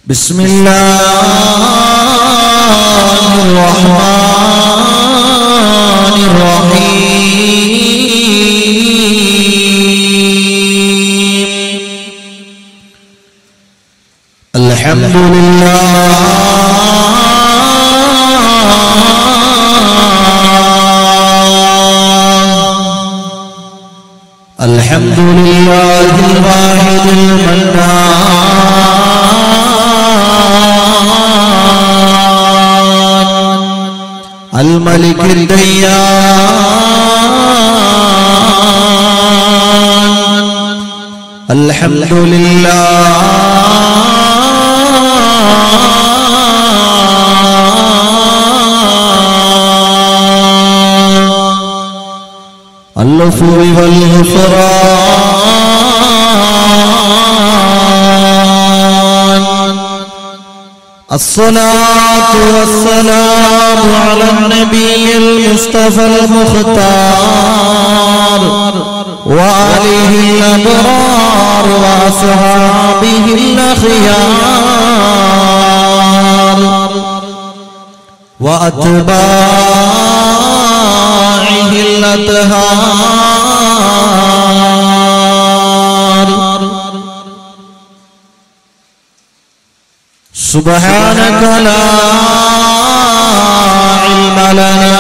بسم الله الرحمن الرحيم الحمد لله الحمد لله الواحد المنان الملك الديان الحمد لله العفو والغفران الصلاة والسلام على النبي المصطفى المختار وآله الأبرار وأصحابه الأخيار وأتباعه الأطهار سبحانك لا علم لنا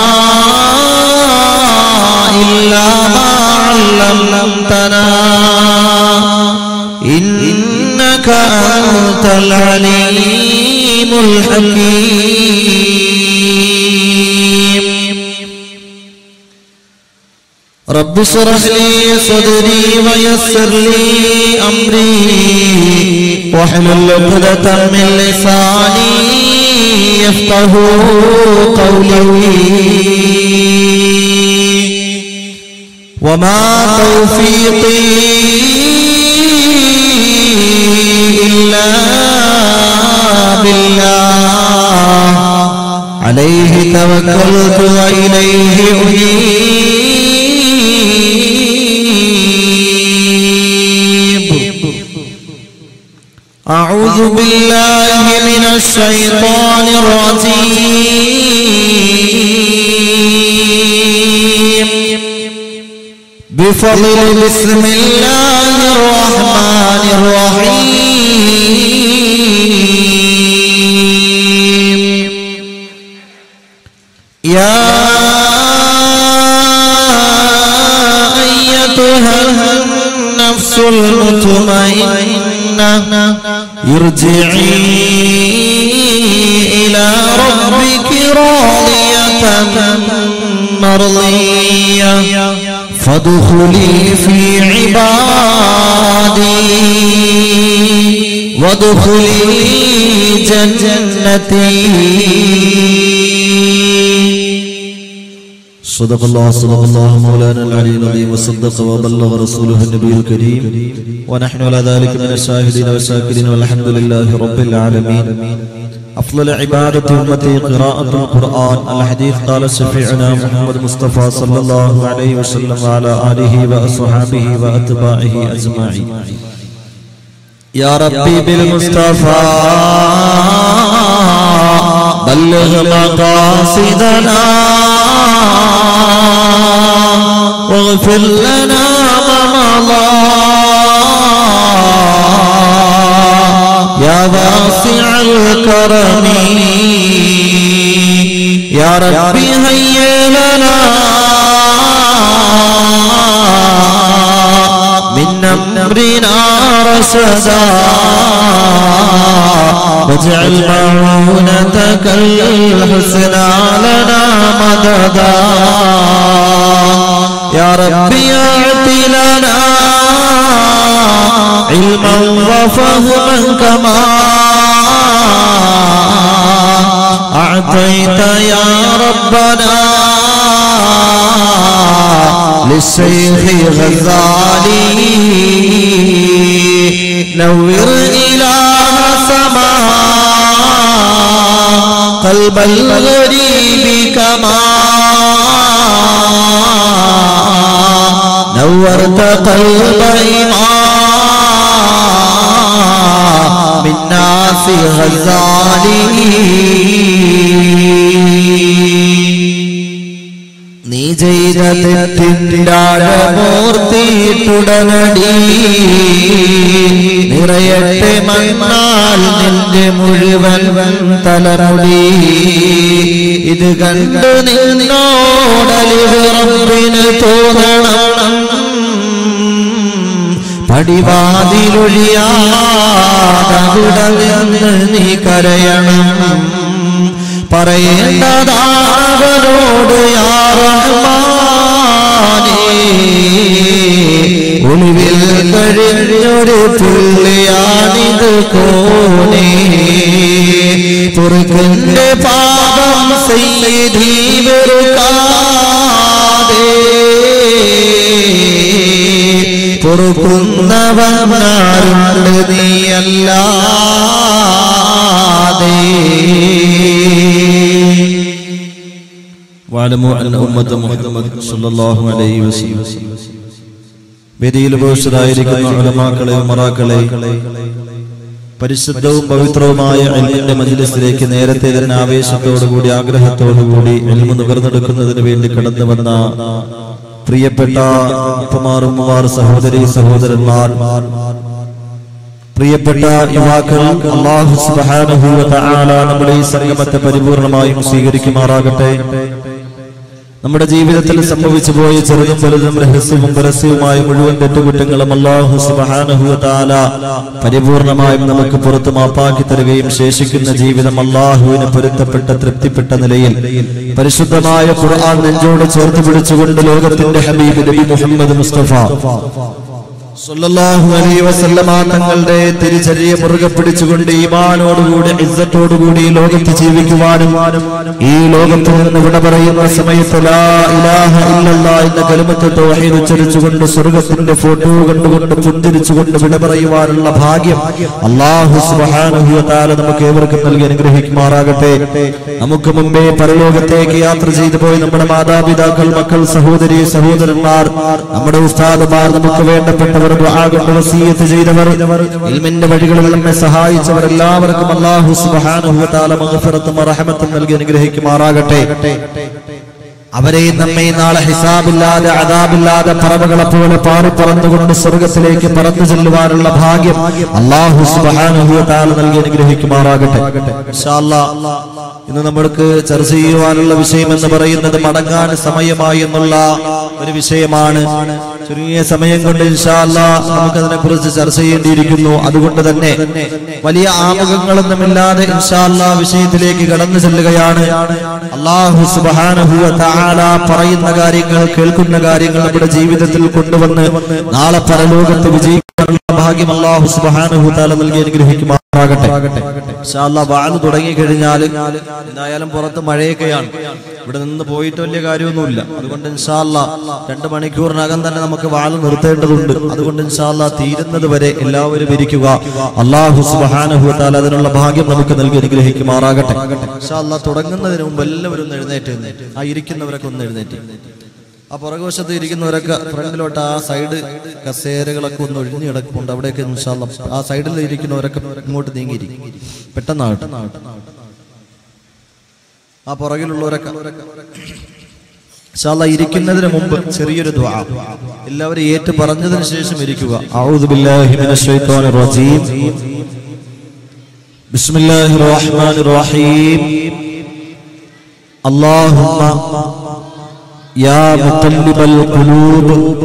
إلا ما علمتنا إنك أنت العليم الحكيم رب اشرح لي صدري ويسر لي أمري واحلل عقدة من لساني يفقه قولي وما توفيقي إلا بالله عليه توكلت وإليه أنيب أعوذ بالله من الشيطان الرجيم بفضل بسم الله الرحمن الرحيم يا أيتها النفس المطمئنة ارجعي إلى ربك راضية مرضية فادخلي في عبادي وادخلي جنتي صدق الله صدق الله مولانا العلي العظيم وصدق وبلغ رسوله النبي الكريم ونحن على ذلك من الشاهدين والشاكرين والحمد لله رب العالمين أفضل عبادة أمتي قراءة القرآن الحديث قال شفيعنا محمد مصطفى صلى الله عليه وسلم وعلى آله وأصحابه وأتباعه أجمعين يا ربي بالمصطفى بلغ مقاصدنا واغفر لنا ما مضى يا واسع الكرم يا ربي هيا لنا من أمرنا رشدا واجعل معونتك الحسنى لنا مددا يا ربي اعط لنا علما وفهما كما أعطيت يا ربنا للشيخ غزالي نور إله سما قلب الغريب كما نورت قلب إمام منا Abbas Ghazali നീ ചെയ്ത തെറ്റിൻ്റാഴമൂർത്തിയിട്ടുടനടി നിറയട്ടെ മണ്ണാൽ നിന്റെ മുഴുവൻ തലമുടി ഇത് കണ്ടു നിന്നോടലിവിറപ്പിന് തോന്നണം പടിവാതിലൊഴിയാതവിടെ നിന്ന് നീ കരയണം പറയേണ്ടതാവരോട് ഒളിവിൽ കഴിഞ്ഞൊരു പുള്ളിയാണിത് കോണേ തുറക്കന്റെ പാപം ചെയ്തി വെറുക്കാതെ പൊറുക്കുന്നവനാരുണ്ട് നീയല്ലാതെ واعلموا ان امه محمد صلى الله عليه وسلم വേദിയിൽ ഉപവിഷ്ടരായിരിക്കുന്ന ഉലമാക്കളെ ഉമറാക്കളെ പരിശുദ്ധവും പവിത്രവുമായ എൽമിന്റെ മജിലിസിലേക്ക് നേരത്തെ തന്നെ ആവേശത്തോടുകൂടി ആഗ്രഹത്തോടുകൂടി എൽമ നുകർന്നെടുക്കുന്നതിന് വേണ്ടി കടന്നു വന്ന പ്രിയപ്പെട്ട ഉപ്പമാർ ഉമ്മമാർ സഹോദരി സഹോദരന്മാർ പ്രിയപ്പെട്ട യുവാക്കൾ അള്ളാഹു സുബ്ഹാനഹു വ തആല നമ്മുടെ ഈ സംഗമത്തെ പരിപൂർണമായും സ്വീകരിക്കുമാറാകട്ടെ നമ്മുടെ ജീവിതത്തിൽ സംഭവിച്ചു പോയ ചെറുതും വലുതും രഹസ്യവും പരസ്യവുമായ മുഴുവൻ തെറ്റുകുറ്റങ്ങളും അള്ളാഹു സുബ്ഹാനഹു വ തആല പരിപൂർണമായും നമുക്ക് പുറത്തു മാപ്പാക്കി തരുകയും ശേഷിക്കുന്ന ജീവിതം അള്ളാഹുവിന് പൊരുത്തപ്പെട്ട തൃപ്തിപ്പെട്ട നിലയിൽ പരിശുദ്ധമായ ഖുർആൻ നെഞ്ചോട് ചേർത്ത് പിടിച്ചുകൊണ്ട് ലോകത്തിന്റെ ഹബീബ് നബി മുഹമ്മദ് മുസ്തഫ സല്ലല്ലാഹു അലൈഹി വസല്ലമ തങ്ങളുടെ തിരിച്ചറിയെ മുറുകെ പിടിച്ചുകൊണ്ട് ഈമാനോടുകൂടി ഇസ്സത്തോടുകൂടി ഈ ലോകത്ത് ജീവിക്കുവാനും ഈ ലോകത്ത് നിന്ന് വിട പറയുന്ന സമയത്ത് ലാ ഇലാഹ ഇല്ലല്ലാ എന്ന കലിമത്ത് തൗഹീദ് ഉച്ചരിച്ചുകൊണ്ട് സ്വർഗത്തിന്റെ ഫോട്ടോ കണ്ടുകൊണ്ട് പുഞ്ചിരിച്ചുകൊണ്ട് വിട പറയുവാനുള്ള ഭാഗ്യം അല്ലാഹു സുബ്ഹാനഹു വ തആല നമുക്ക് ഏവർക്കും നൽകി അനുഗ്രഹിക്കുമാറാകട്ടെ നമുക്ക് മുമ്പേ പരലോകത്തേക്ക് യാത്ര ചെയ്തു പോയി നമ്മുടെ മാതാപിതാക്കൾ മക്കൾ സഹോദരി സഹോദരന്മാർ നമ്മുടെ ഉസ്താദുമാർ നമുക്ക് വേണ്ടപ്പെട്ടവർ ദുആ കൊണ്ട് വസീയത്ത് ചെയ്തവർ ഇൽമിന്റെ വഴികളിൽ നമ്മെ സഹായിച്ചവർ എല്ലാവർക്കും അല്ലാഹു സുബ്ഹാനഹു വ തആല മഗ്ഫിറത്തും റഹ്മത്തും നൽകി അനുഗ്രഹിക്കുമാറാകട്ടെ അവരെയും നമ്മെ നാളെ ഹിസാബില്ലാതെ അതാബില്ലാതെ പറവകളെ പോലെ പാറി പറന്നുകൊണ്ട് സ്വർഗത്തിലേക്ക് പറന്നു ചെല്ലുവാനുള്ള ഭാഗ്യം അള്ളാഹു സുബ്ഹാനഹു വ തആല നൽകി അനുഗ്രഹിക്കുമാറാകട്ടെ ഇൻഷാ അല്ലാ, ഇന്ന് നമ്മൾക്ക് ചർച്ച ചെയ്യുവാനുള്ള വിഷയം എന്ന് പറയുന്നത് മടങ്ങാൻ സമയമായി എന്നുള്ള ഒരു വിഷയമാണ് ചുരുങ്ങിയ സമയം കൊണ്ട് ഇൻഷാ അല്ലാ നമുക്കതിനെ കുറിച്ച് ചർച്ച ചെയ്യേണ്ടിയിരിക്കുന്നു അതുകൊണ്ട് തന്നെ വലിയ ആമുഖങ്ങളൊന്നുമില്ലാതെ ഇൻഷാ അല്ലാ വിഷയത്തിലേക്ക് കടന്നു ചെല്ലുകയാണ് അള്ളാഹു സുബ്ഹാനഹു വ തആല പറയുന്ന കാര്യങ്ങൾ കേൾക്കുന്ന കാര്യങ്ങൾ നമ്മുടെ ജീവിതത്തിൽ കൊണ്ടുവന്ന് നാളെ പരലോകത്ത് വിജയിക്കാനുള്ള ഭാഗ്യം അള്ളാഹു സുബ്ഹാനഹു വ തആല നൽകി അനുഗ്രഹിക്കുമാറാകട്ടെ ഇൻഷാ അല്ലാ വാഴ് തുടങ്ങി കഴിഞ്ഞാൽ എന്തായാലും പുറത്ത് മഴയൊക്കെയാണ് ഇവിടെ നിന്ന് പോയിട്ട് വലിയ കാര്യമൊന്നുമില്ല അതുകൊണ്ട് ഇൻഷാ അല്ലാ രണ്ട് മണിക്കൂറിനകം തന്നെ നമുക്ക് വാഴ് നിർത്തേണ്ടതുണ്ട് അതുകൊണ്ട് ഇൻഷാ അല്ലാ തീരുന്നത് വരെ എല്ലാവരും ഇരിക്കുക അള്ളാഹു സുബ്ഹാനഹു വ തആല അതിനുള്ള ഭാഗ്യം നമുക്ക് നൽകി അനുഗ്രഹിക്കുമാറാകട്ടെ ഇൻഷാ അല്ലാ തുടങ്ങുന്നതിന് മുമ്പ് എല്ലാവരും ഒന്ന് എഴുന്നേറ്റ് നിന്ന്. ആ ഇരിക്കുന്നവരൊക്കെ ഒന്ന് എഴുന്നേറ്റ് ആ പുറകുവശത്ത് ഇരിക്കുന്നവരൊക്കെ ഫ്രണ്ടിലോട്ട് ആ സൈഡ് കസേരകളൊക്കെ ഒന്ന് ഒഴിഞ്ഞു കിടക്കുന്നുണ്ട് അവിടെയൊക്കെ ഇൻഷാ അല്ലാ ആ സൈഡിൽ ഇരിക്കുന്നവരൊക്കെ ഇങ്ങോട്ട് നീങ്ങിയിരിക്കും പെട്ടെന്നാകട്ടെ ആ പുറകിലുള്ളവരൊക്കെ ഇൻഷാല്ലാ ഇരിക്കുന്നതിന് മുമ്പ് ചെറിയൊരു ദുആ എല്ലാവരും ഏറ്റു പറഞ്ഞതിന് ശേഷം ഇരിക്കുക അഊദു ബില്ലാഹി മിനശ് ശൈത്വാനിർ റജീം ബിസ്മില്ലാഹിർ റഹ്മാനിർ റഹീം اللهم يا مقلب القلوب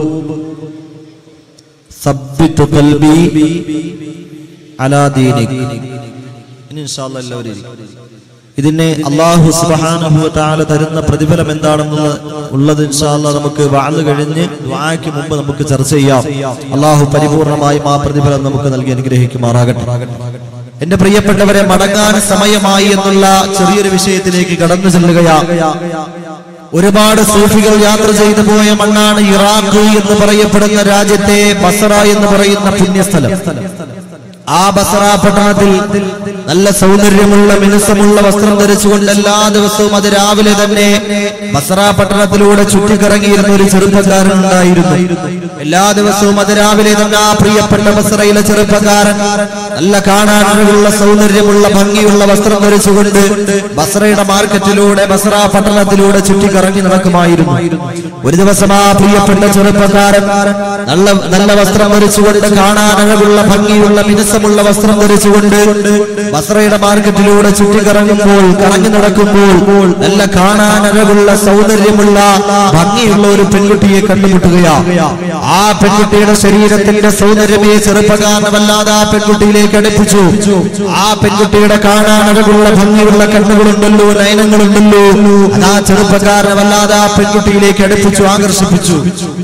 ثبت قلبي على دينك ഇനി ഇൻഷാല്ലാ എല്ലാവരും ഇരിക്കും. ഇതിനെ അള്ളാഹു സുബ്ഹാനഹു വ തആല തരുന്ന പ്രതിഫലം എന്താണെന്നുള്ളത് ഉള്ളത് ഇൻഷാല്ലാ നമുക്ക് വാഴ് കഴിഞ്ഞ് ദുആയ്ക്ക് മുമ്പ് നമുക്ക് ചർച്ച ചെയ്യാം അള്ളാഹു പരിപൂർണമായും ആ പ്രതിഫലം നമുക്ക് നൽകി അനുഗ്രഹിക്കുമാറാകട്ടെ എന്റെ പ്രിയപ്പെട്ടവരെ മടങ്ങാൻ സമയമായി എന്നുള്ള ചെറിയൊരു വിഷയത്തിലേക്ക് കടന്നു ചെല്ലുകയാ ഒരുപാട് സൂഫികൾ യാത്ര ചെയ്തു പോയ മണ്ണാണ് ഇറാഖ് എന്ന് പറയപ്പെടുന്ന രാജ്യത്തെ ബസറ എന്ന് പറയുന്ന പുണ്യസ്ഥലം ആ ബസറ പട്ടണത്തിൽ നല്ല സൗന്ദര്യമുള്ള മിനുസമുള്ള വസ്ത്രം ധരിച്ചുകൊണ്ട് എല്ലാ ദിവസവും അത് രാവിലെ തന്നെ ബസറ പട്ടണത്തിലൂടെ ചുറ്റിക്കറങ്ങിയിരുന്ന ഒരു ചെറുപ്പക്കാരൻ ഉണ്ടായിരുന്നു എല്ലാ ദിവസവും അത് രാവിലെ തന്നെ ആ പ്രിയപ്പെട്ട ബസറയിലെ ചെറുപ്പക്കാരൻ നല്ല കാണാനുള്ള സൗന്ദര്യമുള്ള ഭംഗിയുള്ള വസ്ത്രം ധരിച്ചുകൊണ്ട് ബസറയുടെ മാർക്കറ്റിലൂടെ ബസറ പട്ടണത്തിലൂടെ ചുറ്റിക്കറങ്ങി നടക്കുമായിരുന്നു ഒരു ദിവസം ആ പ്രിയപ്പെട്ട ചെറുപ്പക്കാരൻ നല്ല നല്ല വസ്ത്രം ധരിച്ചുകൊണ്ട് കാണാനഴകുള്ള ഭംഗിയുള്ള മിനുസമുള്ള വസ്ത്രം ധരിച്ചുകൊണ്ട് ബസറയുടെ മാർക്കറ്റിലൂടെ ചുറ്റിക്കറങ്ങുമ്പോൾ കറങ്ങി നടക്കുമ്പോൾ നല്ല കാണാനഴകുള്ള സൗന്ദര്യമുള്ള ഭംഗിയുള്ള ഒരു പെൺകുട്ടിയെ കണ്ടുമുട്ടുകയാ ആ പെൺകുട്ടിയുടെ ശരീരത്തിന്റെ സൗന്ദര്യമേ ചെറുപ്പക്കാരനെ വല്ലാതെ ആ പെൺകുട്ടിയിലേക്ക് അടുപ്പിച്ചു ആ പെൺകുട്ടിയുടെ കാണാനഴകുള്ള ഭംഗിയുള്ള കണ്ണുകളുണ്ടല്ലോ നയനങ്ങളുണ്ടല്ലോ അതാ ചെറുപ്പക്കാരനെ വല്ലാതെ ആ പെൺകുട്ടിയിലേക്ക് അടുപ്പിച്ചു ആകർഷിപ്പിച്ചു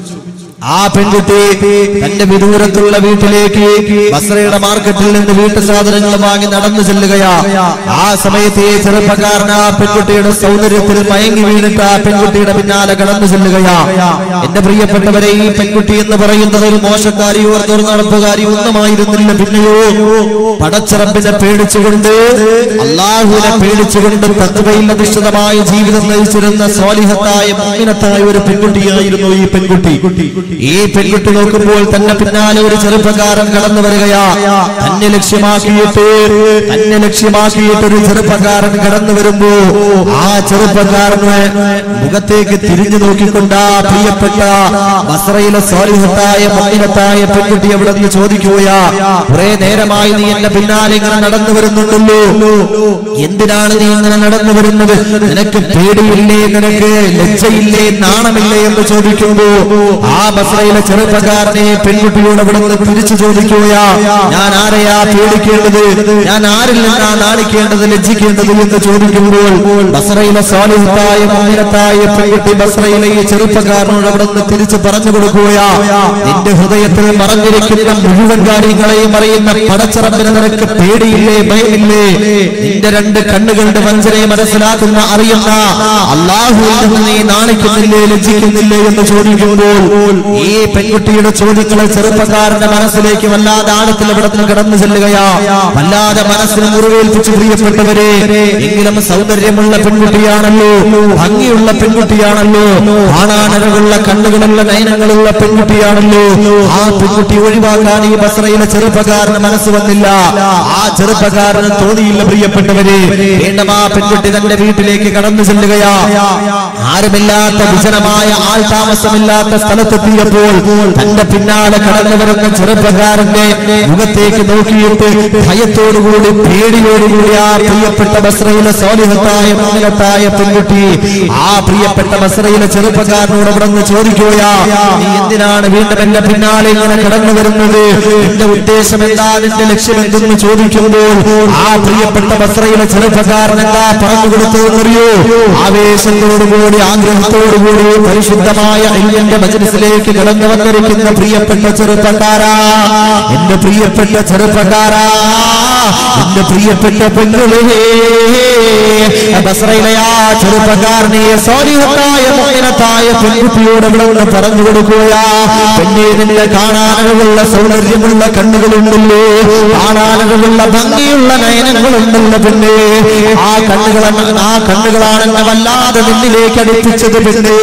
ആ പെൺകുട്ടി തന്റെ വിദൂരത്തുള്ള വീട്ടിലേക്ക് ബസ്രയുടെ മാർക്കറ്റിൽ നിന്ന് വീട്ടു സാധനങ്ങൾ വാങ്ങി നടന്നു ചെല്ലുകയാ ആ സമയത്ത് ഈ ചെറുപ്പക്കാരൻ ആ പെൺകുട്ടിയുടെ സൗന്ദര്യത്തിൽ മയങ്ങി വീണിട്ട് ആ പെൺകുട്ടിയുടെ പിന്നാലെ കടന്നു ചെല്ലുകയാ എന്റെ പ്രിയപ്പെട്ടവരെ ഈ പെൺകുട്ടി എന്ന് പറയുന്നത് ഒരു മോശക്കാരിയോ ഒരു നടപ്പുകാരിയോ ഒന്നുമായിരുന്നില്ല പിന്നെയോ പടച്ചിറപ്പിനെ പേടിച്ചുകൊണ്ട് അള്ളാഹുവിനെ പേടിച്ചുകൊണ്ട് തത്വയിൽ അധിഷ്ഠിതമായ ജീവിതം നയിച്ചിരുന്ന സ്വാലിഹത്തായ മുഗ്നത്തായ ഒരു പെൺകുട്ടിയായിരുന്നു ഈ പെൺകുട്ടി ഈ പെൺകുട്ടി നോക്കുമ്പോൾ തന്നെ പിന്നാലെ ഒരു ചെറുപ്പക്കാരൻ കടന്നു വരികയാ തന്നെ ലക്ഷ്യമാക്കിയിട്ട് തന്നെ ലക്ഷ്യമാക്കിയിട്ട് ഒരു ചെറുപ്പക്കാരൻ കടന്നു വരുമ്പോ ആ ചെറുപ്പക്കാരന് മുഖത്തേക്ക് തിരിഞ്ഞു നോക്കിക്കൊണ്ട് ആ പ്രിയപ്പെട്ട ബസറയിലെ സ്വാലിഹത്തായ മുഗ്നത്തായ പെൺകുട്ടി അവിടെ നിന്ന് ചോദിക്കുകയാ കുറെ നേരമായി നീ എന്റെ പിന്നാലെ ഇങ്ങനെ നടന്നു വരുന്നുണ്ടല്ലോ എന്തിനാണ് നീ ഇങ്ങനെ നടന്നു വരുന്നത് നിനക്ക് പേടിയില്ലേ നിനക്ക് ലജ്ജയില്ലേ നാണമില്ലേ എന്ന് ചോദിക്കുമ്പോ ആ ബസ്രയിലെ ചെറുപ്പക്കാരനെ പെൺകുട്ടിയോട് അവിടെ നിന്ന് തിരിച്ചു ചോദിക്കുകയാ ഞാൻ ആരെയാ പേടിക്കേണ്ടത് ഞാൻ ആരിൽ നിന്നാ നാണിക്കേണ്ടത് ലജ്ജിക്കേണ്ടത് എന്ന് ചോദിക്കുമ്പോൾ ബസ്രയിലെ സ്വാലിഹത്തായ മുന്നിലത്തായ പെൺകുട്ടി ബസ്രയിലെ ഈ ചെറുപ്പക്കാരനോട് അവിടെ നിന്ന് തിരിച്ചു പറഞ്ഞു കൊടുക്കുകയാ നിന്റെ ഹൃദയത്തിൽ മറഞ്ഞിരിക്കുന്ന മുഴുവൻ കാര്യങ്ങളെയും അറിയുന്ന പടച്ചിറപ്പിന് നിനക്ക് പേടിയില്ലേ ഭയമില്ലേ നിന്റെ രണ്ട് കണ്ണുകളുടെ വഞ്ചനയെ മനസ്സിലാക്കുന്ന അറിയുന്ന അള്ളാഹുവിൽ നിന്ന് നീ നാണിക്കുന്നില്ലേ ലജ്ജിക്കുന്നില്ലേ എന്ന് ചോദിക്കുമ്പോൾ ഈ പെൺകുട്ടിയുടെ ചോദ്യങ്ങളെ ചെറുപ്പക്കാരന്റെ മനസ്സിലേക്ക് വല്ലാതെ ആഴത്തിൽ അവിടെ നിന്ന് കടന്നു ചെല്ലുകയാ വല്ലാതെ മനസ്സിന് മുറിവേൽപ്പിച്ചു പ്രിയപ്പെട്ടവരെ എങ്കിലും സൗന്ദര്യമുള്ള പെൺകുട്ടിയാണല്ലോ ഭംഗിയുള്ള പെൺകുട്ടിയാണല്ലോ കാണാനഴകുള്ള കണ്ണുകളുള്ള നയനങ്ങളുള്ള പെൺകുട്ടിയാണല്ലോ ആ പെൺകുട്ടി ഒഴിവാക്കാൻ ഈ ബസ്രയിലെ ചെറുപ്പക്കാരന് മനസ്സ് വന്നില്ല ആ ചെറുപ്പക്കാരന് തോന്നിയില്ല പ്രിയപ്പെട്ടവരെ വീണ്ടും ആ പെൺകുട്ടി തന്റെ വീട്ടിലേക്ക് കടന്നു ചെല്ലുകയാ ആരുമില്ലാത്ത വിജനമായ ആൾ താമസമില്ലാത്ത സ്ഥലത്തെത്തിയപ്പോൾ തന്റെ പിന്നാലെ കടന്നു വരുന്ന ചെറുപ്പക്കാരന്റെ മുഖത്തേക്ക് നോക്കിയിട്ട് ഭയത്തോടുകൂടി പേടിയോടുകൂടി ആ പ്രിയപ്പെട്ട ബസ്രയിലെ സോലിഹത്തായ മുന്നിലത്തായ പെൺകുട്ടി ആ പ്രിയപ്പെട്ട ബസ്രയിലെ ചെറുപ്പക്കാരനോട് അവിടെ നിന്ന് ചോദിക്കുകയാ നീ എന്തിനാണ് വീണ്ടും എന്റെ പിന്നാലെ ഇങ്ങനെ കടന്നു വരുന്നത് എന്റെ ഉദ്ദേശം എന്താ നിന്റെ ലക്ഷ്യം എന്തെന്ന് ചോദിക്കുമ്പോൾ ആ പ്രിയപ്പെട്ട ബസ്രയിലെ ചെറുപ്പക്കാരൻ എന്താ പറഞ്ഞു കൊടുത്തതെന്നറിയോ ആവേശത്തോടുകൂടി ആഗ്രഹത്തോടുകൂടി പരിശുദ്ധമായ അയ്യന്റെ മജലിസിലേക്ക് കടന്നു വന്നിരിക്കുന്ന പ്രിയപ്പെട്ട ചെറുപ്പക്കാരാ എന്റെ പ്രിയപ്പെട്ട ചെറുപ്പക്കാരാ എന്റെ പ്രിയപ്പെട്ട പെണ്ണുകളേ ബസ്രയിലെ ആ ചെറുപ്പക്കാരനെ സ്വാധീനത്തായ മോയനത്തായ പെൺകുട്ടിയോട് ഇവിടെ നിന്ന് പറഞ്ഞു കൊടുക്കുകയാ പെണ്ണെ നിന്റെ കാണാനകളുള്ള സൗന്ദര്യമുള്ള കണ്ണുകളുണ്ടല്ലോ കാണാനകളുള്ള ഭംഗിയുള്ള നയനങ്ങളുണ്ടല്ലോ പെണ്ണെ ആ കണ്ണുകൾ ആ കണ്ണുകളാണ് എന്നെ വല്ലാതെ നിന്നിലേക്ക് അടുപ്പിച്ചത് പെണ്ണെ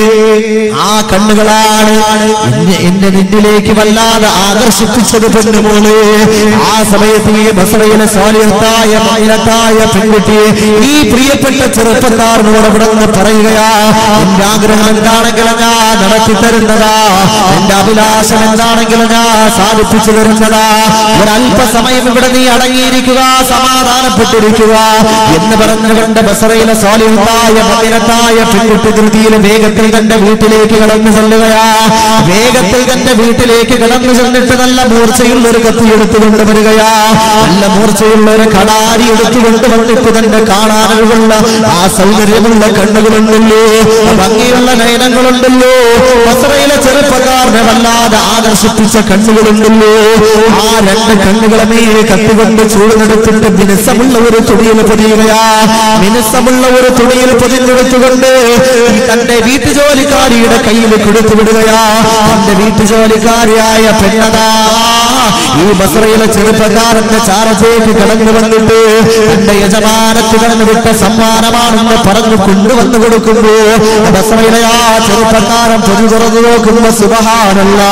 ആ കണ്ണുകളാണ് എന്നെ എന്നെ നിന്നിലേക്ക് വല്ലാതെ ആകർഷിപ്പിച്ചത് പെണ്ണുമോള് ആ സമയത്ത് ഈ ബസറയിലെ സ്വാലിഹത്തായ മൈനത്തായ പെൺകുട്ടി ഈ പ്രിയപ്പെട്ട ചെറുപ്പക്കാരനോട് ഇവിടെ നിന്ന് പറയുകയാ എന്റെ ആഗ്രഹം എന്താണെങ്കിലും ഞാൻ നടത്തി തരുന്നതാ എന്റെ അഭിലാഷം എന്താണെങ്കിലും ഞാൻ സാധിപ്പിച്ചു തരുന്നതാ ഒരല്പസമയം ഇവിടെ നീ അടങ്ങിയിരിക്കുക സമാധാനപ്പെട്ടിരിക്കുക എന്ന് പറഞ്ഞുകൊണ്ട് ബസറയിലെ സ്വാലിഹത്തായ മൈനത്തായ പെൺകുട്ടി ധൃതിയിൽ വേഗത്തിൽ തന്റെ വീട്ടിലേക്ക് കടന്നു ചെല്ലുകയാ വേഗത്തിൽ തന്റെ വീട്ടിലേക്ക് കടന്നു ചെന്നിട്ട് നല്ല മൂർച്ചയുള്ള ഒരു കത്തി എടുത്തുകൊണ്ട് വരികയാ നല്ല മൂർച്ചയുള്ള ഒരു കടാരി എടുത്തുകൊണ്ട് വന്നിട്ട് തന്റെ കാണാനുള്ള ആ സൗന്ദര്യമുള്ള കണ്ണുകളുണ്ടല്ലോ ഭംഗിയുള്ള നയനങ്ങളുണ്ടല്ലോ ബസറയിലെ ചെറുപ്പക്കാരനെ വല്ലാതെ ആകർഷിപ്പിച്ച കണ്ണുകളുണ്ടല്ലോ ആ രണ്ട് കണ്ണുകളെ മേലെ കത്തുകൊണ്ട് ചൂടുന്നെടുത്തിട്ട് മിനുസമുള്ള ഒരു തുണിയിൽ പൊതിയുകയാ മിനുസമുള്ള ഒരു തുണിയിൽ പൊതിഞ്ഞെടുത്തുകൊണ്ട് തന്റെ വീട്ടുജോലിക്കാരിയുടെ കയ്യിൽ കൊടുത്തു വിടുകയാ തന്റെ വീട്ടുജോലിക്കാരിയായ പെണ്ണതാ ഈ ബസറയിലെ ചെറുപ്പക്കാരന്റെ ചാരത്തേക്ക് കടന്നു വന്നിട്ട് തന്റെ യജമാനത്ത് കടന്നു വിട്ട സമ്മാനമാണെന്ന് പറഞ്ഞു കൊണ്ടുവന്നു കൊടുക്കുമ്പോ ബസറയിലെ ആ ചെറുപ്പക്കാരൻ പൊതു തുറന്നു നോക്കുമ്പോ സുബഹാനല്ല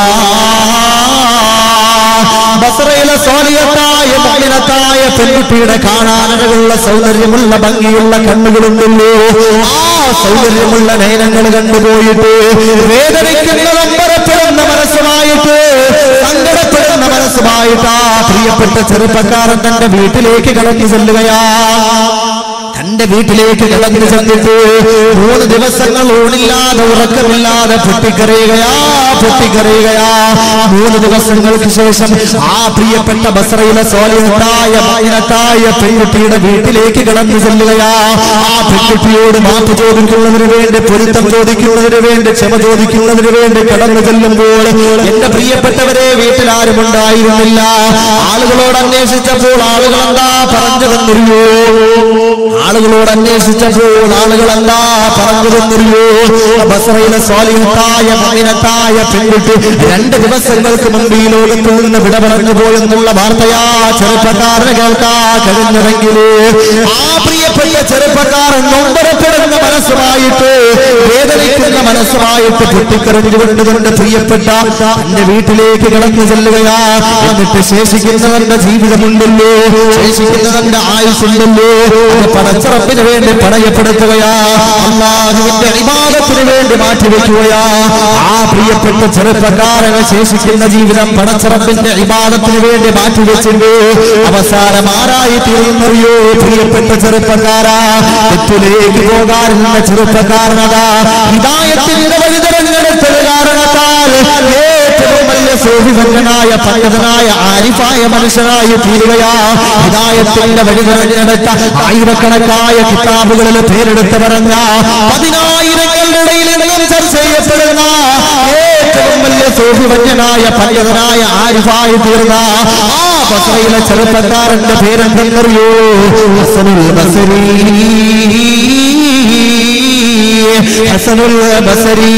ബസറയിലെ സോലിയത്തായ മലിനത്തായ പെൺകുട്ടിയുടെ കാണാനഴകുള്ള സൗന്ദര്യമുള്ള ഭംഗിയുള്ള കണ്ണുകളുണ്ടല്ലോ ആ സൗന്ദര്യമുള്ള നയനങ്ങൾ കണ്ടുപോയിട്ട് വേദനിക്കുന്ന നമ്പരപ്പെടുന്ന മനസ്സുമായിട്ട് സങ്കടപ്പെടുന്ന മനസ്സുമായിട്ട് ആ പ്രിയപ്പെട്ട ചെറുപ്പക്കാരൻ തന്റെ വീട്ടിലേക്ക് കടന്നു ചെല്ലുകയാ തന്റെ വീട്ടിലേക്ക് കിടന്നു ചെന്നിട്ട് മൂന്ന് ദിവസങ്ങൾ ഊണില്ലാതെ ഉറക്കമില്ലാതെ പൊട്ടിക്കറിയുകയാ പൊട്ടിക്കറിയുകയാ മൂന്ന് ദിവസങ്ങൾക്ക് ശേഷം ആ പ്രിയപ്പെട്ട ബസറയിലെ സോലിയത്തായ മൈനത്തായ പെൺകുട്ടിയുടെ വീട്ടിലേക്ക് കടന്നു ചെല്ലുകയാ ആ പെൺകുട്ടിയോട് മാപ്പ് ചോദിക്കുന്നതിന് വേണ്ടി പൊരുത്തം ചോദിക്കുന്നതിന് വേണ്ടി ക്ഷമ ചോദിക്കുന്നതിന് വേണ്ടി കടന്നു ചെല്ലുമ്പോൾ എന്റെ പ്രിയപ്പെട്ടവരെ വീട്ടിൽ ആരും ഉണ്ടായിരുന്നില്ല ആളുകളോട് അന്വേഷിച്ചപ്പോൾ ആളുകൾ എന്താ പറഞ്ഞു തന്നിരുന്നു ആളുകളോട് അന്വേഷിച്ചപ്പോൾ ആളുകൾ എന്താ പറഞ്ഞു തന്നിരുന്നു ബസറയിലെ സ്വാലിഹത്തായ മമിനത്തായ പെൺകുട്ടി രണ്ട് ദിവസങ്ങൾക്ക് മുമ്പ് ഈ ലോകത്തിൽ നിന്ന് വിട പറഞ്ഞു പോയെന്നുള്ള വാർത്തയാ ചെറുപ്പക്കാരന് കേൾക്കാ കഴിഞ്ഞതെങ്കില് ആ പ്രിയപ്പെട്ട ചെറുപ്പക്കാരൻ നൊമ്പരപ്പെടുന്ന മനസ്സുമായിട്ട് വേദനിക്കുന്ന മനസ്സുമായിട്ട് പൊട്ടിക്കറിഞ്ഞുകൊണ്ട് തന്റെ പ്രിയപ്പെട്ട തന്റെ വീട്ടിലേക്ക് കിടന്നു ചെല്ലുകയാ എന്നിട്ട് ശേഷിക്കുന്നവന്റെ ജീവിതമുണ്ടല്ലോ ശേഷിക്കുന്നവന്റെ ആയുസുണ്ടല്ലോ അത് പടച്ചറപ്പിന് വേണ്ടി പണയപ്പെടുത്തുകയാ അള്ളാഹുവിന്റെ ഇമാദത്തിന് വേണ്ടി മാറ്റിവെക്കുകയാ ആ പ്രിയപ്പെട്ട ചെറുപ്പക്കാരന് ശേഷിക്കുന്ന ജീവിതം പടച്ചറപ്പിന്റെ ഇമാദത്തിന് വേണ്ടി മാറ്റിവെച്ചിട്ട് അവസാനം ആരായി തീർന്നറിയോ പ്രിയപ്പെട്ട ചെറുപ്പക്കാരാ തെറ്റിലേക്ക് പോകാറുള്ള ചെറുപ്പക്കാരനതാ ഹിതായത്തിന്റെ വഴി തിരഞ്ഞെടുത്തത് കാരണത്താൽ ഏറ്റവും വലിയ സൂഫിഭംഗനായ പണ്ഡിതനായ ആരിഫായ മനുഷ്യനായി തീരുകയാ ഹിതായത്തിന്റെ വഴി തിരഞ്ഞെടുത്ത ആയിരക്കണക്കായ കിതാബുകളിൽ പേരെടുത്ത് പറഞ്ഞ പതിനായിരങ്ങളുടെ ഇടയിൽ നിന്നും ചർച്ച ചെയ്യപ്പെടുന്ന ഏറ്റവും വലിയ സൂഫിഭംഗനായ പണ്ഡിതനായ ആരിഫായി തീർന്ന ആ ബസറയിലെ ചെറുപ്പക്കാരന്റെ പേരെന്തെന്നറിയോ ഹസനുൽ ബസരി ഹസനുൽ ബസരി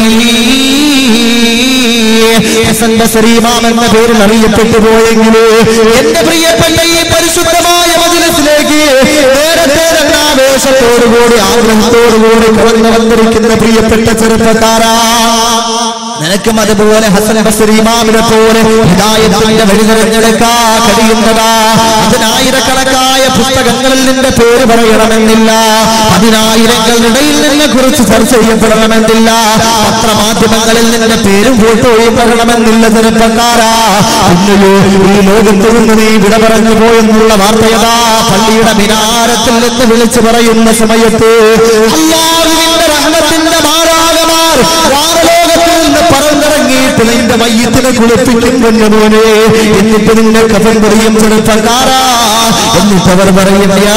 ഹസൻ ബസരി ഇമാം എന്ന പേരിൽ അറിയപ്പെട്ടു പോയെങ്കില് എന്റെ പ്രിയപ്പെട്ട ഈ പരിശുദ്ധമായ മജിലിസിലേക്ക് നേരത്തെ തന്നെ ആവേശത്തോടുകൂടി ആഗ്രഹത്തോടുകൂടി കടന്നു വന്നിരിക്കുന്ന പ്രിയപ്പെട്ട ചെറുപ്പക്കാരാ നിനക്കും അതുപോലെ ഹസൻ ബസരി ഇമാമിനെ പോലെ ഹിദായത്തിന്റെ വഴി തിരഞ്ഞെടുക്കാ കഴിയുന്നതാ അതിനായിരക്കണക്കായ പുസ്തകങ്ങളിൽ നിന്റെ പേര് പറയണമെന്നില്ല പതിനായിരങ്ങളുടെ ഇടയിൽ നിന്നെ കുറിച്ച് ചർച്ച ചെയ്യപ്പെടണമെന്നില്ല പത്രമാധ്യമങ്ങളിൽ നിന്റെ പേരും ഫോട്ടോയും പറയണമെന്നില്ല ചെറുപ്പക്കാരാ പിന്നെയോ ഈ ലോകത്ത് നിന്ന് നീ വിട പറഞ്ഞു പോയെന്നുള്ള വാർത്തയതാ പള്ളിയുടെ മിനാരത്തിൽ നിന്ന് വിളിച്ചു പറയുന്ന സമയത്ത് അല്ലാഹുവിന്റെ റഹ്മത്തിന്റെ മാറാകമാർ വാനലോകത്തിൽ നിന്ന് പറന്നിറങ്ങിയിട്ട് നിന്റെ മയ്യത്തിനെ കുളിപ്പിക്കും പൊന്നുമോനെ എന്നിട്ട് നിന്നെ കഫൻ പറയും ചെറുപ്പക്കാരാ എന്നിട്ട് അവർ പറയും യാ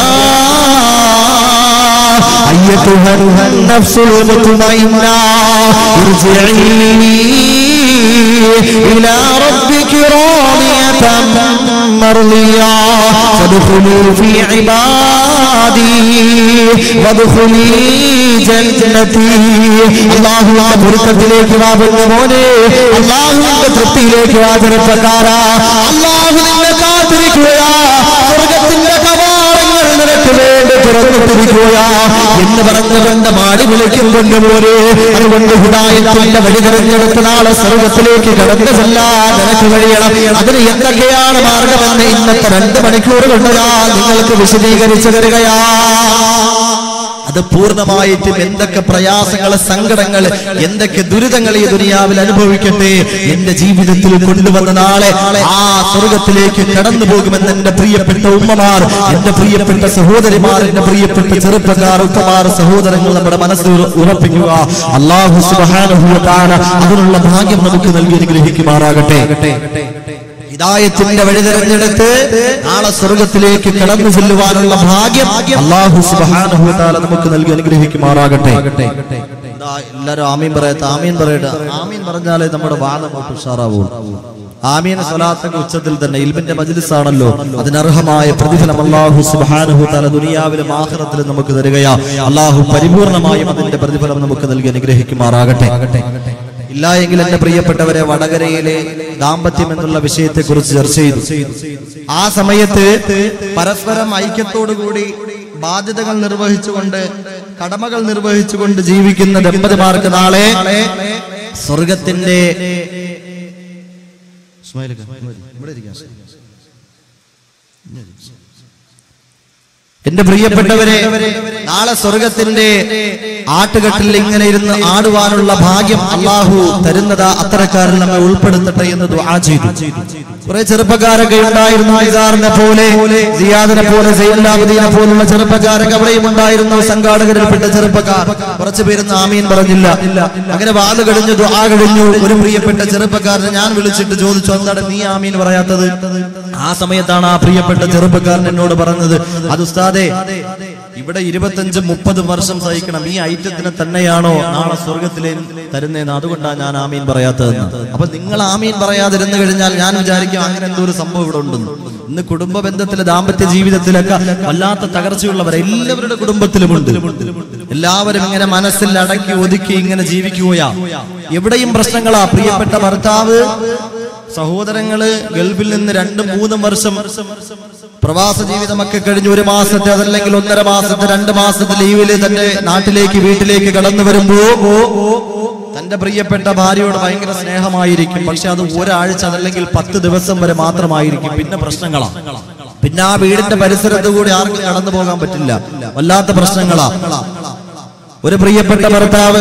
أيتها النفس المطمئنة ارجعي إلى ربك راضية مرضية فادخلي في عبادي وادخلي جنتي അള്ളാഹുവിന്റെ പൊരുത്തത്തിലേക്ക് വാ മോനെ അള്ളാഹുവിന്റെ തൃപ്തിയിലേക്ക് വാ ചെറുപ്പക്കാരാ അള്ളാഹു നിന്നെ കാത്തിരിക്കുകയാ സ്വർഗത്തിന്റെ കവാടങ്ങൾ നിനക്ക് വേണ്ടി തുറന്നിട്ടിരിക്കുകയാ എന്ന് പറഞ്ഞവന്റെ മാടി വിളിക്കും കൊണ്ടുപോലെ അതുകൊണ്ട് ഹിദായത്തിന്റെ വഴി തിരഞ്ഞെടുത്ത നാളെ സ്വർഗത്തിലേക്ക് കടന്നു ചെല്ലാൻ നിനക്ക് കഴിയണം അതിന് എന്തൊക്കെയാണ് മാർഗമെന്ന് ഇന്നത്തെ രണ്ട് മണിക്കൂർ കൊണ്ട് ഞാൻ നിങ്ങൾക്ക് വിശദീകരിച്ചു തരികയാ അത് പൂർണ്ണമായിട്ടും എന്തൊക്കെ പ്രയാസങ്ങൾ സങ്കടങ്ങൾ എന്തൊക്കെ ദുരിതങ്ങൾ ഈ ദുനിയാവിൽ അനുഭവിക്കട്ടെ എന്റെ ജീവിതത്തിൽ കൊണ്ടുവന്ന നാളെ ആ സ്വർഗത്തിലേക്ക് കടന്നു പോകുമെന്ന് എന്റെ പ്രിയപ്പെട്ട ഉമ്മമാർ എന്റെ പ്രിയപ്പെട്ട സഹോദരിമാർ എന്റെ പ്രിയപ്പെട്ട ചെറുപ്പക്കാർ ഉപ്പമാർ സഹോദരങ്ങൾ നമ്മുടെ മനസ്സിൽ ഉറപ്പിക്കുക അള്ളാഹു സുബ്ഹാനഹു വ തആല അതിനുള്ള ഭാഗ്യം നമുക്ക് നൽകി അനുഗ്രഹിക്കുമാറാകട്ടെ ഹിദായത്തിന്റെ വഴി തിരഞ്ഞെടുത്ത് നാളെ സ്വർഗത്തിലേക്ക് കടന്നു ചെല്ലുവാനുള്ള ഭാഗ്യം അള്ളാഹു സുബ്ഹാനഹു വ തആല നമുക്ക് നൽകി അനുഗ്രഹിക്കുമാറാകട്ടെ ഇതാ എല്ലാരും ആമീൻ പറയട്ടെ ആമീൻ പറയട്ടെ ആമീൻ പറഞ്ഞാലേ നമ്മുടെ വാദം അങ്ങോട്ട് ഉഷാറാവൂ ആമീൻ സ്വലാത്തൊക്കെ ഉച്ചത്തിൽ തന്നെ ഇൽമിന്റെ മജ്ലിസ് ആണല്ലോ അതിനർഹമായ പ്രതിഫലം അള്ളാഹു സുബ്ഹാനഹു വ തആല ദുനിയാവിലും ആഖിറത്തിലും നമുക്ക് തരികയാ അള്ളാഹു പരിപൂർണമായും അതിന്റെ പ്രതിഫലം നമുക്ക് നൽകി അനുഗ്രഹിക്കുമാറാകട്ടെ ഇല്ല എങ്കിൽ എന്റെ പ്രിയപ്പെട്ടവരെ വടകരയിലെ ദാമ്പത്യം എന്നുള്ള വിഷയത്തെ കുറിച്ച് ചർച്ച ചെയ്തു ആ സമയത്ത് പരസ്പരം ഐക്യത്തോടുകൂടി ബാധ്യതകൾ നിർവഹിച്ചുകൊണ്ട് കടമകൾ നിർവഹിച്ചുകൊണ്ട് ജീവിക്കുന്ന ദമ്പതിമാർക്ക് നാളെ സ്വർഗത്തിന്റെ എന്റെ പ്രിയപ്പെട്ടവരെ നാളെ സ്വർഗത്തിന്റെ ആട്ടുകെട്ടിൽ ഇങ്ങനെ ഇരുന്ന് ആടുവാനുള്ള ഭാഗ്യം അള്ളാഹു തരുന്നത് അത്തരക്കാരിൽ നമ്മെ ഉൾപ്പെടുത്തട്ടെ എന്ന് ദുആ ചെയ്തു കുറെ ചെറുപ്പക്കാരൊക്കെ ഉണ്ടായിരുന്നു ഇസാറിനെ പോലെ സിയാദിനെ പോലെ സൈലാബുദ്ദീനെ പോലുള്ള ചെറുപ്പക്കാരൊക്കെ അവിടെയും ഉണ്ടായിരുന്നു സംഘാടകരിൽപ്പെട്ട ചെറുപ്പക്കാർ കുറച്ചു പേരൊന്നും ആമീൻ പറഞ്ഞില്ല അങ്ങനെ വാത് കഴിഞ്ഞു ദുആ കഴിഞ്ഞു ഒരു പ്രിയപ്പെട്ട ചെറുപ്പക്കാരനെ ഞാൻ വിളിച്ചിട്ട് ചോദിച്ചു എന്താണ് നീ ആമീൻ പറയാത്തത് ആ സമയത്താണ് ആ പ്രിയപ്പെട്ട ചെറുപ്പക്കാരൻ എന്നോട് പറഞ്ഞത് അത് ഉസ്താദേ ഇവിടെ ഇരുപത്തഞ്ച് മുപ്പത് വർഷം സഹിക്കണം ഈ ഐറ്റത്തിന് തന്നെയാണോ നാളെ സ്വർഗത്തിലെ തരുന്നതെന്ന് അതുകൊണ്ടാണ് ഞാൻ ആമീൻ പറയാത്തതെന്ന് അപ്പൊ നിങ്ങൾ ആമീൻ പറയാതിരുന്നു കഴിഞ്ഞാൽ ഞാൻ വിചാരിക്കും അങ്ങനെ എന്തോ ഒരു സംഭവം ഇവിടെ ഉണ്ടെന്ന് ഇന്ന് കുടുംബ ബന്ധത്തിലെ ദാമ്പത്യ ജീവിതത്തിലൊക്കെ വല്ലാത്ത തകർച്ചയുള്ളവർ എല്ലാവരുടെ കുടുംബത്തിലുമുണ്ട് എല്ലാവരും ഇങ്ങനെ മനസ്സിൽ അടക്കി ഒതുക്കി ഇങ്ങനെ ജീവിക്കുകയാ എവിടെയും പ്രശ്നങ്ങളാ പ്രിയപ്പെട്ട ഭർത്താവ് സഹോദരങ്ങള് ഗൾഫിൽ നിന്ന് രണ്ടും മൂന്നും വർഷം പ്രവാസ ജീവിതമൊക്കെ കഴിഞ്ഞ് ഒരു മാസത്തെ അതല്ലെങ്കിൽ ഒന്നര മാസത്തെ രണ്ട് മാസത്തെ ലീവില് തന്റെ നാട്ടിലേക്ക് വീട്ടിലേക്ക് കടന്നു വരുമ്പോ തന്റെ പ്രിയപ്പെട്ട ഭാര്യയോട് ഭയങ്കര സ്നേഹമായിരിക്കും പക്ഷെ അത് ഒരാഴ്ച അതല്ലെങ്കിൽ പത്ത് ദിവസം വരെ മാത്രമായിരിക്കും പിന്നെ പ്രശ്നങ്ങളാണ് പിന്നെ ആ വീടിന്റെ പരിസരത്ത് കൂടി ആർക്കും കടന്നു പോകാൻ പറ്റില്ല വല്ലാത്ത പ്രശ്നങ്ങളാ ഒരു പ്രിയപ്പെട്ട ഭർത്താവ്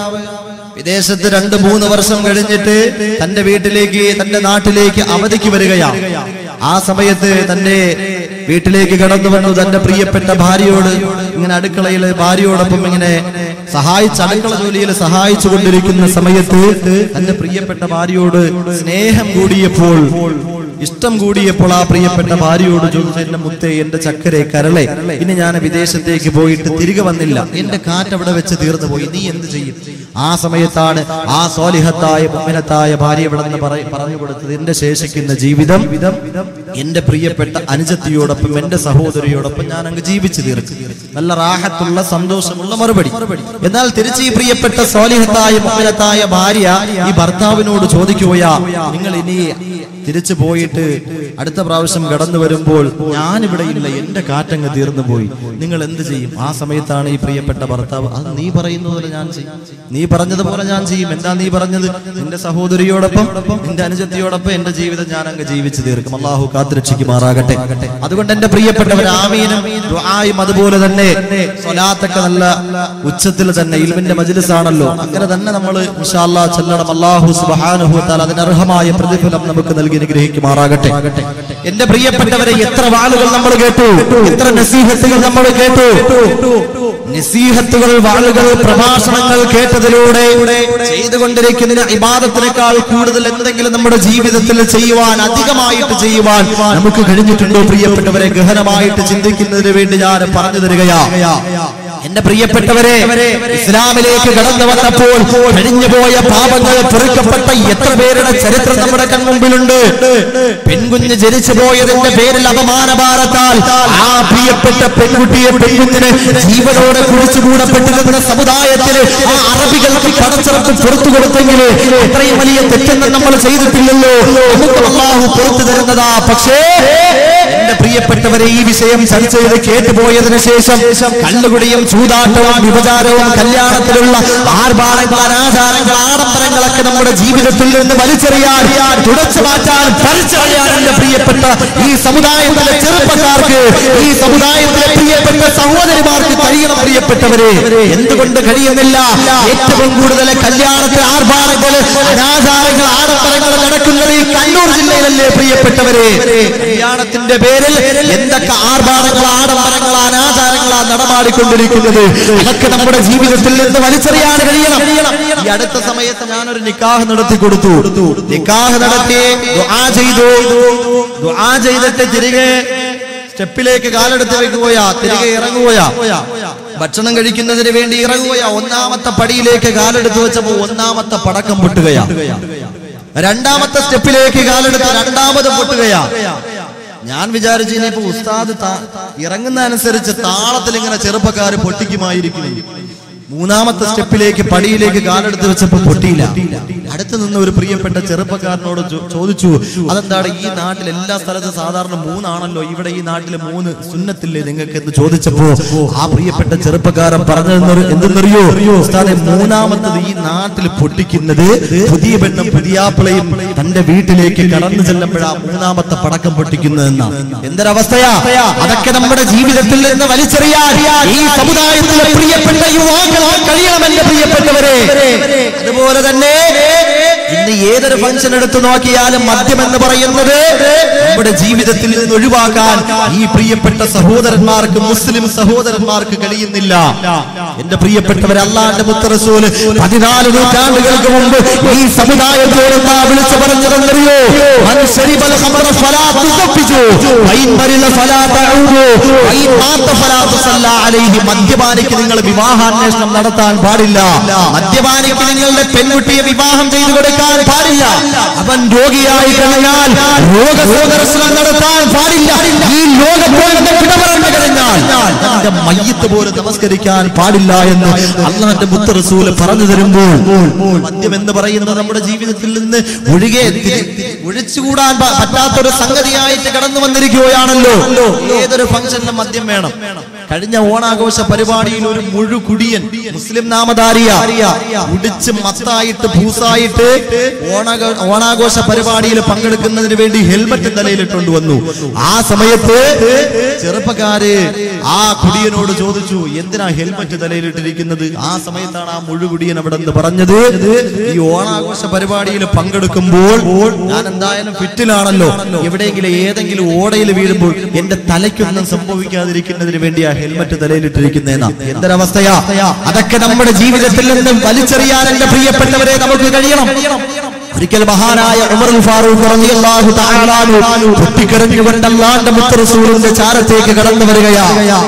വിദേശത്ത് രണ്ട് മൂന്ന് വർഷം കഴിഞ്ഞിട്ട് തന്റെ വീട്ടിലേക്ക് തന്റെ നാട്ടിലേക്ക് അവധിക്ക് വരികയാണ് ആ സമയത്ത് തന്റെ വീട്ടിലേക്ക് കടന്നു വന്നു തന്റെ പ്രിയപ്പെട്ട ഭാര്യയോട് ഇങ്ങനെ അടുക്കളയിൽ ഭാര്യയോടൊപ്പം ഇങ്ങനെ സഹായിച്ച് അടുക്കള ജോലിയിൽ സഹായിച്ചു കൊണ്ടിരിക്കുന്ന സമയത്ത് തന്റെ പ്രിയപ്പെട്ട ഭാര്യയോട് സ്നേഹം കൂടിയപ്പോൾ ഇഷ്ടം കൂടിയപ്പോൾ ആ പ്രിയപ്പെട്ട ഭാര്യയോട് ചോദിച്ചു എന്റെ മുത്തേ എന്റെ ചക്കരെ കരളെ ഇനി ഞാൻ വിദേശത്തേക്ക് പോയിട്ട് തിരികെ വന്നില്ല എന്റെ കാറ്റ് അവിടെ വെച്ച് തീർന്നു പോയി നീ എന്ത് ചെയ്യും ആ സമയത്താണ് ആ സോലിഹത്തായ മുമ്മിനത്തായ ഭാര്യ ഇവിടെ നിന്ന് പറ- പറഞ്ഞു കൊടുത്തത് എന്റെ ശേഷിക്കുന്ന ജീവിതം എന്റെ പ്രിയപ്പെട്ട അനുജത്തിയോടൊപ്പം എന്റെ സഹോദരിയോടൊപ്പം ഞാൻ അങ്ങ് ജീവിച്ചു തീർക്കും നല്ല റാഹത്തുള്ള സന്തോഷമുള്ള മറുപടി എന്നാൽ തിരിച്ച് ഈ പ്രിയപ്പെട്ട സോലിഹത്തായ മുമ്മിനത്തായ ഭാര്യ ഈ ഭർത്താവിനോട് ചോദിക്കുകയാ നിങ്ങൾ ഇനി തിരിച്ചു പോയിട്ട് അടുത്ത പ്രാവശ്യം കടന്നു വരുമ്പോൾ ഞാൻ ഇവിടെ ഇല്ല എന്റെ കാറ്റങ്ങ് തീർന്നു പോയി നിങ്ങൾ എന്ത് ചെയ്യും ആ സമയത്താണ് ഈ പ്രിയപ്പെട്ട ഭർത്താവ് അത് നീ പറയുന്നത് പോലെ ഞാൻ ചെയ്യും നീ പറഞ്ഞതുപോലെ ഞാൻ ചെയ്യും എന്താ നീ പറഞ്ഞത് നിന്റെ സഹോദരിയോടൊപ്പം നിന്റെ അനുജത്തിയോടൊപ്പം എന്റെ ജീവിതം ഞാൻ അങ്ങ് ജീവിച്ചു തീർക്കും അള്ളാഹു കാത്തുരക്ഷിക്കുമാറാകട്ടെ അതുകൊണ്ട് എന്റെ പ്രിയപ്പെട്ടവർ ആമീനും ദുആയും അതുപോലെ തന്നെ സ്വലാത്തൊക്കെ നല്ല ഉച്ചത്തിൽ തന്നെ ഇൽമിന്റെ മജ്ലിസാണല്ലോ അങ്ങനെ തന്നെ നമ്മൾ ഇൻഷാല്ലാ ചെല്ലണം അള്ളാഹു സുബ്ഹാനഹു വതആല അതിനർഹമായ പ്രതിഫലം നമുക്ക് നൽകി അനുഗ്രഹിക്കുമാറാകട്ടെ എന്റെ പ്രിയപ്പെട്ടവരെ എത്ര വാളുകൾ നമ്മൾ കേട്ടു എത്ര നസീഹത്തുകൾ നമ്മൾ കേട്ടു നസീഹത്തുകൾ വാളുകൾ പ്രഭാഷണങ്ങൾ കേട്ടതിലൂടെ ചെയ്തുകൊണ്ടിരിക്കുന്ന ഇബാദത്തിനേക്കാൾ കൂടുതൽ എന്തെങ്കിലും നമ്മുടെ ജീവിതത്തിൽ ചെയ്യുവാൻ അധികമായിട്ട് ചെയ്യുവാൻ നമുക്ക് കഴിഞ്ഞിട്ടുണ്ടോ പ്രിയപ്പെട്ടവരെ ഗഹനമായിട്ട് ചിന്തിക്കുന്നതിന് വേണ്ടി ഞാൻ പറഞ്ഞു തരികയാ എന്റെ പ്രിയപ്പെട്ടവരെ ഇസ്ലാമിലേക്ക് കടന്നു വന്നപ്പോൾ കഴിഞ്ഞുപോയ പാപങ്ങൾ പൊറുക്കപ്പെട്ട എത്ര പേരുടെ ചരിത്രം നമ്മുടെ കൺമുമ്പിലുണ്ട് പെൺകുഞ്ഞ് ജനിച്ചു പോയതിന്റെ പേരിൽ അപമാനഭാരത്താൽ ആ പ്രിയപ്പെട്ട പെൺകുട്ടിയെ പെൺകുഞ്ഞിന് ജീവനോടെ കുഴിച്ചുകൂടപ്പെട്ടിരുന്ന സമുദായത്തിന് ആ അറബികൾക്ക് കടച്ചിറപ്പ് പുറത്തു കൊടുത്തെങ്കിൽ ഇത്രയും വലിയ തെറ്റൊന്നും നമ്മൾ ചെയ്തിട്ടില്ലല്ലോ നമുക്ക് അള്ളാഹു പുറത്തു തരുന്നതാ പക്ഷേ എന്റെ പ്രിയപ്പെട്ടവരെ ഈ വിഷയം ചർച്ച ചെയ്ത് കേട്ടുപോയതിനു ശേഷം കള്ളുകുടിയും ചൂതാട്ടവും വിഭചാരവും കല്യാണത്തിലുള്ള ആർഭാടങ്ങൾ അനാചാരങ്ങൾ ആഡംബരങ്ങളൊക്കെ നമ്മുടെ ജീവിതത്തിൽ നിന്ന് വലിച്ചെറിയാൻ തുടച്ചു മാറ്റാൻ പറിച്ചറിയാൻ എന്റെ പ്രിയപ്പെട്ട ഈ സമുദായത്തിലെ ചെറുപ്പക്കാർക്ക് ഈ സമുദായത്തിലെ പ്രിയപ്പെട്ട സഹോദരിമാർക്ക് കഴിയണം പ്രിയപ്പെട്ടവരെ എന്തുകൊണ്ട് കഴിയുന്നില്ല ഏറ്റവും കൂടുതൽ കല്യാണത്തിൽ ആർഭാടങ്ങൾ അനാചാരങ്ങൾ ആഡംബരങ്ങൾ നടക്കുന്നത് ഈ കണ്ണൂർ ജില്ലയിലല്ലേ പ്രിയപ്പെട്ടവരെ കല്യാണത്തിന്റെ പേരിൽ എന്തൊക്കെ ആർഭാടങ്ങൾ ആഡംബരങ്ങൾ അനാചാരങ്ങളാ നടമാടിക്കൊണ്ടിരിക്കുന്നത് ഇതൊക്കെ നമ്മുടെ ജീവിതത്തിൽ നിന്ന് വലിച്ചെറിയാൻ കഴിയണം ഈ അടുത്ത സമയത്ത് ഞാനൊരു നിക്കാഹ് നടത്തി കൊടുത്തു നിക്കാഹ് നടത്തി ദുആ ചെയ്തു ദുആ ചെയ്തിട്ട് തിരികെ സ്റ്റെപ്പിലേക്ക് കാലെടുത്ത് വെക്കുകയാ തിരികെ ഇറങ്ങുകയാ ഭക്ഷണം കഴിക്കുന്നതിന് വേണ്ടി ഇറങ്ങുകയാ ഒന്നാമത്തെ പടിയിലേക്ക് കാലെടുത്ത് വെച്ചപ്പോ ഒന്നാമത്തെ പടക്കം പൊട്ടുകയാ രണ്ടാമത്തെ സ്റ്റെപ്പിലേക്ക് കാലെടുത്ത് രണ്ടാമത് പൊട്ടുകയാ ഞാൻ വിചാരിച്ചു ഇനിയിപ്പോ ഉസ്താദ് താ- ഇറങ്ങുന്ന അനുസരിച്ച് താളത്തിൽ ഇങ്ങനെ ചെറുപ്പക്കാർ പൊട്ടിക്കുമായിരിക്കും മൂന്നാമത്തെ സ്റ്റെപ്പിലേക്ക് പടിയിലേക്ക് കാലെടുത്ത് വെച്ചപ്പോ പൊട്ടിയില്ല അടുത്ത് നിന്ന് ഒരു പ്രിയപ്പെട്ട ചെറുപ്പക്കാരനോട് ചോ- ചോദിച്ചു അതെന്താണ് ഈ നാട്ടിൽ എല്ലാ സ്ഥലത്തും സാധാരണ മൂന്നാണല്ലോ ഇവിടെ ഈ നാട്ടിൽ മൂന്ന് സുന്നത്തില്ലേ നിങ്ങൾക്ക് എന്ന് ചോദിച്ചപ്പോ ആ പ്രിയപ്പെട്ട ചെറുപ്പക്കാരൻ പറഞ്ഞതെന്നൊരു എന്തെന്നറിയോ ഉസ്താദെ മൂന്നാമത്തത് ഈ നാട്ടിൽ പൊട്ടിക്കുന്നത് പുതിയ പെണ്ണും പുതിയാപ്പിളയും തന്റെ വീട്ടിലേക്ക് കടന്നു ചെല്ലുമ്പോഴാ മൂന്നാമത്തെ പടക്കം പൊട്ടിക്കുന്നതെന്നാണ് എന്തൊരവസ്ഥയാ അതൊക്കെ നമ്മുടെ ജീവിതത്തിൽ നിന്ന് വലിച്ചെറിയാൻ ഈ സമുദായത്തിലെ പ്രിയപ്പെട്ട യുവാക്കൾ കഴിയണം എന്റെ പ്രിയപ്പെട്ടവരെ അതുപോലെ തന്നെ ഇന്ന് ഏതൊരു ഫംഗ്ഷൻ എടുത്തു നോക്കിയാലും മദ്യം എന്ന് പറയുന്നത് നമ്മുടെ ജീവിതത്തിൽ നിന്ന് ഒഴിവാക്കാൻ ഈ പ്രിയപ്പെട്ട സഹോദരന്മാർക്ക് മുസ്ലിം സഹോദരന്മാർക്ക് കഴിയുന്നില്ല എന്റെ പ്രിയപ്പെട്ടവർ അള്ളാന്റെ മുത്തറസൂല് പതിനാല് നൂറ്റാണ്ടുകൾക്ക് മുമ്പ് ഈ സമുദായത്തോട് എന്താ വിളിച്ചു പറഞ്ഞതെന്നറിയോ മൻ ശരിബൽ ഖമറ ഫലാ തുസഫിജു വൈൻ മരില ഫലാ തഊദു വൈൻ മാത ഫലാ തുസല്ല അലൈഹി മദ്യപാനിക്ക് നിങ്ങൾ വിവാഹാന്വേഷണം നടത്താൻ പാടില്ല മദ്യപാനിക്ക് നിങ്ങളുടെ പെൺകുട്ടിയെ വിവാഹം ചെയ്തു കൊടുക്കാൻ പാടില്ല അവൻ രോഗിയായി കഴിഞ്ഞാൽ രോഗസോദർശനം നടത്താൻ പാടില്ല ഈ ലോകത്തോട് വിട പറഞ്ഞു കഴിഞ്ഞാൽ തന്റെ മയ്യത്ത് പോലും നമസ്കരിക്കാൻ പാടില്ല എന്ന് അള്ളാന്റെ മുത്തറസൂല് പറഞ്ഞു തരുമ്പോൾ മദ്യം എന്ന് പറയുന്നത് നമ്മുടെ ജീവിതത്തിൽ നിന്ന് ഒഴികെ തി- ഒഴിച്ചുകൂടാൻ പ- പറ്റാത്തൊരു സംഗതിയായിട്ട് കടന്നു വന്നിരിക്കുകയാണല്ലോ ഏതൊരു ഫംഗ്ഷനിലും മദ്യം വേണം കഴിഞ്ഞ ഓണാഘോഷ പരിപാടിയിൽ ഒരു മുഴുകുടിയൻ മുസ്ലിം നാമധാരിയ ഉടിച്ച് മത്തായിട്ട് പൂസായിട്ട് ഓണാഘോ- ഓണാഘോഷ പരിപാടിയിൽ പങ്കെടുക്കുന്നതിന് വേണ്ടി ഹെൽമറ്റ് തലയിലിട്ടുണ്ട് വന്നു ആ സമയത്ത് ചെറുപ്പക്കാര് ആ കുടിയനോട് ചോദിച്ചു എന്തിനാ ഹെൽമറ്റ് തലയിലിട്ടിരിക്കുന്നത് ആ സമയത്താണ് ആ മുഴുകുടിയൻ അവിടെ നിന്ന് പറഞ്ഞത് ഈ ഓണാഘോഷ പരിപാടിയിൽ പങ്കെടുക്കുമ്പോൾ ഞാൻ എന്തായാലും ഫിറ്റിലാണല്ലോ എവിടെയെങ്കിലും ഏതെങ്കിലും ഓടയിൽ വീഴുമ്പോൾ എന്റെ തലയ്ക്കൊന്നും സംഭവിക്കാതിരിക്കുന്നതിന് വേണ്ടി ആ ഹെൽമറ്റ് തലയിലിട്ടിരിക്കുന്നതെന്നാ എന്തൊരവസ്ഥയാ അതൊക്കെ നമ്മുടെ ജീവിതത്തിൽ നിന്ന് വലിച്ചെറിയാൻ എന്റെ പ്രിയപ്പെട്ടവരെ നമുക്ക് കഴിയണം ഒരിക്കൽ മഹാനായ ഉമർ ഫാറൂഖ് റളിയല്ലാഹു തആല അൻഹു പൊട്ടിക്കരഞ്ഞുകൊണ്ട് അല്ലാഹുവിന്റെ മുത്തറസൂലിന്റെ ചാരത്തേക്ക് കടന്നു വരികയാ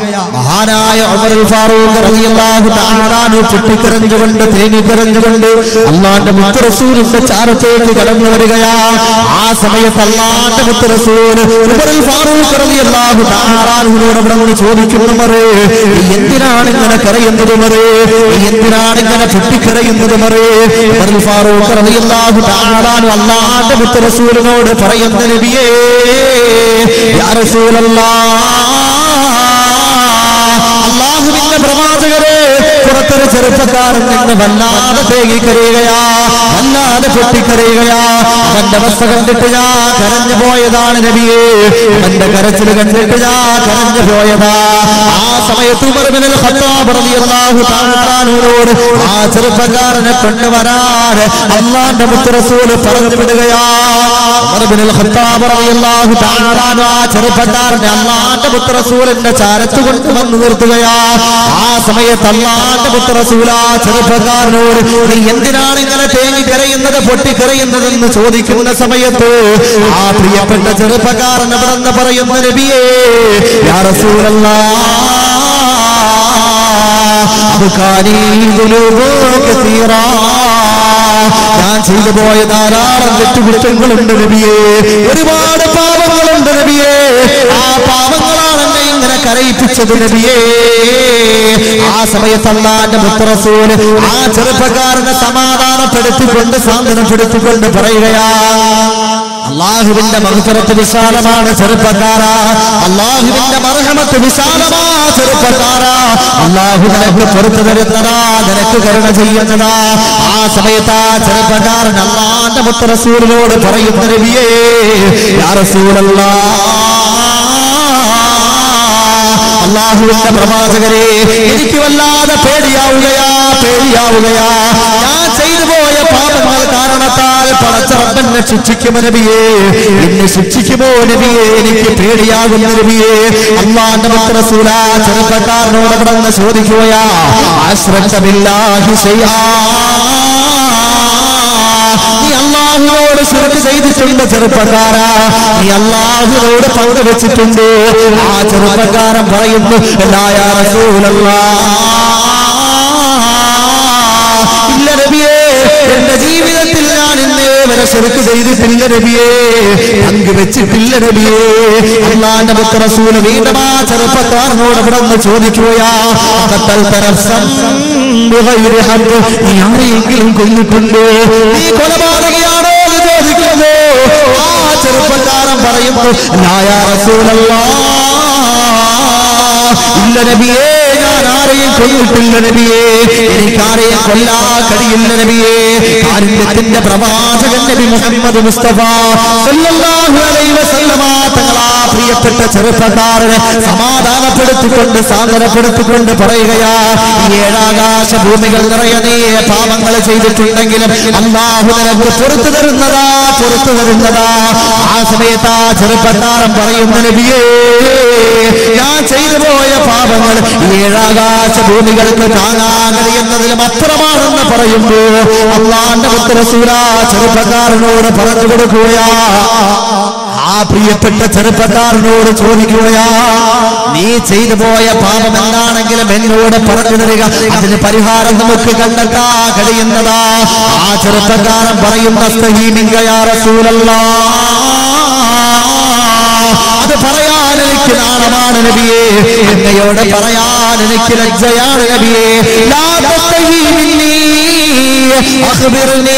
മഹാനായ ഉമർ ഫാറൂഖ് റളിയല്ലാഹു തആല അൻഹു പൊട്ടിക്കരഞ്ഞുകൊണ്ട് തേങ്ങിക്കരഞ്ഞുകൊണ്ട് അല്ലാഹുവിന്റെ മുത്തറസൂലിന്റെ ചാരത്തേക്ക് കടന്നു വരികയാ ആ സമയത്ത് അല്ലാഹുവിന്റെ മുത്തറസൂൽ ഉമർ ഫാറൂഖ് റളിയല്ലാഹു തആല അൻഹുവിനോട് അവിടെ നിന്ന് ചോദിക്കുന്നു മറേ നീ എന്തിനാണ് ഇങ്ങനെ കരയുന്നത് മറേ നീ എന്തിനാണ് ഇങ്ങനെ പൊട്ടിക്കരയുന്നത് മറേ ഉമർ ഫാറൂഖ് റളിയല്ലാഹു തആല അൻഹു അല്ലാഹുവിന്റെ മുത്തറസൂലിനോട് പറയുന്ന നബിയേ യാ റസൂലല്ലാഹ് അള്ളാഹുവിന്റെ പ്രവാചകരെ പുറത്തൊരു ചെറുപ്പക്കാരൻ നിന്ന് വല്ലാതെ തേങ്ങിക്കരയുകയാ വല്ലാതെ പൊട്ടിക്കരയുകയാ അവന്റെ അവസ്ഥ കണ്ടിട്ട് ഞാൻ കരഞ്ഞു പോയതാണ് നബിയെ അവന്റെ കരച്ചിൽ കണ്ടിട്ട് ഞാൻ കരഞ്ഞു പോയതാ ആ സമയത്ത് ഉമർ ഇബ്നുൽ ഖത്താബ് റളിയല്ലാഹു തആല അൻഹുവോട് ആ ചെറുപ്പക്കാരനെ കൊണ്ടുവരാൻ അള്ളാന്റെ മുത്തറസൂല് പറഞ്ഞു വിടുകയാ ഉമർ ഇബ്നുൽ ഖത്താബ് റളിയല്ലാഹു തആല അൻഹു ആ ചെറുപ്പക്കാരനെ അള്ളാന്റെ മുത്തറസൂലിന്റെ ചാരത്ത് കൊണ്ടുവന്ന് നിർത്തുകയാ ആ സമയത്ത് അള്ളാന്റെ മുത്തറസൂല ആ ചെറുപ്പക്കാരനോട് നീ എന്തിനാണ് ഇങ്ങനെ തേങ്ങി കരയുന്നത് പൊട്ടിക്കരയുന്നതെന്ന് ചോദിക്കുന്ന സമയത്ത് ആ പ്രിയപ്പെട്ട ചെറുപ്പക്കാരൻ അവിടെ നിന്ന് പറയുന്ന നബിയേ യാ റസൂലല്ലാഹ് അബ്കാനി ദുനൂബു കസീറാ ഞാൻ ചെയ്തു പോയ ധാരാളം തെറ്റുകുറ്റങ്ങളുണ്ട് നബിയേ ഒരുപാട് പാപങ്ങളുണ്ട് നബിയേ ആ പാപങ്ങളാണ് എന്നെ ഇങ്ങനെ കരയിപ്പിച്ചത് നബിയേ ആ സമയത്ത് അള്ളാന്റെ മുത്തറസൂല് ആ ചെറുപ്പക്കാരനെ സമാധാനപ്പെടുത്തിക്കൊണ്ട് സാന്ത്വനപ്പെടുത്തിക്കൊണ്ട് പറയുകയാ അള്ളാഹുവിന്റെ മഹുത്തരത്ത് വിശാലമാണ് ചെറുപ്പക്കാര അള്ളാഹുവിന്റെ മർഹമത്ത് വിശാലമാ ചെറുപ്പക്കാര അള്ളാഹു നിനക്ക് പുറത്തു തരുന്നതാ നിനക്ക് കരുണ ചെയ്യുന്നതാ ആ സമയത്ത് ആ ചെറുപ്പക്കാരൻ അള്ളാന്റെ മുത്തറസൂലിനോട് പറയുന്ന നബിയേ യാ റസൂലല്ലാ അള്ളാഹുവിന്റെ പ്രവാചകരെ എനിക്ക് വല്ലാതെ പേടിയാവുകയാ പേടിയാവുകയാ ഞാൻ ചെയ്തു പോയ പാപങ്ങൾ കാരണത്താൽ പടച്ചറബെന്നെ ശിക്ഷിക്കുമോ നബിയേ എന്നെ ശിക്ഷിക്കുമോ നബിയേ എനിക്ക് പേടിയാകുന്ന നബിയേ അള്ളാന്റെ മത്രസൂല ചെറുപ്പക്കാരനോട് അവിടെ നിന്ന് ചോദിക്കുകയാ ആശ്രമില്ലാഹി ചെയ്യാ നീ അള്ളാഹുവോട് ശിർക്ക് ചെയ്തിട്ടുണ്ട് ചെറുപ്പക്കാരാ നീ അള്ളാഹുവോട് പങ്കുവെച്ചിട്ടുണ്ട് ആ ചെറുപ്പക്കാരൻ പറയുന്നു "ലാ യാ റസൂലല്ലാഹ്." ഇല്ല നബിയേ എന്റെ ജീവിതത്തിൽ ഞാൻ ഇന്നേ വരെ ശിർക്ക് ചെയ്തിട്ടില്ല നബിയേ പങ്കുവെച്ചിട്ടില്ല നബിയേ അള്ളാന്റെ മുത്ത റസൂല് വീണ്ടും ആ ചെറുപ്പക്കാരനോട് ഇവിടെ നിന്ന് ചോദിക്കുകയാ "ഖത്തൽത നഫ്സൻ ബിഗൈരി ഹഖ്?" നീ ആരെയെങ്കിലും കൊന്നിട്ടുണ്ടോ നീ കൊലപാതകയാണോ എന്ന് ചോദിക്കുന്നു ആ ചെറുപ്പക്കാരൻ പറയുന്നു "ലാ യാ റസൂലല്ലാഹ് ഇല്ല നബിയേ ഞാൻ ആരെയും കൊന്നിട്ടില്ല നബിയേ എനിക്ക് ആരെയും കൊല്ലാ കഴിയില്ല നബിയേ കാരുണ്യത്തിന്റെ പ്രവാചകൻ നബി മുഹമ്മദ് മുസ്തഫ സല്ലല്ലാഹു അലൈഹി വസല്ലമ തങ്ങളാ പ്രിയപ്പെട്ട ചെറുപ്പക്കാരനെ സമാധാനപ്പെടുത്തിക്കൊണ്ട് സാന്ത്വനപ്പെടുത്തിക്കൊണ്ട് പറയുകയാ ഈ ഏഴാകാശ ഭൂമികൾ നിറയെ നീ പാപങ്ങൾ ചെയ്തിട്ടുണ്ടെങ്കിലും അള്ളാഹു നിനക്ക് പുറത്തു തരുന്നതാ പുറത്തു തരുന്നതാ ആ സമയത്ത് ആ ചെറുപ്പക്കാരൻ പറയുന്ന നബിയേ ഞാൻ ചെയ്തു പോയ പാപങ്ങൾ ഈ ഏഴാകാശ ഭൂമികൾക്ക് താങ്ങാൻ കഴിയുന്നതിലും അത്രമാണെന്ന് പറയുമ്പോ അള്ളാന്റെ മുത്തരസൂര ചെറുപ്പക്കാരനോട് പറഞ്ഞു കൊടുക്കുകയാ ആ പ്രിയപ്പെട്ട ചെറുപ്പക്കാരനോട് ചോദിക്കുകയാ നീ ചെയ്തു പോയ പാപം എന്താണെങ്കിലും എന്നോട് പറഞ്ഞു തരിക അതിന് പരിഹാരം നമുക്ക് കണ്ടെത്താ കഴിയുന്നതാ ആ ചെറുപ്പക്കാരൻ പറയുന്ന സ്തഹീമിങ്കയാ റസൂലല്ലാ അത് പറയാൻ എനിക്ക് നാണമാണ് നബിയെ എന്നയോട് പറയാൻ എനിക്ക് ലജ്ജയാണ് നബിയെ ലാ തസ്തഹീ മിന്നീ, അഖ്ബിർനീ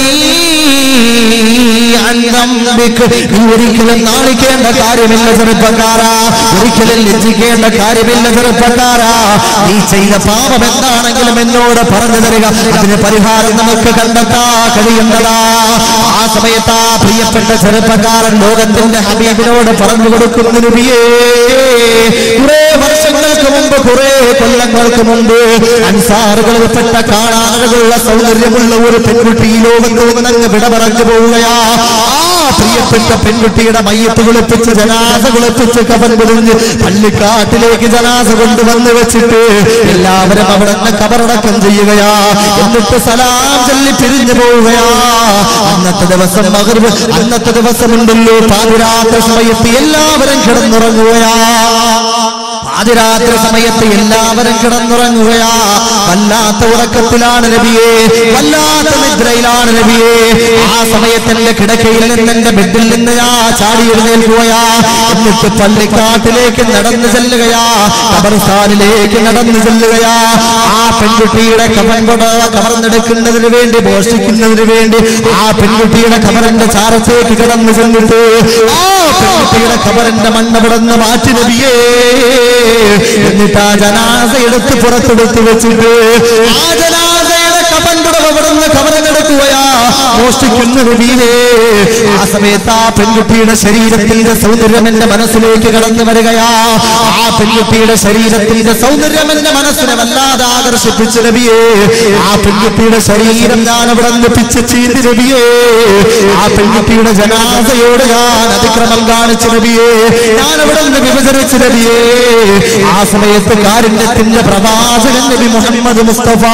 അൻ ദംബിക്. നീ ഒരിക്കലും നാണിക്കേണ്ട കാര്യമില്ല ചെറുപ്പക്കാരാ ഒരിക്കലും ലജ്ജിക്കേണ്ട കാര്യമില്ല ചെറുപ്പക്കാരാ നീ ചെയ്ത പാപം എന്താണെങ്കിലും എന്നോട് പറഞ്ഞു തരിക അതിന് പരിഹാരം നമുക്ക് കണ്ടെത്താ കഴിയുന്നതാ ആ സമയത്ത് ആ പ്രിയപ്പെട്ട ചെറുപ്പക്കാരൻ ലോകത്തിന്റെ ഹബീബിനോട് പറഞ്ഞു കൊടുക്കുന്നു നബിയേ കുറെ വർഷങ്ങൾക്ക് മുമ്പ് കുറെ കൊല്ലങ്ങൾക്ക് മുമ്പ് അൻസാറുകളിൽപ്പെട്ട കാണാനുള്ള സൗന്ദര്യമുള്ള ഒരു പെൺകുട്ടി ഈ ലോകത്ത് നിന്നങ്ങ് വിട പറഞ്ഞു പോവുകയാ ആ പ്രിയപ്പെട്ട പെൺകുട്ടിയുടെ മയ്യത്ത് കുളിപ്പിച്ച് ജനാസ കുളിപ്പിച്ച് കവൻ പൊതിഞ്ഞ് പള്ളിക്കാട്ടിലേക്ക് ജനാസ കൊണ്ടുവന്ന് വെച്ചിട്ട് എല്ലാവരും അവിടെ നിന്ന് കബറടക്കം ചെയ്യുകയാ എന്നിട്ട് സലാം ചൊല്ലി പിരിഞ്ഞു പോവുകയാ അന്നത്തെ ദിവസം മകർവ് അന്നത്തെ ദിവസമുണ്ടല്ലോ പാതിരാത്രി സമയത്ത് എല്ലാവരും കിടന്നുറങ്ങുകയാ പാതിരാത്രി സമയത്ത് എല്ലാവരും കിടന്നുറങ്ങുകയാ വല്ലാത്ത ഉറക്കത്തിലാണ് നബിയെ വല്ലാത്ത നിദ്രയിലാണ് നബിയെ ആ സമയത്ത് എന്റെ കിടക്കയിൽ നിന്ന് എന്റെ ബെഡിൽ നിന്ന് ഞാൻ ചാടി എഴുന്നേൽക്കുകയാ എന്നിട്ട് പള്ളിക്കാട്ടിലേക്ക് നടന്നു ചെല്ലുകയാ കബർസ്ഥാനിലേക്ക് നടന്നു ചെല്ലുകയാ ആ പെൺകുട്ടിയുടെ കവൻ കൊട കവർന്നെടുക്കുന്നതിന് വേണ്ടി മോഷ്ടിക്കുന്നതിന് വേണ്ടി ആ പെൺകുട്ടിയുടെ കബറിന്റെ ചാരത്തേക്ക് കിടന്നു ചെന്നിട്ട് ആ പെൺകുട്ടിയുടെ കബറിന്റെ മണ്ണ് വിടന്ന് മാറ്റി നബിയേ എന്നിട്ട് ആ ജനാസ എടുത്ത് പുറത്തെടുത്ത് വെച്ചിട്ട് ആ ജനാസയുടെ കബൻ കുടവ വിടുന്ന് കബറെടുക്കുകയാ മോഷ്ടിക്കുന്ന നബിയേ ആ സമയത്ത് ആ പെൺകുട്ടിയുടെ ശരീരത്തിന്റെ സൗന്ദര്യം എന്റെ മനസ്സിലേക്ക് കടന്നു വരികയാ ആ പെൺകുട്ടിയുടെ ശരീരത്തിന്റെ സൗന്ദര്യം എന്റെ മനസ്സിനെ വല്ലാതെ ആകർഷിപ്പിച്ചു നബിയേ ആ പെൺകുട്ടിയുടെ ശരീരം ഞാൻ അവിടെ നിന്ന് പിച്ച് ചീന്തി നബിയേ ആ പെൺകുട്ടിയുടെ ജനാസയോട് ഞാൻ അതിക്രമം കാണിച്ചു നബിയേ ഞാൻ അവിടെ നിന്ന് വിഭജനിച്ചു നബിയേ ആ സമയത്ത് കാരുണ്യത്തിന്റെ പ്രവാചകൻ നബി മുഹമ്മദ് മുസ്തഫ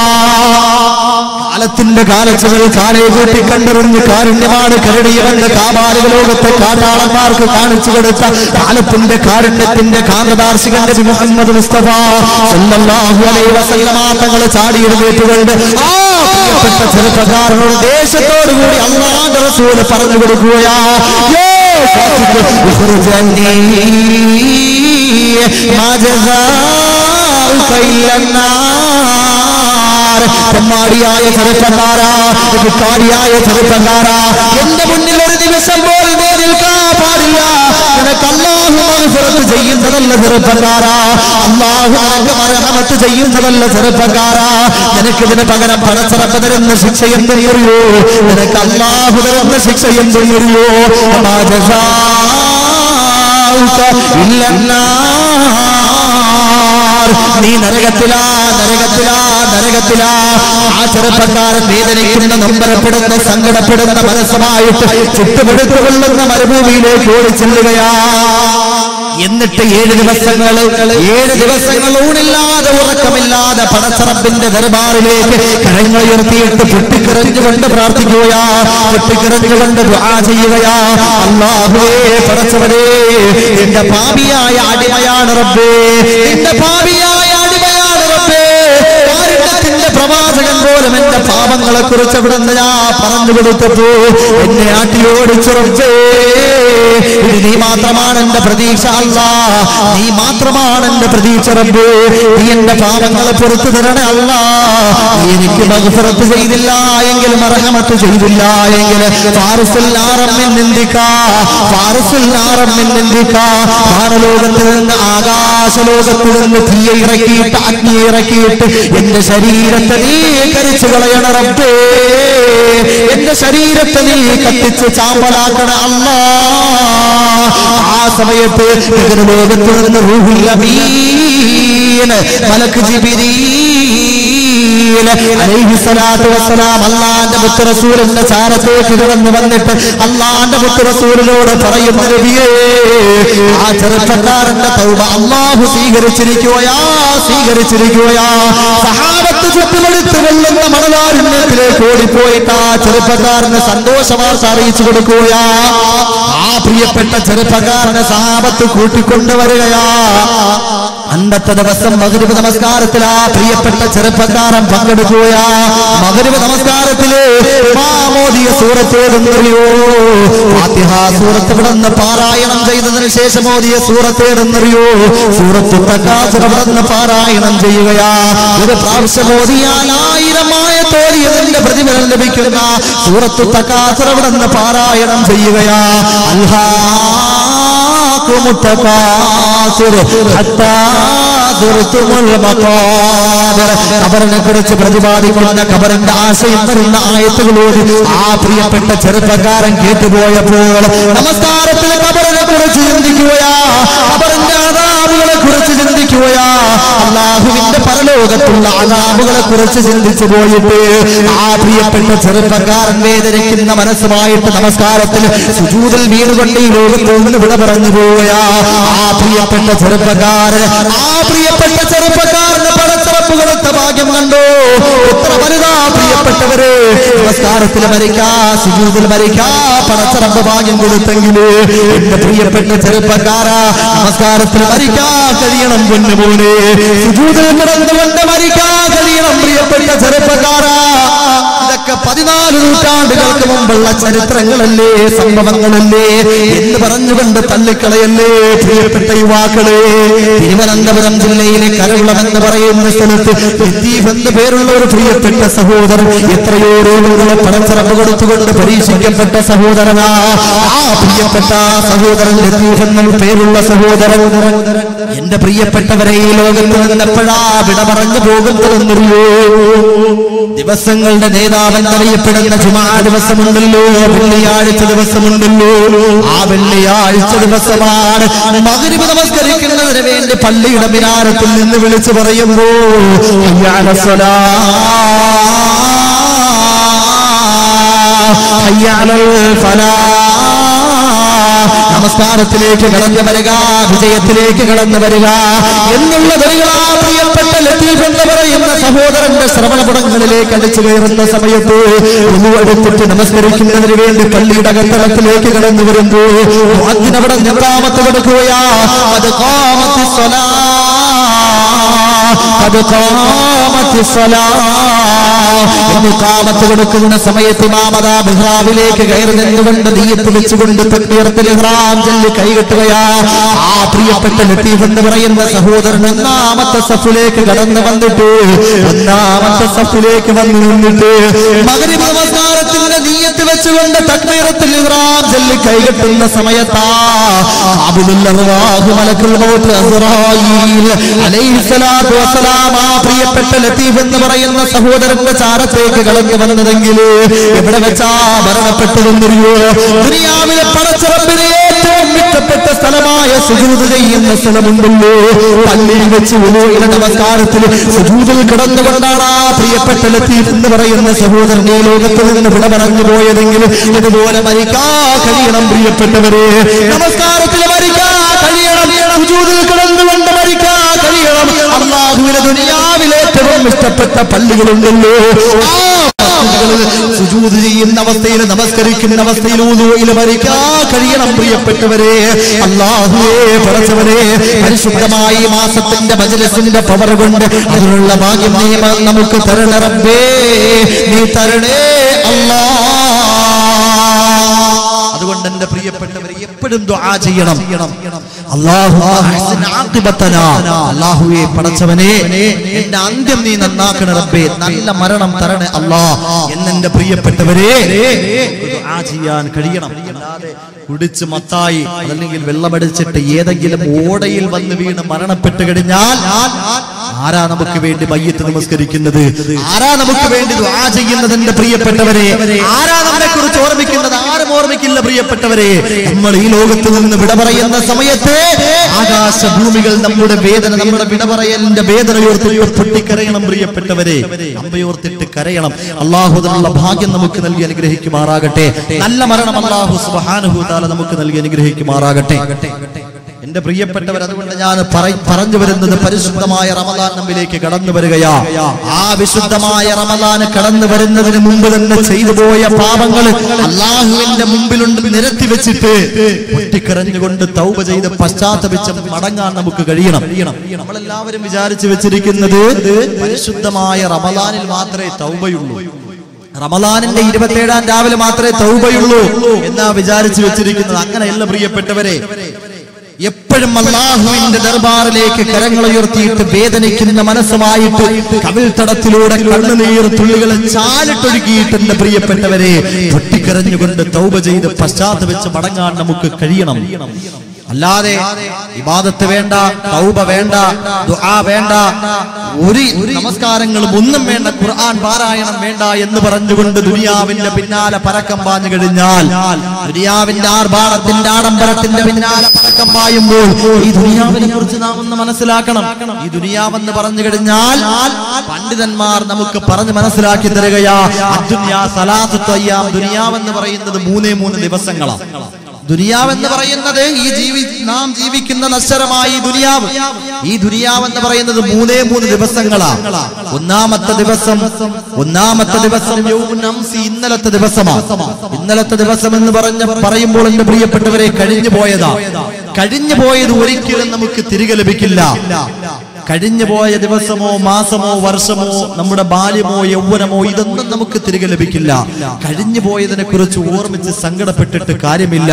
കാലത്തിന്റെ കാലച്ചുകൾ കാലെ കൂട്ടി കണ്ടെറിഞ്ഞ് കാരുണ്യമാണ് കരടിയവന്റെ കാപാലിക ലോകത്തെ കാട്ടാളന്മാർക്ക് കാണിച്ചു കൊടുത്ത കാലത്തിന്റെ കാരുണ്യത്തിന്റെ കാന്തദാർശികൻ നബി മുഹമ്മദ് മുസ്തഫ സല്ലല്ലാഹു അലൈഹി വസല്ലമ തങ്ങൾ ചാടി എഴുന്നേറ്റുകൊണ്ട് ആ പ്രിയപ്പെട്ട ചെറുപ്പക്കാരനോട് ദേശത്തോടു കൂടി അള്ളാഹുവിന്റെ റസൂൽ പറഞ്ഞു കൊടുക്കുകയാ യോ ഫാത്തിഖ് ഉഖ്റുജ് അന്നീ മാ ജസാഉക ഇല്ലന്നാർ തെമ്മാടിയായ ചെറുപ്പക്കാരാ വിക്കാരിയായ ചെറുപ്പക്കാരാ എന്റെ മുന്നിൽ ഒരു നിമിഷം പോലും നീ നിൽക്കാൻ പാടില്ല നിനക്ക് അള്ളാഹു മഗ്ഫിറത്ത് ചെയ്യുന്നതല്ല ചെറുപ്പക്കാരാ അള്ളാഹു നിനക്ക് മരഹമത്ത് ചെയ്യുന്നതല്ല ചെറുപ്പക്കാരാ നിനക്ക് ഇതിന് പകരം പണച്ചറപ്പ് തരുന്ന ശിക്ഷ എന്തെന്നറിയോ നിനക്ക് അള്ളാഹു തരുന്ന ശിക്ഷ എന്തെന്നറിയോ മാ ജസാഉക ഇല്ലന്നാർ നീ നരകത്തിലാ നരകത്തിലാ നരകത്തിലാ ആ ചെറുപ്പക്കാരൻ വേദനിക്കുന്ന നൊമ്പരപ്പെടുന്ന സങ്കടപ്പെടുന്ന മനസ്സുമായിട്ട് ചുട്ടുപെടുത്തുകൊള്ളുന്ന മരുഭൂമിയിലേക്ക് ഓടി ചെല്ലുകയാ എന്നിട്ട് ഏഴ് ദിവസങ്ങൾ ഏഴ് ദിവസങ്ങൾ ഊണില്ലാതെ ഉറക്കമില്ലാതെ പടച്ചറപ്പിന്റെ ദർബാറിലേക്ക് കരങ്ങൾ ഉയർത്തിയിട്ട് പൊട്ടിക്കിറഞ്ഞുകൊണ്ട് പ്രാർത്ഥിക്കുകയാ പൊട്ടിക്കിറഞ്ഞുകൊണ്ട് ദുആ ചെയ്യുകയാ അള്ളാഹുവേ പടച്ചവരേ എന്റെ പാപിയായ അടിമയാണ് റബ്ബേ എന്റെ പാപിയായ അടിമയാണ് റബ്ബേ കാരുണ്യത്തിന്റെ പ്രവാചകൻ പോലെ പോലും എന്റെ പാപങ്ങളെ കുറിച്ച് അവിടുന്ന് ഞാൻ പറഞ്ഞു കൊടുത്തപ്പോ എന്നെ ആട്ടിയോടിച്ചു റബ്ബേ ഇത് നീ മാത്രമാണ് എന്റെ പ്രതീക്ഷ അല്ല നീ മാത്രമാണ് എന്റെ പ്രതീക്ഷ റബ്ബേ നീ എന്റെ പാപങ്ങളെ പുറത്തു തരണേ അല്ല നീ എനിക്ക് മഗ്ഫിറത്ത് ചെയ്തില്ല എങ്കിൽ മറഹമത്ത് ചെയ്തില്ല എങ്കിൽ ഫാറിസുൽ നാറമ്മിൽ നിന്ദിക്ക ഫാറിസുൽ നാറമ്മിൽ നിന്ദിക്ക വാനലോകത്ത് നിന്ന് ആകാശലോകത്ത് നിന്ന് തീയെ ഇറക്കിയിട്ട് അഗ്നി ഇറക്കിയിട്ട് എന്റെ ശരീരത്തെ നീ കരിച്ചു കളയണ റബ്ബേ എന്റെ ശരീരത്തെ നീ കത്തിച്ച് ചാമ്പലാക്കണ അല്ല ആ സമയത്ത് ഇതിന് ലോകത്ത് നിന്ന് റൂഹുൽ അമീൻ മലക്ക് ജിബിരീൽ അലൈഹിസ്സലാത്തു വസ്സലാം അള്ളാന്റെ മുത്ത് റസൂലിന്റെ ചാരത്തേക്ക് കടന്നു വന്നിട്ട് അള്ളാന്റെ മുത്ത് റസൂലിനോട് പറയുന്ന നബിയേ ആ ചെറുപ്പക്കാരന്റെ തൗബ അള്ളാഹു സ്വീകരിച്ചിരിക്കുകയാ സ്വീകരിച്ചിരിക്കുകയാ സഹാബത്ത് ചുറ്റുമെടുത്ത് വെള്ളുന്ന മണലാരുണ്യത്തിലേക്ക് ഓടിപ്പോയിട്ട് ആ ചെറുപ്പക്കാരന് സന്തോഷവാർത്ത അറിയിച്ചു കൊടുക്കുകയാ ആ പ്രിയപ്പെട്ട ചെറുപ്പക്കാരനെ സഹാബത്ത് കൂട്ടിക്കൊണ്ടുവരികയാ അന്നത്തെ ദിവസം മകരുവ് നമസ്കാരത്തിൽ ആ പ്രിയപ്പെട്ട ചെറുപ്പക്കാരൻ പങ്കെടുക്കുകയാ മകരുവ് നമസ്കാരത്തില് മാമോദിയ സൂറത്തേതെന്നറിയോ ഫാത്തിഹ സൂറത്ത് വിടന്ന് പാരായണം ചെയ്തതിന് ശേഷം ഓതിയ സൂറത്തേതെന്നറിയോ സൂറത്ത് തക്കാസുര വിടന്ന് പാരായണം ചെയ്യുകയാ ഒരു പ്രാവശ്യം ഓതിയാൽ ആയിരമായ തോതിയതിന്റെ പ്രതിഫലം ലഭിക്കുന്ന സൂറത്ത് തക്കാസുര വിടന്ന് പാരായണം ചെയ്യുകയാ അൽഹാ ألهاكم التكاثر حتى زرتم المقابر ഖബറിനെ കുറിച്ച് പ്രതിപാദിക്കുന്ന ഖബറിന്റെ ആശയം വരുന്ന ആയത്തുകളോട് ആ പ്രിയപ്പെട്ട ചെറുപ്പക്കാരൻ കേട്ടുപോയപ്പോൾ നമസ്കാരത്തിൽ ഖബറിനെ കുറിച്ച് ചിന്തിക്കുകയാ ഖബറിന്റെ അതാബുകളെ കുറിച്ച് ചിന്തിക്കുകയാ അള്ളാഹുവിന്റെ പരലോകത്തുള്ള അതാബുകളെ കുറിച്ച് ചിന്തിച്ചു പോയിട്ട് ആ പ്രിയപ്പെട്ട ചെറുപ്പക്കാരൻ വേദനിക്കുന്ന മനസ്സുമായിട്ട് നമസ്കാരത്തിൽ സുജൂതിൽ വീടുകൊണ്ട് ഈ ലോകത്തിൽ നിന്ന് വിട പറഞ്ഞു പോവുകയാ ആ പ്രിയപ്പെട്ട ചെറുപ്പക്കാരൻ ആ പ്രിയപ്പെട്ട ചെറുപ്പക്കാരന് പടച്ചിറപ്പ് കൊടുത്ത ഭാഗ്യം കണ്ടോ എത്ര വലുതാ പ്രിയപ്പെട്ടവര് നമസ്കാരത്തിൽ മരിക്കാ സുജൂതിൽ മരിക്കാ പടച്ചിറപ്പ് ഭാഗ്യം കൊടുത്തെങ്കില് എന്റെ പ്രിയപ്പെട്ട ചെറുപ്പക്കാരാ നമസ്കാരത്തിൽ മരിക്കാ കഴിയണം പൊന്നുപോലെ സുജൂതിൽ കിടന്നുകൊണ്ട് മരിക്കാ കഴിയണം പ്രിയപ്പെട്ട ചെറുപ്പക്കാരാ ഇതൊക്കെ പതിനാല് നൂറ്റാണ്ടുകൾക്ക് മുമ്പുള്ള ചരിത്രങ്ങളല്ലേ സംഭവങ്ങളല്ലേ എന്ന് പറഞ്ഞുകൊണ്ട് തള്ളിക്കളയല്ലേ പ്രിയപ്പെട്ട യുവാക്കളെ തിരുവനന്തപുരം ജില്ലയിലെ കരകുളം എന്ന് പറയുന്ന സ്ഥലത്ത് ലത്തീഫ് എന്ന് പേരുള്ള ഒരു പ്രിയപ്പെട്ട സഹോദരൻ എത്രയോ രോഗങ്ങളെ പണച്ചിറപ്പ് കൊടുത്തുകൊണ്ട് പരീക്ഷിക്കപ്പെട്ട സഹോദരനാ ആ പ്രിയപ്പെട്ട സഹോദരൻ ലത്തീഫ് എന്ന പേരുള്ള സഹോദരൻ എന്റെ പ്രിയപ്പെട്ടവരെ ഈ ലോകത്ത് നിന്നെപ്പോഴാ വിട പറഞ്ഞു പോകുന്നതെന്നറിയോ ദിവസങ്ങളുടെ നേതാവൻ അറിയപ്പെടുന്ന ജുമാ ദിവസമുണ്ടല്ലോ വെള്ളിയാഴ്ച ദിവസമുണ്ടല്ലോ ആ വെള്ളിയാഴ്ച ദിവസമാണ് മകരിവ് നമസ്കരിക്കുന്നതിന് വേണ്ടി പള്ളിയുടെ മിനാരത്തിൽ നിന്ന് വിളിച്ചു പറയുമ്പോ ഹയ്യാല സ്വലാ, ഹയ്യാലൽ ഫലാ. നമസ്കാരത്തിലേക്ക് കടന്നു വരിക വിജയത്തിലേക്ക് കടന്നു വരിക എന്നുള്ള വരിക പ്രിയപ്പെട്ട ലത്തീഫ് എന്ന് പറയുന്ന സഹോദരന്റെ ശ്രവണപടങ്ങളിലേക്ക് അടിച്ചു കയറുന്ന സമയത്ത് എടുത്തിട്ട് നമസ്കരിക്കുന്നതിന് വേണ്ടി പള്ളിയുടെ അകത്തളത്തിലേക്ക് കടന്നു വരുമ്പോ അതിനവിടെ ഞെട്ടാമത്ത് കൊടുക്കുകയാ അത് കാമത്തി സ്വലാ അത് കാമത്തി സ്വലാ എന്ന് കാമത്ത് കൊടുക്കുന്ന സമയത്ത് മാമത ബിഹ്റാവിലേക്ക് കയറി നിന്നുകൊണ്ട് നീയത്ത് വെച്ചുകൊണ്ട് തക്ബീറത്തിൽ ഇഹ്റാം ചൊല്ലി കൈകെട്ടുകയാ ആ പ്രിയപ്പെട്ട ലത്തീഫ് എന്ന് പറയുന്ന സഹോദരൻ ഒന്നാമത്തെ സഫിലേക്ക് കടന്നു വന്നിട്ട് ഒന്നാമത്തെ സഫിലേക്ക് വന്നു നിന്നിട്ട് മകരിബ് നമസ്കാരത്തിന്റെ നീയത്ത് വെച്ചുകൊണ്ട് തക്ബീറത്തിൽ ഇഹ്റാം ചൊല്ലി കൈകെട്ടുന്ന സമയത്താ അബ്ദുല്ലാഹു മലക്കുൽ മൗത്ത് അസ്റായീൽ അലൈഹിസ്സലാത്തു വസ്സലാം ആ പ്രിയപ്പെട്ട ലത്തീഫ് എന്ന് പറയുന്ന സഹോദരന്റെ ചാരത്തേക്ക് കടന്നു വന്നതെങ്കിൽ എവിടെ വെച്ചാ മരണപ്പെട്ടതെന്നറിയോ ദുനിയാവിലെ പടച്ചിറപ്പിനെ ഏറ്റവും ഇഷ്ടപ്പെട്ട സ്ഥലമായ സുജൂത് ചെയ്യുന്ന സ്ഥലമുണ്ടല്ലോ പള്ളിയിൽ വെച്ച് ഉലൂഹിന്റെ നമസ്കാരത്തിൽ സുജൂതിൽ കിടന്നുകൊണ്ടാണ് ആ പ്രിയപ്പെട്ട ലത്തീഫ് എന്ന് പറയുന്ന സഹോദരൻ ഈ ലോകത്ത് നിന്ന് വിട പറഞ്ഞു പോയതെങ്കിൽ ഇതുപോലെ മരിക്കാ കഴിയണം പ്രിയപ്പെട്ടവരെ നമസ്കാരത്തിൽ മരിക്കാ കഴിയണം സുജൂതിൽ കിടന്നുകൊണ്ട് മരിക്കാ കഴിയണം അള്ളാഹുവിനെ ദുനിയാവിൽ ഏറ്റവും ഇഷ്ടപ്പെട്ട പള്ളികളുണ്ടല്ലോ ആ സുജൂദുകളിൽ സുജൂദ് ചെയ്യുന്ന അവസ്ഥയിൽ നമസ്കരിക്കുന്ന അവസ്ഥയിൽ ഊതുവയിൽ മരിക്കാൻ കഴിയണം പ്രിയപ്പെട്ടവരെ അള്ളാഹുവേ പടച്ചവരെ പരിശുദ്ധമായ ഈ മാസത്തിന്റെ മജലസിന്റെ പവർ കൊണ്ട് അതിനുള്ള ഭാഗ്യം നീ നമുക്ക് തരണ റബ്ബേ നീ തരണേ അല്ലാ അതുകൊണ്ട് എന്റെ പ്രിയപ്പെട്ടവരെ എപ്പോഴും ദുആ ചെയ്യണം അല്ലാഹു അഹ്സിൻ ആഖിബത്തനാ. അല്ലാഹുവേ പടച്ചവനെ എന്റെ അന്ത്യം നീ നന്നാക്കണ റബ്ബേ നല്ല മരണം തരണേ അല്ലാ എന്നെന്റെ പ്രിയപ്പെട്ടവരെ ദുആ ചെയ്യാൻ കഴിയണം അല്ലാതെ കുടിച്ച് മത്തായി അതല്ലെങ്കിൽ വെള്ളമടിച്ചിട്ട് ഏതെങ്കിലും ഓടയിൽ വന്ന് വീണ് മരണപ്പെട്ട് കഴിഞ്ഞാൽ ആരാ നമുക്ക് വേണ്ടി മയ്യത്ത് നമസ്കരിക്കുന്നത് ആരാ നമുക്ക് വേണ്ടി ദുആ ചെയ്യുന്നത് എന്റെ പ്രിയപ്പെട്ടവരെ ആരാ നമ്മെ കുറിച്ച് ഓർമ്മിക്കുന്നത് ആരും ഓർമ്മിക്കില്ല പ്രിയപ്പെട്ടവരെ നമ്മൾ ഈ ലോകത്ത് നിന്ന് വിട പറയുന്ന സമയത്ത് ആകാശ ഭൂമികൾ നമ്മുടെ വേദന നമ്മുടെ വിട പറയലിന്റെ വേദനയോർത്ത് പൊട്ടിക്കരയണം പ്രിയപ്പെട്ടവരെ അമ്പയോർത്തിട്ട് കരയണം അള്ളാഹുദിനുള്ള ഭാഗ്യം നമുക്ക് നൽകി അനുഗ്രഹിക്കുമാറാകട്ടെ നല്ല മരണം അള്ളാഹു സുബ്ഹാനഹു തആല നമുക്ക് നൽകി അനുഗ്രഹിക്കുമാറാകട്ടെ എന്റെ പ്രിയപ്പെട്ടവർ അതുകൊണ്ട് ഞാൻ പറ- പറഞ്ഞു വരുന്നത് പരിശുദ്ധമായ റമദാൻ നമ്മിലേക്ക് കടന്നു വരികയാ ആ വിശുദ്ധമായ റമദാൻ കടന്നു വരുന്നതിന് മുമ്പ് തന്നെ ചെയ്തു പോയ പാപങ്ങൾ അള്ളാഹുവിന്റെ മുമ്പിലുണ്ട് നിരത്തി വെച്ചിട്ട് പൊട്ടിക്കരഞ്ഞുകൊണ്ട് തൗബ ചെയ്ത് പശ്ചാത്തപിച്ച് മടങ്ങാൻ നമുക്ക് കഴിയണം നമ്മളെല്ലാവരും വിചാരിച്ചു വെച്ചിരിക്കുന്നത് പരിശുദ്ധമായ റമദാനിൽ മാത്രമേ തൗബയുള്ളൂ റമദാനിന്റെ ഇരുപത്തേഴാം രാവിലെ മാത്രമേ തൗബയുള്ളൂ എന്നാ വിചാരിച്ചു വെച്ചിരിക്കുന്നത് അങ്ങനെയല്ല പ്രിയപ്പെട്ടവരെ എപ്പോഴും അള്ളാഹുവിന്റെ ദർബാറിലേക്ക് കരങ്ങളുയർത്തിയിട്ട് വേദനിക്കുന്ന മനസ്സുമായിട്ട് കവിൾത്തടത്തിലൂടെ കണ്ണുനീർ തുള്ളികളെ ചാലിട്ടൊഴുകിയിട്ട് എന്റെ പ്രിയപ്പെട്ടവരെ പൊട്ടിക്കരഞ്ഞുകൊണ്ട് തൗബ ചെയ്ത് പശ്ചാത്തപിച്ച് മടങ്ങാൻ നമുക്ക് കഴിയണം അല്ലാതെ ഇബാദത്ത് വേണ്ട തൗബ വേണ്ട ദുആ വേണ്ട ഒരു നമസ്കാരങ്ങളും ഒന്നും വേണ്ട ഖുർആൻ പാരായണം വേണ്ട എന്ന് പറഞ്ഞുകൊണ്ട് ദുനിയാവിന്റെ പിന്നാലെ പരക്കം പാഞ്ഞു കഴിഞ്ഞാൽ ദുനിയാവിന്റെ ആർഭാടത്തിന്റെ ആഡംബരത്തിന്റെ പിന്നാലെ പരക്കം പായുമ്പോൾ ഈ ദുനിയാവിനെ കുറിച്ച് നാം ഒന്ന് മനസ്സിലാക്കണം ഈ ദുനിയാവെന്ന് പറഞ്ഞു കഴിഞ്ഞാൽ പണ്ഡിതന്മാർ നമുക്ക് പറഞ്ഞ് മനസ്സിലാക്കി തരികയാ അദ്ദുന്യാ സലാസത്തു അയ്യാം ദുനിയാവെന്ന് പറയുന്നത് മൂന്നേ മൂന്ന് ദിവസങ്ങളാണ് ദുനിയാവ് എന്ന് പറയുന്നത് ഈ ജീവി നാം ജീവിക്കുന്ന നശ്വരമായ ഈ ദുനിയാവ് ഈ ദുനിയാവ് എന്ന് പറയുന്നത് മൂന്നേ മൂന്ന് ദിവസങ്ങളാണ് ഒന്നാമത്തെ ദിവസം ഒന്നാമത്തെ ദിവസം യൗമുൻ അംസി ഇന്നലത്തെ ദിവസമാണ് ഇന്നലത്തെ ദിവസം എന്ന് പറഞ്ഞ പറയുമ്പോൾ എന്റെ പ്രിയപ്പെട്ടവരെ കഴിഞ്ഞു പോയതാ കഴിഞ്ഞു പോയത് ഒരിക്കലും നമുക്ക് തിരികെ ലഭിക്കില്ല കഴിഞ്ഞു പോയ ദിവസമോ മാസമോ വർഷമോ നമ്മുടെ ബാല്യമോ യൗവനമോ ഇതൊന്നും നമുക്ക് തിരികെ ലഭിക്കില്ല കഴിഞ്ഞു പോയതിനെ കുറിച്ച് ഓർമ്മിച്ച് സങ്കടപ്പെട്ടിട്ട് കാര്യമില്ല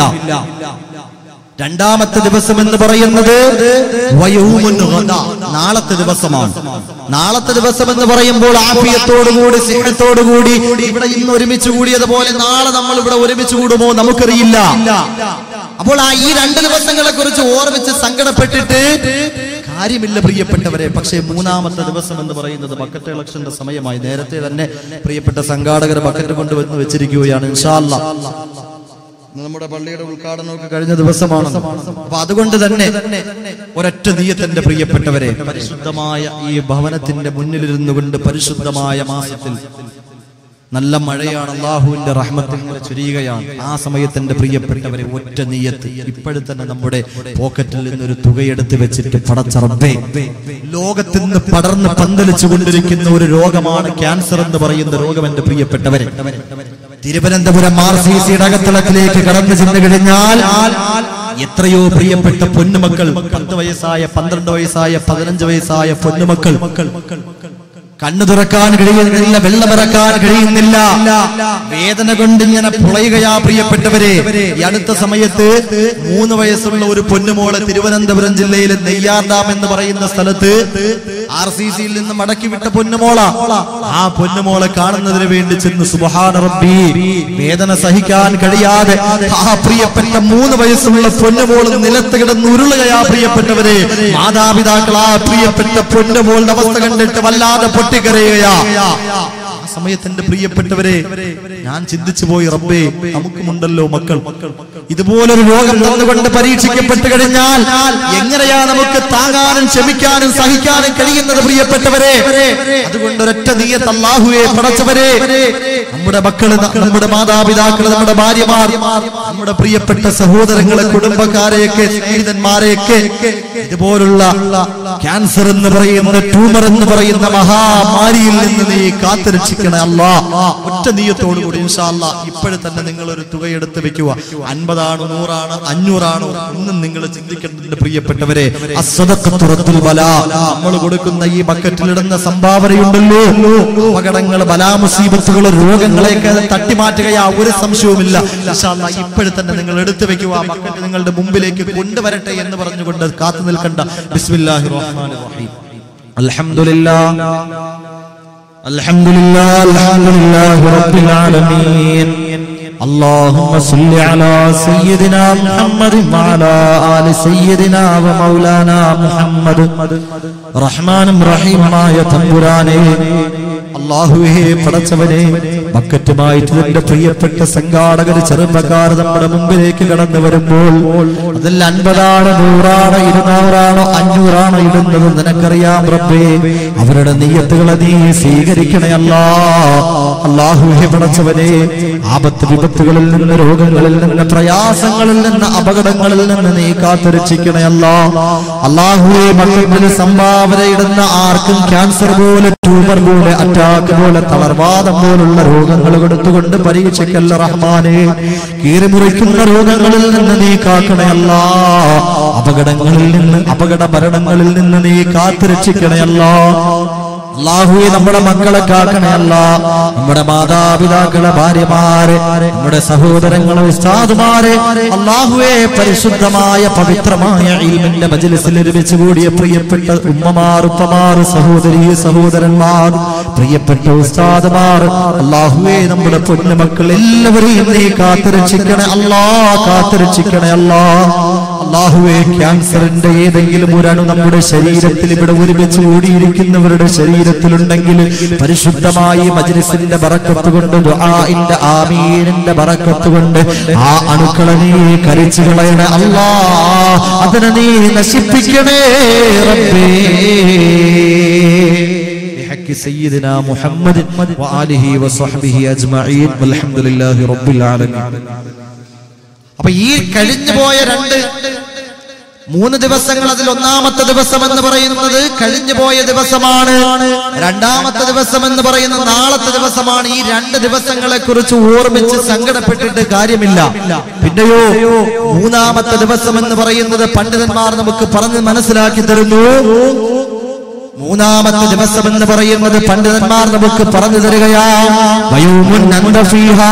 രണ്ടാമത്തെ ദിവസം എന്ന് പറയുന്നത് വയൗമുൻ ഗദ. നാളത്തെ ദിവസമാണ് നാളത്തെ ദിവസം എന്ന് പറയുമ്പോൾ ആഫിയത്തോടുകൂടി സ്നേഹത്തോടുകൂടി ഇവിടെ ഇന്ന് ഒരുമിച്ച് കൂടിയതുപോലെ നാളെ നമ്മൾ ഇവിടെ ഒരുമിച്ച് കൂടുമോ നമുക്കറിയില്ല അപ്പോൾ ആ ഈ രണ്ട് ദിവസങ്ങളെ കുറിച്ച് ഓർമ്മിച്ച് സങ്കടപ്പെട്ടിട്ട് കാര്യമില്ല പ്രിയപ്പെട്ടവരെ പക്ഷേ മൂന്നാമത്തെ ദിവസം എന്ന് പറയുന്നത് ബക്കറ്റ് ഇലക്ഷന്റെ സമയമായി നേരത്തെ തന്നെ പ്രിയപ്പെട്ട സംഘാടകർ ബക്കറ്റ് കൊണ്ടുവന്ന് വെച്ചിരിക്കുകയാണ് ഇൻഷാല്ല നമ്മുടെ പള്ളിയുടെ ഉദ്ഘാടനമൊക്കെ കഴിഞ്ഞ ദിവസമാണ് അപ്പൊ അതുകൊണ്ട് തന്നെ ഒരൊറ്റ നീയത്തിന്റെ പ്രിയപ്പെട്ടവരെ പരിശുദ്ധമായ ഈ ഭവനത്തിന്റെ മുന്നിലിരുന്നു കൊണ്ട് പരിശുദ്ധമായ മാസത്തിൽ നല്ല മഴയാണ് അള്ളാഹുവിന്റെ റഹ്മത്തിൽ ഇങ്ങനെ ചുരിയുകയാണ് ആ സമയത്തിന്റെ പ്രിയപ്പെട്ടവരെ ഒറ്റ നീയത്ത് ഇപ്പോഴും തന്നെ നമ്മുടെ പോക്കറ്റിൽ നിന്നൊരു തുകയെടുത്ത് വെച്ചിട്ട് പടച്ചറബേ ലോകത്തിൽ നിന്ന് പടർന്ന് പന്തലിച്ചു കൊണ്ടിരിക്കുന്ന ഒരു രോഗമാണ് ക്യാൻസർ എന്ന് പറയുന്ന രോഗം എന്റെ പ്രിയപ്പെട്ടവരെ തിരുവനന്തപുരം ആർ സി സിയുടെ അകത്തളത്തിലേക്ക് കടന്നു ചെന്ന് കഴിഞ്ഞാൽ എത്രയോ പ്രിയപ്പെട്ട പൊന്നുമക്കൾ പത്ത് വയസ്സായ പന്ത്രണ്ട് വയസ്സായ പതിനഞ്ച് വയസ്സായ പൊന്നുമക്കൾ കണ്ണു തുറക്കാൻ കഴിയുന്നില്ല വെള്ളമിറക്കാൻ കഴിയുന്നില്ല വേദന കൊണ്ട് ഇങ്ങനെ പുളയുകയാ പ്രിയപ്പെട്ടവരെ ഈ അടുത്ത സമയത്ത് മൂന്ന് വയസ്സുള്ള ഒരു പൊന്നുമോളെ തിരുവനന്തപുരം ജില്ലയിലെ നെയ്യാർ ഡാം എന്ന് പറയുന്ന സ്ഥലത്ത് ആർ സി സിയിൽ നിന്ന് മടക്കി വിട്ട പൊന്നുമോള ആ പൊന്നുമോളെ കാണുന്നതിന് വേണ്ടി ചെന്ന് സുബഹാന റബ്ബി വേദന സഹിക്കാൻ കഴിയാതെ ആ പ്രിയപ്പെട്ട മൂന്ന് വയസ്സുള്ള പൊന്നുമോൾ നിലത്ത് കിടന്ന് ഉരുളുകയാ പ്രിയപ്പെട്ടവരെ മാതാപിതാക്കൾ ആ പ്രിയപ്പെട്ട പൊന്നുമോളുടെ അവസ്ഥ കണ്ടിട്ട് വല്ലാതെ പൊട്ടിക്കരയുകയാ ആ സമയത്ത് എന്റെ പ്രിയപ്പെട്ടവരെ ഞാൻ ചിന്തിച്ചു പോയി റബ്ബേ നമുക്കുമുണ്ടല്ലോ മക്കൾ ഇതുപോലൊരു രോഗം തന്നുകൊണ്ട് പരീക്ഷിക്കപ്പെട്ട് കഴിഞ്ഞാൽ എങ്ങനെയാ നമുക്ക് താങ്ങാനും ക്ഷമിക്കാനും സഹിക്കാനും കഴിയുന്നത് പ്രിയപ്പെട്ടവരെ അതുകൊണ്ട് ഒരൊറ്റ നീയത്ത് അല്ലാഹുവേ പടച്ചവരെ നമ്മുടെ മക്കള് നമ്മുടെ മാതാപിതാക്കള് നമ്മുടെ ഭാര്യമാർ നമ്മുടെ പ്രിയപ്പെട്ട സഹോദരങ്ങളെ കുടുംബക്കാരെയൊക്കെ സ്നേഹിതന്മാരെയൊക്കെ ഇതുപോലുള്ള ക്യാൻസർ എന്ന് പറയുന്ന ട്യൂമർ എന്ന് പറയുന്ന മഹാമാരിയിൽ നിന്ന് നീ കാത്തുരക്ഷിക്കണം കാത്തിരക്ഷിക്കണേ അല്ല ഒറ്റ നീയത്തോടു കൂടി ഇൻഷാല്ല ഇപ്പോഴും തന്നെ നിങ്ങൾ ഒരു തുക എടുത്ത് വെക്കുക അൻപതാണ് നൂറാണ് അഞ്ഞൂറാണ് ഒന്നും നിങ്ങൾ ചിന്തിക്കേണ്ടതിന്റെ പ്രിയപ്പെട്ടവരെ അസ്വദക്കത്തുറത്തുൽ ബല നമ്മൾ കൊടുക്കുന്ന ഈ ബക്കറ്റിലിടുന്ന സംഭാവനയുണ്ടല്ലോ അപകടങ്ങൾ ബലാമുസീബത്തുകൾ രോഗങ്ങളെയൊക്കെ അത് തട്ടിമാറ്റുകയാ ഒരു സംശയവുമില്ല ഇൻഷാല്ലാ ഇപ്പോഴും തന്നെ നിങ്ങൾ എടുത്തു വെക്കുക ആ ബക്കറ്റ് നിങ്ങളുടെ മുമ്പിലേക്ക് കൊണ്ടുവരട്ടെ എന്ന് പറഞ്ഞുകൊണ്ട് കാത്തു നിൽക്കണ്ട ബിസ്മില്ലാഹി റഹ്മാനിർ റഹീം അൽഹംദുലില്ലാ അൽഹംദുലില്ലാ അൽഹംദുലില്ലാഹി റബ്ബിൽ ആലമീൻ اللهم صل على سيدنا محمد وعلى آل سيدنا ومولانا محمد റഹ്മാനും റഹീമായ തമ്പുരാനെ അള്ളാഹുവേ പടച്ചവനെ ബക്കറ്റുമായിട്ട് നിന്റെ പ്രിയപ്പെട്ട സംഘാടകർ ചെറുപ്പക്കാർ നമ്മുടെ മുമ്പിലേക്ക് കടന്നു വരുമ്പോൾ അതിൽ അൻപതാണ് നൂറാണ് ഇരുന്നൂറാണോ അഞ്ഞൂറാണോ ഇടുന്നത് നിനക്കറിയാം റബ്ബേ അവരുടെ നീയത്തുകളെ നീ സ്വീകരിക്കണേ അല്ലാ അള്ളാഹുവേ പടച്ചവനെ ആപത്ത് വിപത്തുകളിൽ നിന്ന് രോഗങ്ങളിൽ നിന്ന് പ്രയാസങ്ങളിൽ നിന്ന് അപകടങ്ങളിൽ നിന്ന് നീ കാത്തുരക്ഷിക്കണേ അല്ലാ അള്ളാഹുവെ മക്കളിൽ സംഭാവനയിടുന്ന ആർക്കും ക്യാൻസർ പോലെ ട്യൂമർ പോലെ അറ്റാക്ക് പോലെ തളർവാദം പോലുള്ള രോഗങ്ങൾ കൊടുത്തുകൊണ്ട് പരീക്ഷയ്ക്കല്ല റഹ്മാനെ കീറിമുറിക്കുന്ന രോഗങ്ങളിൽ നിന്ന് നീ കാക്കണയല്ല അപകടങ്ങളിൽ നിന്ന് അപകട മരണങ്ങളിൽ നിന്ന് നീ കാത്തുരക്ഷിക്കണയല്ല അള്ളാഹുവെ നമ്മുടെ മക്കളെ കാക്കണയല്ല നമ്മുടെ മാതാപിതാക്കളെ ഭാര്യമാരെ നമ്മുടെ സഹോദരങ്ങളെ ഉസ്താദുമാരെ അള്ളാഹുവെ പരിശുദ്ധമായ പവിത്രമായ ഇൽമിന്റെ മജ്ലിസിൽ ഒരുമിച്ച് കൂടിയ പ്രിയപ്പെട്ട ഉമ്മമാർ ഉപ്പമാർ സഹോദരി സഹോദരന്മാർ പ്രിയപ്പെട്ട ഉസ്താദുമാർ അള്ളാഹുവെ നമ്മുടെ പൊന്നുമക്കൾ എല്ലാവരെയും നീ കാത്തുരക്ഷിക്കണേ അല്ലാ കാത്തുരക്ഷിക്കണേ അല്ലാ അള്ളാഹുവെ ക്യാൻസറിന്റെ ഏതെങ്കിലും ഒരു അണു നമ്മുടെ ശരീരത്തിൽ ഇവിടെ ഒരുമിച്ച് കൂടിയിരിക്കുന്നവരുടെ ശരീരത്തിലുണ്ടെങ്കിൽ പരിശുദ്ധമായി മജ്ലിസിന്റെ ബറക്കത്ത് കൊണ്ട് ദുആഇന്റെ ആമീനിന്റെ ബറക്കത്ത് കൊണ്ട് ആ അണുക്കളെ നീ കരിച്ചു കളയണേ അല്ലാ അതിനെ നീ നശിപ്പിക്കണേ റബ്ബേ بحق سيدنا محمد وآله وصحبه أجمعين والحمد لله رب العالمين അപ്പൊ ഈ കഴിഞ്ഞു പോയ രണ്ട് മൂന്ന് ദിവസങ്ങൾ അതിൽ ഒന്നാമത്തെ ദിവസം എന്ന് പറയുന്നത് കഴിഞ്ഞു പോയ ദിവസമാണ് രണ്ടാമത്തെ ദിവസം എന്ന് പറയുന്നത് നാളത്തെ ദിവസമാണ് ഈ രണ്ട് ദിവസങ്ങളെ കുറിച്ച് ഓർമ്മിച്ച് സങ്കടപ്പെട്ടിട്ട് കാര്യമില്ല പിന്നെയോ മൂന്നാമത്തെ ദിവസം എന്ന് പറയുന്നത് പണ്ഡിതന്മാർ നമുക്ക് പറഞ്ഞ് മനസ്സിലാക്കി തരുന്നു മൂന്നാമത്തെ ദിവസം എന്ന് പറയുന്നത് പണ്ഡിതന്മാർ നമുക്ക് പറഞ്ഞു തരികയാ വയോമുൻ അന്തഫീഹാ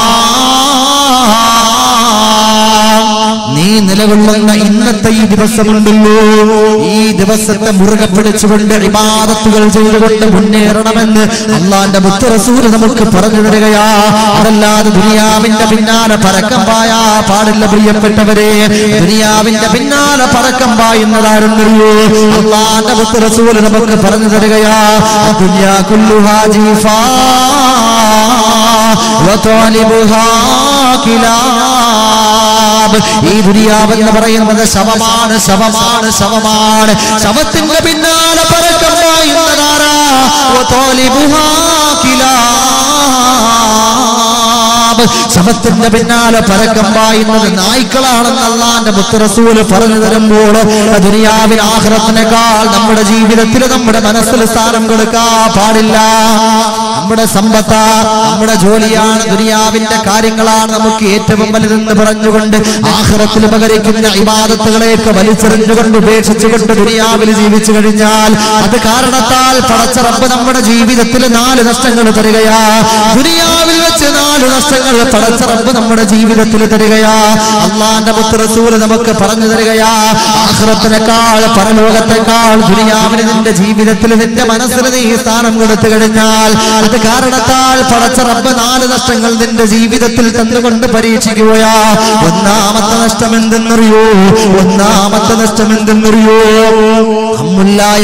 നീ നിലകൊള്ളുന്ന ഇന്നത്തെ ഈ ദിവസമുണ്ടല്ലോ ഈ ദിവസത്തെ മുറുകെ പിടിച്ചുകൊണ്ട് ഇബാദത്തുകൾ ചെയ്തുകൊണ്ട് മുന്നേറണമെന്ന് അള്ളാന്റെ മുത്തറസൂര് നമുക്ക് പറഞ്ഞു തരികയാ അതല്ലാതെ ദുനിയാവിന്റെ പിന്നാലെ പരക്കം പായാ പാടില്ല പ്രിയപ്പെട്ടവരെ ദുനിയാവിന്റെ പിന്നാലെ പരക്കം പായുന്നതാരെന്നറിയോ അള്ളാന്റെ മുത്തറസൂര് നമുക്ക് പറഞ്ഞു തരികയാ ദുനിയാ കുല്ലുഹാ ജീഫാ وطالبها كلاب ഈ ദുനിയാവെന്ന് പറയുന്നത് ശവമാണ് ശവമാണ് ശവമാണ് ശവത്തിന്റെ പിന്നാലെ പരക്കം പായുന്നതാരാ وطالبها كلاب ശവത്തിന്റെ പിന്നാലെ പരക്കം പായുന്നത് നായ്ക്കളാണെന്ന് അള്ളാന്റെ മുത്തറസൂല് പറഞ്ഞു തരുമ്പോൾ ദുനിയാവിൽ ആഹ്റത്തിനേക്കാൾ നമ്മുടെ ജീവിതത്തിൽ നമ്മുടെ മനസ്സിൽ സ്ഥാനം കൊടുക്കാൻ പാടില്ല നമ്മുടെ സമ്പത്ത് നമ്മുടെ ജോലിയാണ് ദുനിയാവിന്റെ കാര്യങ്ങളാണ് നമുക്ക് ഏറ്റവും വലുതെന്ന് പറഞ്ഞുകൊണ്ട് ആഹ്റത്തിൽ പകരിക്കുന്ന ഇബാദത്തുകളെയൊക്കെ വലിച്ചെറിഞ്ഞുകൊണ്ട് ഉപേക്ഷിച്ചുകൊണ്ട് ദുനിയാവിൽ ജീവിച്ചു കഴിഞ്ഞാൽ അത് കാരണത്താൽ പടച്ച റബ്ബ് നമ്മുടെ ജീവിതത്തിൽ നാല് നഷ്ടങ്ങൾ തരികയാ ദുനിയാവിൽ വെച്ച് നാല് നഷ്ടങ്ങൾ പടച്ച റബ്ബ് നമ്മുടെ ജീവിതത്തിൽ തരികയാ അള്ളാന്റെ മുത്തറസൂല് നമുക്ക് പറഞ്ഞു തരികയാ ആഹ്റത്തിനേക്കാൾ പരലോകത്തെക്കാൾ ദുനിയാവിന് നിന്റെ ജീവിതത്തിൽ നിന്റെ മനസ്സിൽ നീ സ്ഥാനം കൊടുത്തു കഴിഞ്ഞാൽ അത് കാരണത്താൽ പടച്ച റബ്ബ് നാല് നഷ്ടങ്ങൾ നിന്റെ ജീവിതത്തിൽ തന്നുകൊണ്ട് പരീക്ഷിക്കുകയാ ഒന്നാമത്തെ നഷ്ടം എന്തെന്നറിയോ ഒന്നാമത്തെ നഷ്ടം എന്തെന്നറിയോ അമ്മുല്ലായ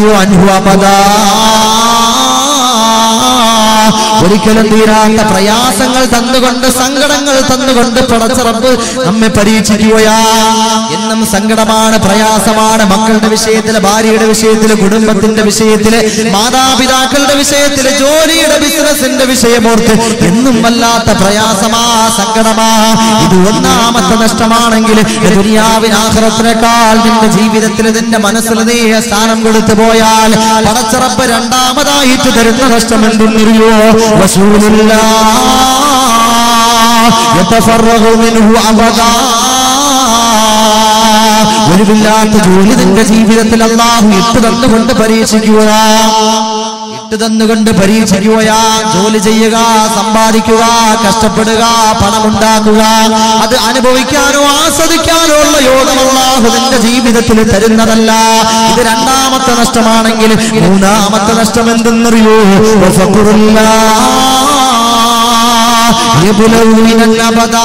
ഒരിക്കലും തീരാത്ത പ്രയാസങ്ങൾ തന്നുകൊണ്ട് സങ്കടങ്ങൾ തന്നുകൊണ്ട് പടച്ച റബ്ബ് നമ്മെ പരീക്ഷിക്കുകയാ എന്നും സങ്കടമാണ് പ്രയാസമാണ് മക്കളുടെ വിഷയത്തില് ഭാര്യയുടെ വിഷയത്തില് കുടുംബത്തിന്റെ വിഷയത്തില് മാതാപിതാക്കളുടെ വിഷയത്തില് ജോലിയുടെ ബിസിനസിന്റെ വിഷയമോർത്ത് എന്നും വല്ലാത്ത പ്രയാസമാ സങ്കടമാ ഇത് ഒന്നാമത്തെ നഷ്ടമാണെങ്കിൽ ദുനിയാവിനാഹ്റത്തിനേക്കാൾ നിന്റെ ജീവിതത്തിൽ നിന്റെ മനസ്സിൽ നീ സ്ഥാനം കൊടുത്തു പോയാൽ പടച്ചറപ്പ് രണ്ടാമതായിട്ട് തരുന്ന നഷ്ടം എന്തെന്നറിയോ റസൂലുള്ളാ യതഫറഗു മിൻഹു അബദാ ഒഴിവില്ലാത്ത ജോലി നിന്റെ ജീവിതത്തിൽ അള്ളാഹു ഇട്ട് തന്നുകൊണ്ട് പരീക്ഷിക്കുക ഇട്ട് തന്നുകൊണ്ട് പരീക്ഷിക്കുകയാ ജോലി ചെയ്യുക സമ്പാദിക്കുക കഷ്ടപ്പെടുക പണമുണ്ടാക്കുക അത് അനുഭവിക്കാനോ ആസ്വദിക്കാനോ ഉള്ള യോഗം അള്ളാഹു നിന്റെ ജീവിതത്തിൽ തരുന്നതല്ല ഇത് രണ്ടാമത്തെ നഷ്ടമാണെങ്കിൽ മൂന്നാമത്തെ നഷ്ടം എന്തെന്നറിയോ വഫഖറുല്ലാ യബ്ലഉ മിനൽ അബദാ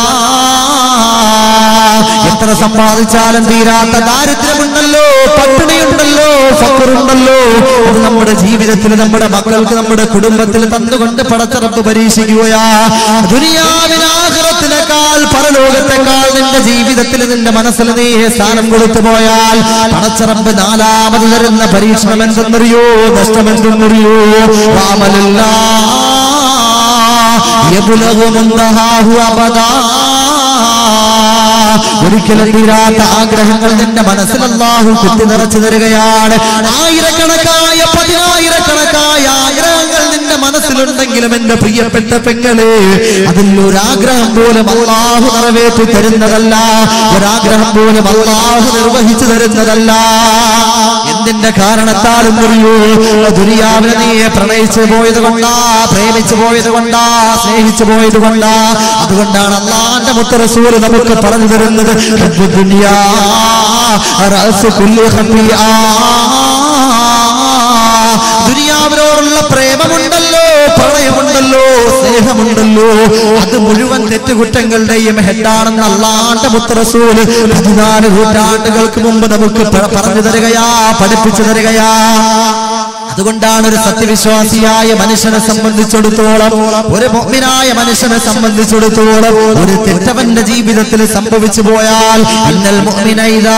എത്ര സമ്പാദിച്ചാലും തീരാത്ത ദാരിദ്ര്യമുണ്ടല്ലോ പട്ടിണിയുണ്ടല്ലോ ഫക്കറുണ്ടല്ലോ അത് നമ്മുടെ ജീവിതത്തിൽ നമ്മുടെ മക്കൾക്ക് നമ്മുടെ കുടുംബത്തിൽ തന്നുകൊണ്ട് പടച്ചിറപ്പ് പരീക്ഷിക്കുകയാ ദുനിയാവിനാഗ്രഹത്തിനേക്കാൾ പരലോകത്തെക്കാൾ നിന്റെ ജീവിതത്തിൽ നിന്റെ മനസ്സിൽ നീ സ്ഥാനം കൊടുത്തു പോയാൽ പടച്ചിറപ്പ് നാലാമത് തരുന്ന പരീക്ഷണം എന്തെന്നറിയോ നഷ്ടമെന്തെന്നറിയോ രാമലല്ല യബുലഹു മുന്തഹാഹു അബദാ ഒരിക്കലും തീരാത്ത ആഗ്രഹങ്ങൾ നിന്റെ മനസ്സിൽ അല്ലാഹു കുത്തി നിറച്ചു തരികയാണ് ആയിരക്കണക്കായ പതിനായിരക്കണക്കായ ആഗ്രഹങ്ങൾ നിന്റെ മനസ്സിലുണ്ടെങ്കിലും എന്റെ പ്രിയപ്പെട്ട പെങ്ങളെ അതിൽ ഒരാഗ്രഹം പോലും അള്ളാഹു നിറവേറ്റി തരുന്നതല്ല ഒരാഗ്രഹം പോലും അള്ളാഹു നിർവഹിച്ചു തരുന്നതല്ല എന്തിന്റെ കാരണത്താലും അറിയൂ ദുരിയാവിനെ നീ പ്രണയിച്ചു പോയത് കൊണ്ടാ പ്രേമിച്ചു പോയത് കൊണ്ടാ സ്നേഹിച്ചു പോയത് കൊണ്ടാ അതുകൊണ്ടാണ് അള്ളാന്റെ മുത്തറസൂല് നമുക്ക് പറഞ്ഞു തരുന്നത് ഹബ്ബു ദുനിയാ റഅസ് കുല്ലി ഖബീആ. ദുനിയാവിനോടുള്ള പ്രേമമുണ്ടല്ലോ പ്രണയമുണ്ടല്ലോ സ്നേഹമുണ്ടല്ലോ അത് മുഴുവൻ തെറ്റുകുറ്റങ്ങളുടെയും ഹെഡാണെന്ന് അള്ളാന്റെ മുത്തറസൂല് പതിനാല് നൂറ്റാണ്ടുകൾക്ക് മുമ്പ് നമുക്ക് പ- പറഞ്ഞു തരികയാ പഠിപ്പിച്ചു തരികയാ അതുകൊണ്ടാണ് ഒരു സത്യവിശ്വാസിയായ മനുഷ്യനെ സംബന്ധിച്ചിടത്തോളം ഒരു മോമിനായ മനുഷ്യനെ സംബന്ധിച്ചിടത്തോളം ഒരു തെറ്റവന്റെ ജീവിതത്തിൽ സംഭവിച്ചു പോയാൽ ഇന്നൽ മുഅ്മിനൈദാ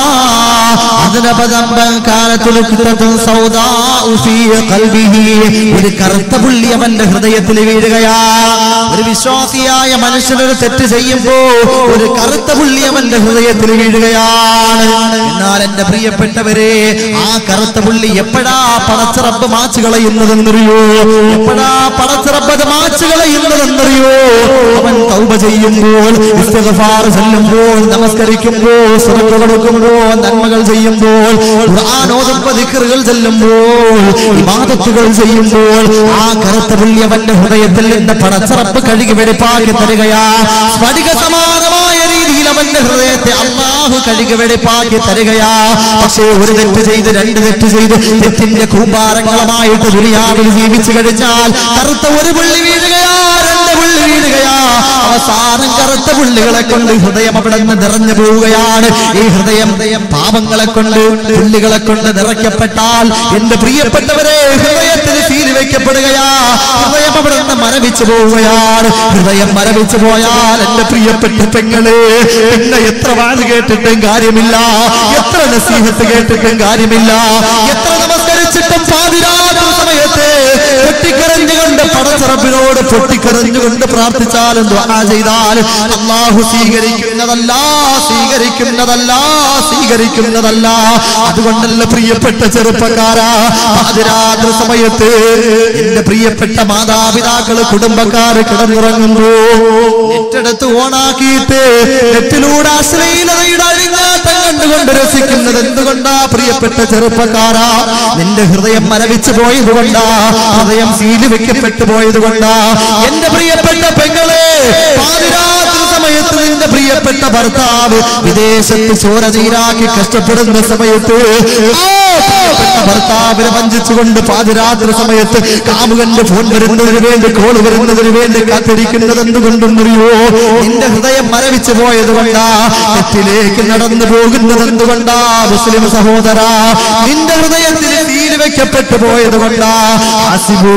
അദ്നബ ദംബൻ കാനത് ലുക്തത്തുൻ സൗദാഉ ഫീ ഖൽബിഹി ഒരു കറുത്ത പുള്ളി അവന്റെ ഹൃദയത്തിൽ വീഴുകയാ ഒരു വിശ്വാസിയായ മനുഷ്യനൊരു തെറ്റ് ചെയ്യുമ്പോ ഒരു കറുത്ത പുള്ളി അവന്റെ ഹൃദയത്തിൽ വീഴുകയാണ് എന്നാൽ എന്റെ പ്രിയപ്പെട്ടവരെ ആ കറുത്ത പുള്ളി എപ്പോഴാ പടച്ചിറപ്പ് മാച്ചു കളയുന്നതെന്നറിയോ എപ്പോഴാ പടച്ചിറപ്പ് അത് മാച്ചു കളയുന്നതെന്നറിയോ അവൻ തൗബ ചെയ്യുമ്പോൾ ഇസ്തിഗ്ഫാർ ചെല്ലുമ്പോൾ നമസ്കരിക്കുമ്പോൾ സ്വതന്ത്ര കൊടുക്കുമ്പോൾ നന്മകൾ ചെയ്യുമ്പോൾ ഖുർആൻ ഓതുമ്പോൾ ദിക്റുകൾ ചെല്ലുമ്പോൾ ഇബാദത്തുകൾ ചെയ്യുമ്പോൾ ആ കറുത്ത പുള്ളി അവന്റെ ഹൃദയത്തിൽ നിന്ന് പടച്ചിറപ്പ് കഴുകി വെടിപ്പാക്കി തരികയാ സ്ഫടിക സമാനമായ രീതിയിൽ അവന്റെ ഹൃദയത്തെ അള്ളാഹു കഴുകി വെടിപ്പാക്കി തരികയാ പക്ഷേ ഒരു തെറ്റ് ചെയ്ത് രണ്ട് തെറ്റ് ചെയ്ത് തെറ്റിന്റെ കൂമ്പാരങ്ങളുമായിട്ട് ദുനിയാവിൽ ജീവിച്ചു കഴിഞ്ഞാൽ കറുത്ത ഒരു പുള്ളി വീഴുകയാ രണ്ട് പുള്ളി വീഴുകയാ അവസാനം കറുത്ത പുള്ളികളെ കൊണ്ട് ഹൃദയം അവിടെ നിന്ന് നിറഞ്ഞു പോവുകയാണ് ഈ ഹൃദയം പാപങ്ങളെ കൊണ്ട് പുള്ളികളെ കൊണ്ട് നിറയ്ക്കപ്പെട്ടാൽ എന്റെ പ്രിയപ്പെട്ടവരെ ഹൃദയത്തിൽ സീല് വെക്കപ്പെടുകയാ ഹൃദയം അവിടെ നിന്ന് മരവിച്ചു പോവുകയാണ് ഹൃദയം മരവിച്ചു പോയാൽ എന്റെ പ്രിയപ്പെട്ട പെങ്ങളെ പിന്നെ എത്ര വാഴ് കേട്ടിട്ടും കാര്യമില്ല എത്ര നസീഹത്ത് കേട്ടിട്ടും കാര്യമില്ല എത്ര നമസ്കരിച്ചിട്ടും പാതിരാത്രി സമയത്ത് പൊട്ടിക്കരഞ്ഞുകൊണ്ട് പടച്ചിറപ്പിനോട് പൊട്ടിക്കരഞ്ഞുകൊണ്ട് പ്രാർത്ഥിച്ചാലും ദ്വാ ചെയ്താലും അള്ളാഹു സ്വീകരിക്കുന്നതല്ല സ്വീകരിക്കുന്നതല്ല സ്വീകരിക്കുന്നതല്ല അതുകൊണ്ടല്ല പ്രിയപ്പെട്ട ചെറുപ്പക്കാരാ പാതിരാത്രി സമയത്ത് എന്റെ പ്രിയപ്പെട്ട മാതാപിതാക്കള് കുടുംബക്കാര് കിടന്നുറങ്ങുമ്പോ നെറ്റെടുത്ത് ഓണാക്കിയിട്ട് നെറ്റിലൂടെ അശ്ലീലതയുടെ അഴിഞ്ഞാട്ടം കണ്ടുകൊണ്ട് രസിക്കുന്നത് എന്തുകൊണ്ടാ പ്രിയപ്പെട്ട ചെറുപ്പക്കാരാ നിന്റെ ഹൃദയം മരവിച്ചു പോയത് കൊണ്ടാ ഹൃദയം സീല് വെക്കപ്പെട്ടു പോയത് കൊണ്ടാ എന്റെ പ്രിയപ്പെട്ട പെങ്ങളെ പാതിരാത്രി സമയത്ത് നിന്റെ പ്രിയപ്പെട്ട ഭർത്താവ് വിദേശത്ത് ചോര ചീരാക്കി കഷ്ടപ്പെടുന്ന സമയത്ത് ആ പ്രിയപ്പെട്ട ഭർത്താവിനെ വഞ്ചിച്ചുകൊണ്ട് പാതിരാത്രി സമയത്ത് കാമുകന്റെ ഫോൺ വരുന്നതിന് വേണ്ടി കോൾ വരുന്നതിന് വേണ്ടി കാത്തിരിക്കുന്നത് എന്തുകൊണ്ടും അറിയോ നിന്റെ ഹൃദയം മരവിച്ചു പോയത് കൊണ്ടാ തെറ്റിലേക്ക് നടന്നു പോകുന്നത് എന്തുകൊണ്ടാ മുസ്ലിം സഹോദര നിന്റെ ഹൃദയത്തിൽ തീര് വെക്കപ്പെട്ടു പോയത് കൊണ്ടാ ഹസിബൂ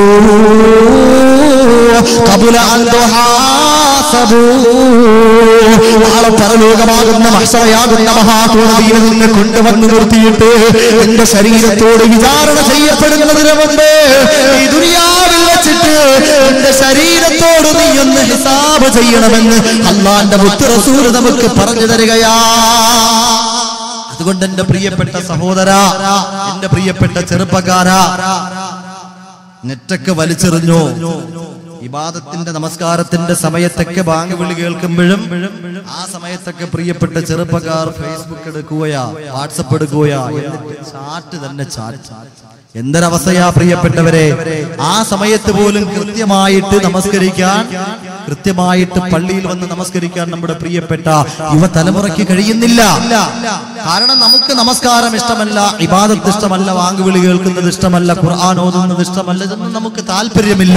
കബുല അന്തുഹാസബൂ നാളെ പരലോകമാകുന്ന മഹസറയാകുന്ന മഹാകോടതിയിൽ നിന്ന് കൊണ്ടുവന്ന് നിർത്തിയിട്ട് എന്റെ ശരീരത്തോട് വിചാരണ ചെയ്യപ്പെടുന്നതിന് മുമ്പ് ഈ ദുനിയാവിൽ വെച്ചിട്ട് എന്റെ ശരീരത്തോട് നീ ഒന്ന് ഹിസാബ് ചെയ്യണമെന്ന് അള്ളാന്റെ മുത്തുറസൂർ നമുക്ക് പറഞ്ഞു തരികയാ അതുകൊണ്ട് എന്റെ പ്രിയപ്പെട്ട സഹോദര എന്റെ പ്രിയപ്പെട്ട ചെറുപ്പക്കാരാ നെറ്റൊക്കെ വലിച്ചെറിഞ്ഞു ഇബാദത്തിന്റെ നമസ്കാരത്തിന്റെ സമയത്തൊക്കെ ബാങ്ക് വിളി കേൾക്കുമ്പോഴും ആ സമയത്തൊക്കെ പ്രിയപ്പെട്ട ചെറുപ്പക്കാർ ഫേസ്ബുക്ക് എടുക്കുകയാ വാട്സപ്പ് എടുക്കുകയാ എന്നിട്ട് ചാറ്റ് തന്നെ ചാറ്റ് എന്തൊരവസ്ഥയാ പ്രിയപ്പെട്ടവരെ ആ സമയത്ത് പോലും കൃത്യമായിട്ട് നമസ്കരിക്കാൻ കൃത്യമായിട്ട് പള്ളിയിൽ വന്ന് നമസ്കരിക്കാൻ നമ്മുടെ പ്രിയപ്പെട്ട യുവതലമുറയ്ക്ക് കഴിയുന്നില്ല കാരണം നമുക്ക് നമസ്കാരം ഇഷ്ടമല്ല ഇബാദത്ത് ഇഷ്ടമല്ല വാങ്കുവിളി കേൾക്കുന്നത് ഇഷ്ടമല്ല ഖുർആൻ ഓതുന്നത് ഇഷ്ടമല്ല ഇതൊന്നും നമുക്ക് താല്പര്യമില്ല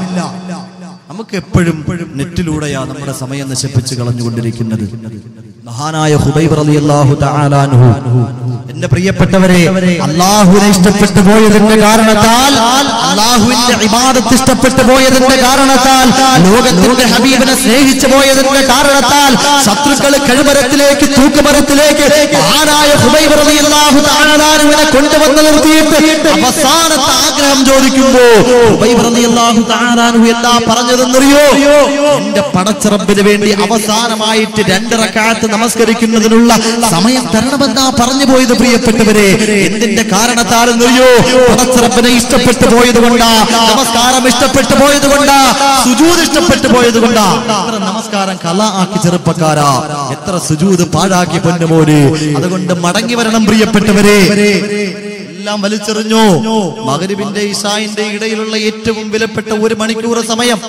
നമുക്ക് എപ്പോഴും നെറ്റിലൂടെയാ നമ്മുടെ സമയം നശിപ്പിച്ച് കളഞ്ഞുകൊണ്ടിരിക്കുന്നത് മഹാനായ ഹുബൈബ് റളിയല്ലാഹു തആല അൻഹു എന്റെ പ്രിയപ്പെട്ടവരെ അള്ളാഹുവിനെ ഇഷ്ടപ്പെട്ടു പോയതിന്റെ കാരണത്താൽ അള്ളാഹുവിന്റെ ഇബാദത്ത് ഇഷ്ടപ്പെട്ടു പോയതിന്റെ കാരണത്താൽ ലോകത്തിന്റെ ഹബീബിനെ സ്നേഹിച്ചു പോയതിന്റെ കാരണത്താൽ ശത്രുക്കൾ കഴിമരത്തിലേക്ക് തൂക്കുമരത്തിലേക്ക് മഹാനായ ഹുബൈബ് റളിയല്ലാഹു തആല അൻഹുവിനെ കൊണ്ടുവന്ന് നിർത്തിയിട്ട് അവസാനത്തെ ആഗ്രഹം ചോദിക്കുമ്പോ ഹുബൈബ് റളിയല്ലാഹു തആല അൻഹു എന്താ പറഞ്ഞതെന്നറിയോ എന്റെ പടച്ചിറപ്പിന് വേണ്ടി അവസാനമായിട്ട് രണ്ട് റക്കാത്ത് നമസ്കരിക്കുന്നതിനുള്ള സമയം തരണമെന്നാ പറഞ്ഞു പോയത് പ്രിയപ്പെട്ടവരെ എന്തിന്റെ കാരണത്താലെന്നറിയോ പടച്ചിറപ്പിനെ ഇഷ്ടപ്പെട്ടു പോയത് കൊണ്ടാ നമസ്കാരം ഇഷ്ടപ്പെട്ടു പോയത് കൊണ്ടാ സുജൂത് ഇഷ്ടപ്പെട്ടു പോയത് കൊണ്ടാ എത്ര നമസ്കാരം കല ആക്കി ചെറുപ്പക്കാരാ എത്ര സുജൂത് പാഴാക്കി പൊന്നുമോന് അതുകൊണ്ട് മടങ്ങി വരണം പ്രിയപ്പെട്ടവരെ എല്ലാം വലിച്ചെറിഞ്ഞു മകരിവിന്റെ ഇഷായിന്റെ ഇടയിലുള്ള ഏറ്റവും വിലപ്പെട്ട ഒരു മണിക്കൂർ സമയം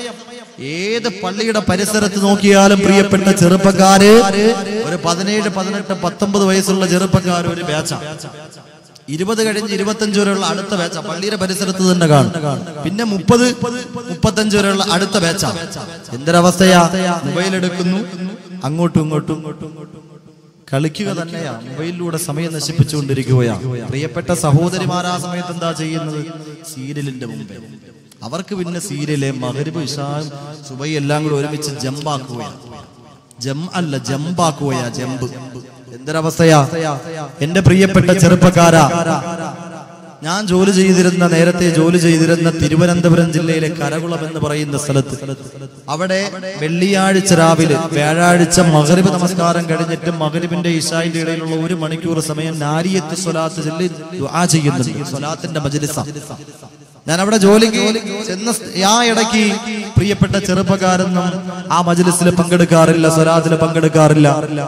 ഏത് പള്ളിയുടെ പരിസരത്ത് നോക്കിയാലും പ്രിയപ്പെട്ട ചെറുപ്പക്കാര് ഒരു പതിനേഴ് പതിനെട്ട് പത്തൊമ്പത് വയസ്സുള്ള ചെറുപ്പക്കാർ ഒരു ബാച്ച ഇരുപത് കഴിഞ്ഞ് ഇരുപത്തഞ്ച് വരെയുള്ള അടുത്ത ബാച്ച പള്ളിയുടെ പരിസരത്ത് തന്നെ കാണും പിന്നെ മുപ്പത് മുപ്പത്തഞ്ച് വരെയുള്ള അടുത്ത ബാച്ച എന്തൊരവസ്ഥയാ മൊബൈൽ എടുക്കുന്നു അങ്ങോട്ടും ഇങ്ങോട്ടും കളിക്കുക തന്നെയാ മൊബൈലിലൂടെ സമയം നശിപ്പിച്ചുകൊണ്ടിരിക്കുകയാ പ്രിയപ്പെട്ട സഹോദരിമാർ ആ സമയത്ത് എന്താ ചെയ്യുന്നത് സീരിയലിന്റെ മുമ്പേ അവർക്ക് പിന്നെ സീരിയല് മകരിബ് ഇഷാം സുബൈ എല്ലാം കൂടെ ഒരുമിച്ച് ജമ്പാക്കുകയാണ് ജം അല്ല ജമ്പാക്കുകയാ ജമ്പ് എന്തൊരവസ്ഥയാ എന്റെ പ്രിയപ്പെട്ട ചെറുപ്പക്കാരാ ഞാൻ ജോലി ചെയ്തിരുന്ന നേരത്തെ ജോലി ചെയ്തിരുന്ന തിരുവനന്തപുരം ജില്ലയിലെ കരകുളം എന്ന് പറയുന്ന സ്ഥലത്ത് അവിടെ വെള്ളിയാഴ്ച രാവിലെ വ്യാഴാഴ്ച മകരിബ് നമസ്കാരം കഴിഞ്ഞിട്ട് മകരിബിന്റെ ഇഷായിന്റെ ഇടയിലുള്ള ഒരു മണിക്കൂർ സമയം നാരിയത്ത് സ്വലാത്ത് ചൊല്ലി ദുആ ചെയ്യുന്നുണ്ട് സ്വലാത്തിന്റെ മജ്ലിസ ഞാൻ അവിടെ ജോലിക്ക് ചെന്ന സ്- ആ ഇടയ്ക്ക് പ്രിയപ്പെട്ട ചെറുപ്പക്കാരൊന്നും ആ മജ്ലിസിൽ പങ്കെടുക്കാറില്ല സ്വലാത്തിൽ പങ്കെടുക്കാറില്ല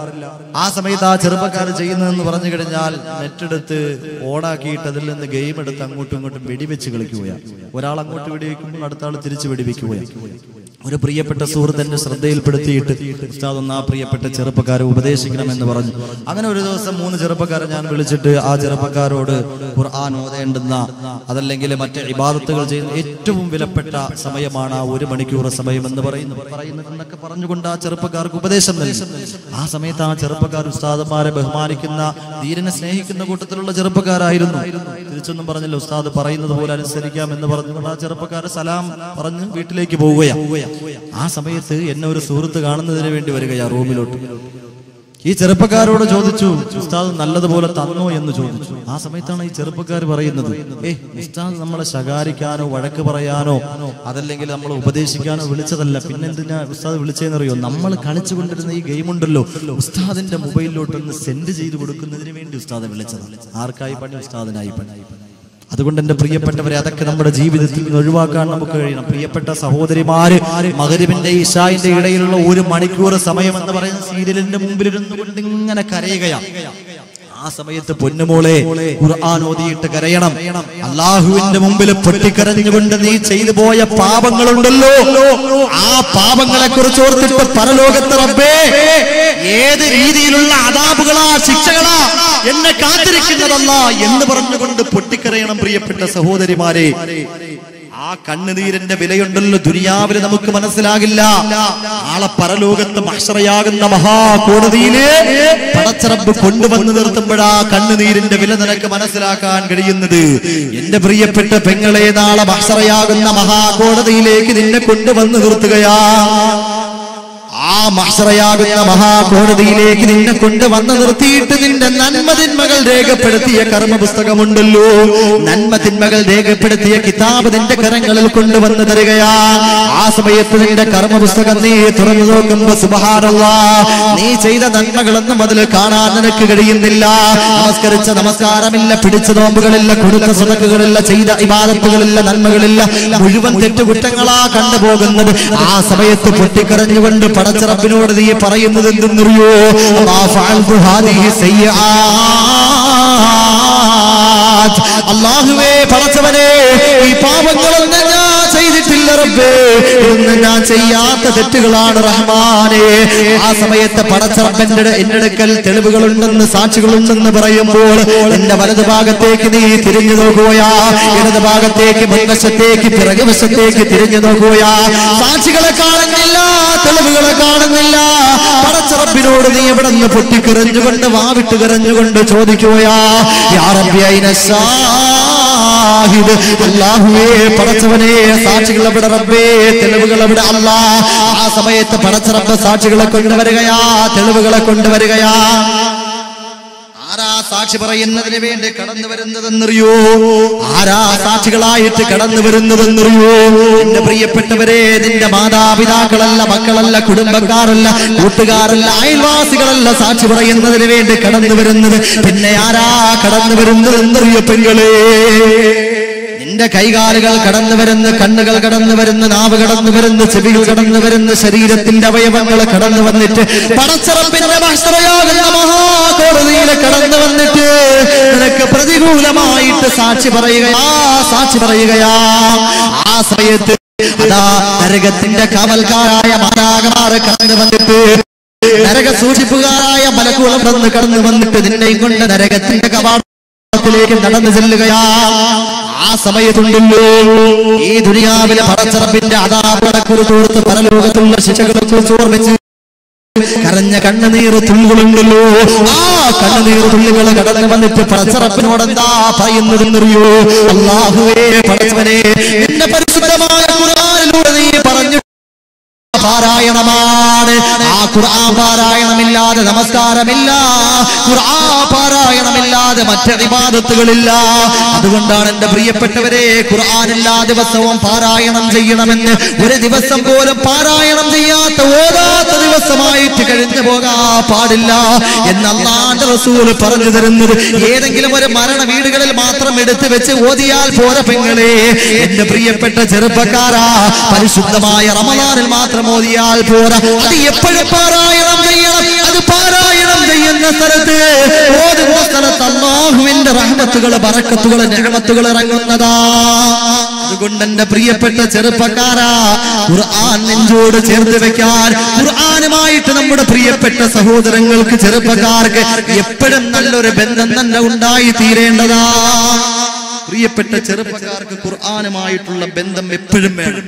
ആ സമയത്ത് ആ ചെറുപ്പക്കാർ ചെയ്യുന്നതെന്ന് പറഞ്ഞു കഴിഞ്ഞാൽ നെറ്റെടുത്ത് ഓടാക്കിയിട്ട് അതിൽ നിന്ന് ഗെയിം എടുത്ത് അങ്ങോട്ടും ഇങ്ങോട്ടും വെടിവെച്ച് കളിക്കുകയാണ് ഒരാൾ അങ്ങോട്ട് വെടിവെക്കുമ്പോൾ അടുത്ത ആൾ തിരിച്ച് വെടിവെക്കുകയാണ് ഒരു പ്രിയപ്പെട്ട സുഹൃത്ത് എന്നെ ശ്രദ്ധയിൽപ്പെടുത്തിയിട്ട് ഉസ്താദ് ഒന്ന് ആ പ്രിയപ്പെട്ട ചെറുപ്പക്കാരെ ഉപദേശിക്കണമെന്ന് പറഞ്ഞു അങ്ങനെ ഒരു ദിവസം മൂന്ന് ചെറുപ്പക്കാരെ ഞാൻ വിളിച്ചിട്ട് ആ ചെറുപ്പക്കാരോട് ഖുർആൻ ഓതേണ്ടുന്ന അതല്ലെങ്കിൽ മറ്റ് ഇബാദത്തുകൾ ചെയ്യുന്ന ഏറ്റവും വിലപ്പെട്ട സമയമാണ് ആ ഒരു മണിക്കൂർ സമയം എന്ന് പറയുന്നു പറയുന്നതെന്നൊക്കെ പറഞ്ഞുകൊണ്ട് ആ ചെറുപ്പക്കാർക്ക് ഉപദേശം നൽകി ആ സമയത്ത് ആ ചെറുപ്പക്കാർ ഉസ്താദന്മാരെ ബഹുമാനിക്കുന്ന ധീരനെ സ്നേഹിക്കുന്ന കൂട്ടത്തിലുള്ള ചെറുപ്പക്കാരായിരുന്നു തിരിച്ചൊന്നും പറഞ്ഞില്ല ഉസ്താദ് പറയുന്നത് പോലെ അനുസരിക്കാം എന്ന് പറഞ്ഞുകൊണ്ട് ആ ചെറുപ്പക്കാർ സലാം പറഞ്ഞ് വീട്ടിലേക്ക് പോവുകയാണ് ആ സമയത്ത് എന്നെ ഒരു സുഹൃത്ത് കാണുന്നതിന് വേണ്ടി വരികയാ റൂമിലോട്ട് ഈ ചെറുപ്പക്കാരോട് ചോദിച്ചു ഉസ്താദ് നല്ലതുപോലെ തന്നോ എന്ന് ചോദിച്ചു ആ സമയത്താണ് ഈ ചെറുപ്പക്കാർ പറയുന്നത് ഏ ഉസ്താദ് നമ്മളെ ശകാരിക്കാനോ വഴക്ക് പറയാനോ അതല്ലെങ്കിൽ നമ്മൾ ഉപദേശിക്കാനോ വിളിച്ചതല്ല പിന്നെന്തിനാ ഉസ്താദ് വിളിച്ചതെന്നറിയോ നമ്മൾ കളിച്ചുകൊണ്ടിരുന്ന ഈ ഗെയിം ഉണ്ടല്ലോ ഉസ്താദിന്റെ മൊബൈലിലോട്ടൊന്ന് സെൻഡ് ചെയ്ത് കൊടുക്കുന്നതിന് വേണ്ടി ഉസ്താദെ വിളിച്ചത് ആർക്കായി പണി ഉസ്താദിനായി പണി അതുകൊണ്ട് എന്റെ പ്രിയപ്പെട്ടവരെ അതൊക്കെ നമ്മുടെ ജീവിതത്തിൽ നിന്ന് ഒഴിവാക്കാൻ നമുക്ക് കഴിയണം പ്രിയപ്പെട്ട സഹോദരിമാര് മകരിവിന്റെ ഇഷായിന്റെ ഇടയിലുള്ള ഒരു മണിക്കൂർ സമയം എന്ന് പറയുന്ന സീരിയലിന്റെ മുമ്പിലിരുന്നു കൊണ്ട് ഇങ്ങനെ കരയുകയാണ് ആ സമയത്ത് പൊന്നുമോളെ ഖുർആൻ ഓതിയിട്ട് കരയണം അള്ളാഹുവിന്റെ മുമ്പിൽ പൊട്ടിക്കരഞ്ഞുകൊണ്ട് നീ ചെയ്തു പോയ പാപങ്ങളുണ്ടല്ലോ ആ പാപങ്ങളെ കുറിച്ച് ഓർത്തിട്ട് പരലോകത്ത് റബ്ബേ ഏത് രീതിയിലുള്ള അതാപുകളാ ശിക്ഷകളാ എന്നെ കാത്തിരിക്കുന്നതല്ല എന്ന് പറഞ്ഞുകൊണ്ട് പൊട്ടിക്കരയണം പ്രിയപ്പെട്ട സഹോദരിമാരെ ആ കണ്ണുനീരിന്റെ വിലയുണ്ടല്ലോ ദുനിയാവില് നമുക്ക് മനസ്സിലാകില്ല നാളെ പരലോകത്ത് മഹ്ഷറയാകുന്ന മഹാകോടതിയില് പടച്ചറബ് കൊണ്ടുവന്ന് നിർത്തുമ്പോഴാ കണ്ണുനീരിന്റെ വില നിനക്ക് മനസ്സിലാക്കാൻ കഴിയുന്നത് എന്റെ പ്രിയപ്പെട്ട പെങ്ങളെ നാളെ മഹ്ഷറയാകുന്ന മഹാകോടതിയിലേക്ക് നിന്നെ കൊണ്ടുവന്ന് നിർത്തുകയാ ആ ആ മഹ്സറയാകുന്ന മഹാകോടതിയിലേക്ക് നിന്നെ കൊണ്ട് വന്ന് നിർത്തിയിട്ട് നിന്റെ നന്മ തിന്മകൾ രേഖപ്പെടുത്തിയ കർമ്മ പുസ്തകമുണ്ടല്ലോ നന്മ തിന്മകൾ രേഖപ്പെടുത്തിയ കിതാബ് നിന്റെ കരങ്ങളിൽ കൊണ്ടുവന്ന് തരികയാ ആ സമയത്ത് നിന്റെ കർമ്മ പുസ്തകം നീ തുറന്നു നോക്കുമ്പോ സുബഹാനല്ല നീ ചെയ്ത നന്മകളൊന്നും അതിൽ കാണാൻ നിനക്ക് കഴിയുന്നില്ല നമസ്കരിച്ച നമസ്കാരമില്ല പിടിച്ച നോമ്പുകളില്ല കൊടുത്ത സുതക്കുകളില്ല ചെയ്ത ഇബാദത്തുകളില്ല നന്മകളില്ല മുഴുവൻ തെറ്റുകുറ്റങ്ങളാ കണ്ടുപോകുന്നത് ആ സമയത്ത് പൊട്ടിക്കരഞ്ഞുകൊണ്ട് പടച്ചിറപ്പിനോട് നീ പറയുന്നത് എന്തെന്നറിയോ മാ ഫഅൽതു ഹാദിഹി സയ്യിആത്ത്. അല്ലാഹുവേ പടച്ചവനെ ഈ പാപങ്ങളൊന്നും ഞാൻ ചെയ്തിട്ടില്ല റബ്ബേ ഇതൊന്നും ഞാൻ ചെയ്യാത്ത തെറ്റുകളാണ് റഹ്മാനെ ആ സമയത്ത് പടച്ചറപ്പന്റെ എന്റെ അടുക്കൽ തെളിവുകളുണ്ടെന്ന് സാക്ഷികളുണ്ടെന്ന് പറയുമ്പോൾ എന്റെ വലതു ഭാഗത്തേക്ക് നീ തിരിഞ്ഞു നോക്കുകയാ ഇടത് ഭാഗത്തേക്ക് മുൻവശത്തേക്ക് പിറകുവശത്തേക്ക് തിരിഞ്ഞു നോക്കുകയാ സാക്ഷികളെ കാണുന്നില്ല തെളിവുകളെ കാണുന്നില്ല പടച്ചറപ്പിനോട് നീ എവിടെ നിന്ന് പൊട്ടിക്കിറഞ്ഞുകൊണ്ട് വാവിട്ട് കിറഞ്ഞുകൊണ്ട് ചോദിക്കുകയാ യാ റബ്ബി അയിന ഷാഹിദ് അല്ലാഹുവേ പടച്ചവനെ സാക്ഷികൾ എവിടെ റബ്ബേ തെളിവുകൾ എവിടെ അല്ലാ ആ സമയത്ത് പടച്ചറപ്പ് സാക്ഷികളെ കൊണ്ടുവരികയാ തെളിവുകളെ കൊണ്ടുവരികയാ ആരാ സാക്ഷി പറയുന്നതിന് വേണ്ടി കടന്നു വരുന്നതെന്നറിയോ ആരാ സാക്ഷികളായിട്ട് കടന്നു വരുന്നതെന്നറിയോ എന്റെ പ്രിയപ്പെട്ടവരെ നിന്റെ മാതാപിതാക്കളല്ല മക്കളല്ല കുടുംബക്കാരല്ല കൂട്ടുകാരല്ല അയൽവാസികളല്ല സാക്ഷി പറയുന്നതിന് വേണ്ടി കടന്നു വരുന്നത് പിന്നെ ആരാ കടന്നു വരുന്നതെന്നറിയോ പെങ്ങളെ നിന്റെ കൈകാലുകൾ കടന്നു വരുന്ന കണ്ണുകൾ കടന്നു വരുന്ന നാവ് കടന്നു വരുന്ന ചെവികൾ കടന്നു വരുന്ന ശരീരത്തിന്റെ അവയവങ്ങൾ കടന്നു വന്നിട്ട് പടച്ചറപ്പിന്റെ മഹസ്തറയാകുന്ന മഹാകോടതിയിൽ കടന്നു വന്നിട്ട് നിനക്ക് പ്രതികൂലമായിട്ട് സാക്ഷി പറയുകയാ സാക്ഷി പറയുകയാ ആ സമയത്ത് അതാ നരകത്തിന്റെ കാവൽക്കാരായ മാതാകമാർ കടന്നു വന്നിട്ട് നരക സൂക്ഷിപ്പുകാരായ മലക്കുളം വന്ന് കടന്നു വന്നിട്ട് നിന്നെയും കൊണ്ട് നരകത്തിന്റെ കവാടത്തിലേക്ക് നടന്നു ചെല്ലുകയാ ആ സമയത്തുണ്ടല്ലോ ഈ ദുനിയാവിലെ പടച്ചറപ്പിന്റെ അതാപളെ കുറിച്ച് ഓർത്ത് പരലോകത്തുള്ള ശിക്ഷകളെ കുറിച്ച് ഓർമ്മിച്ച് കരഞ്ഞ കണ്ണുനീർ തുള്ളികളുണ്ടല്ലോ ആ കണ്ണുനീർ തുള്ളികൾ കടന്നു വന്നിട്ട് പടച്ചറപ്പിനോട് എന്താ പറയുന്നതെന്നറിയോ അള്ളാഹുവേ പടച്ചവനെ എന്റെ പരിശുദ്ധമായ ഖുർആനിലൂടെ നീ പറഞ്ഞു പാരായണമാണ് ആ ഖുർആൻ പാരായണമില്ലാതെ നമസ്കാരമില്ല ഖുർആൻ പാരായണമില്ലാതെ മറ്റ് ഇബാദത്തുകളില്ല അതുകൊണ്ടാണ് എന്റെ പ്രിയപ്പെട്ടവരെ ഖുർആൻ എല്ലാ ദിവസവും പാരായണം ചെയ്യണമെന്ന് ഒരു ദിവസം പോലും പാരായണം ചെയ്യാത്ത ഓതാത്ത ദിവസമായിട്ട് കഴിഞ്ഞു പോകാ പാടില്ല എന്ന് അള്ളാന്റെ റസൂൽ പറഞ്ഞു തരുന്നത് ഏതെങ്കിലും ഒരു മരണ വീടുകളിൽ മാത്രം എടുത്തു വെച്ച് ഓതിയാൽ പോര പെങ്ങളെ എന്റെ പ്രിയപ്പെട്ട ചെറുപ്പക്കാരാ പരിശുദ്ധമായ റമദാനിൽ മാത്രം ഓതിയാൽ പോരാ അത് എപ്പോഴും പാരായണം ചെയ്യണം അത് പാരായണം ചെയ്യുന്ന സ്ഥലത്ത് ഓതുന്ന സ്ഥലത്ത് അള്ളാഹുവിന്റെ റഹ്മത്തുകൾ ബറക്കത്തുകൾ നിഴമത്തുകൾ ഇറങ്ങുന്നതാ അതുകൊണ്ട് എന്റെ പ്രിയപ്പെട്ട ചെറുപ്പക്കാരാ ഖുർആൻ നെഞ്ചോട് ചേർത്ത് വെക്കാൻ ഖുർആനുമായിട്ട് നമ്മുടെ പ്രിയപ്പെട്ട സഹോദരങ്ങൾക്ക് ചെറുപ്പക്കാർക്ക് എപ്പോഴും നല്ലൊരു ബന്ധം തന്നെ ഉണ്ടായി തീരേണ്ടതാ പ്രിയപ്പെട്ട ചെറുപ്പക്കാർക്ക് ഖുർആനുമായിട്ടുള്ള ബന്ധം എപ്പോഴും വേണം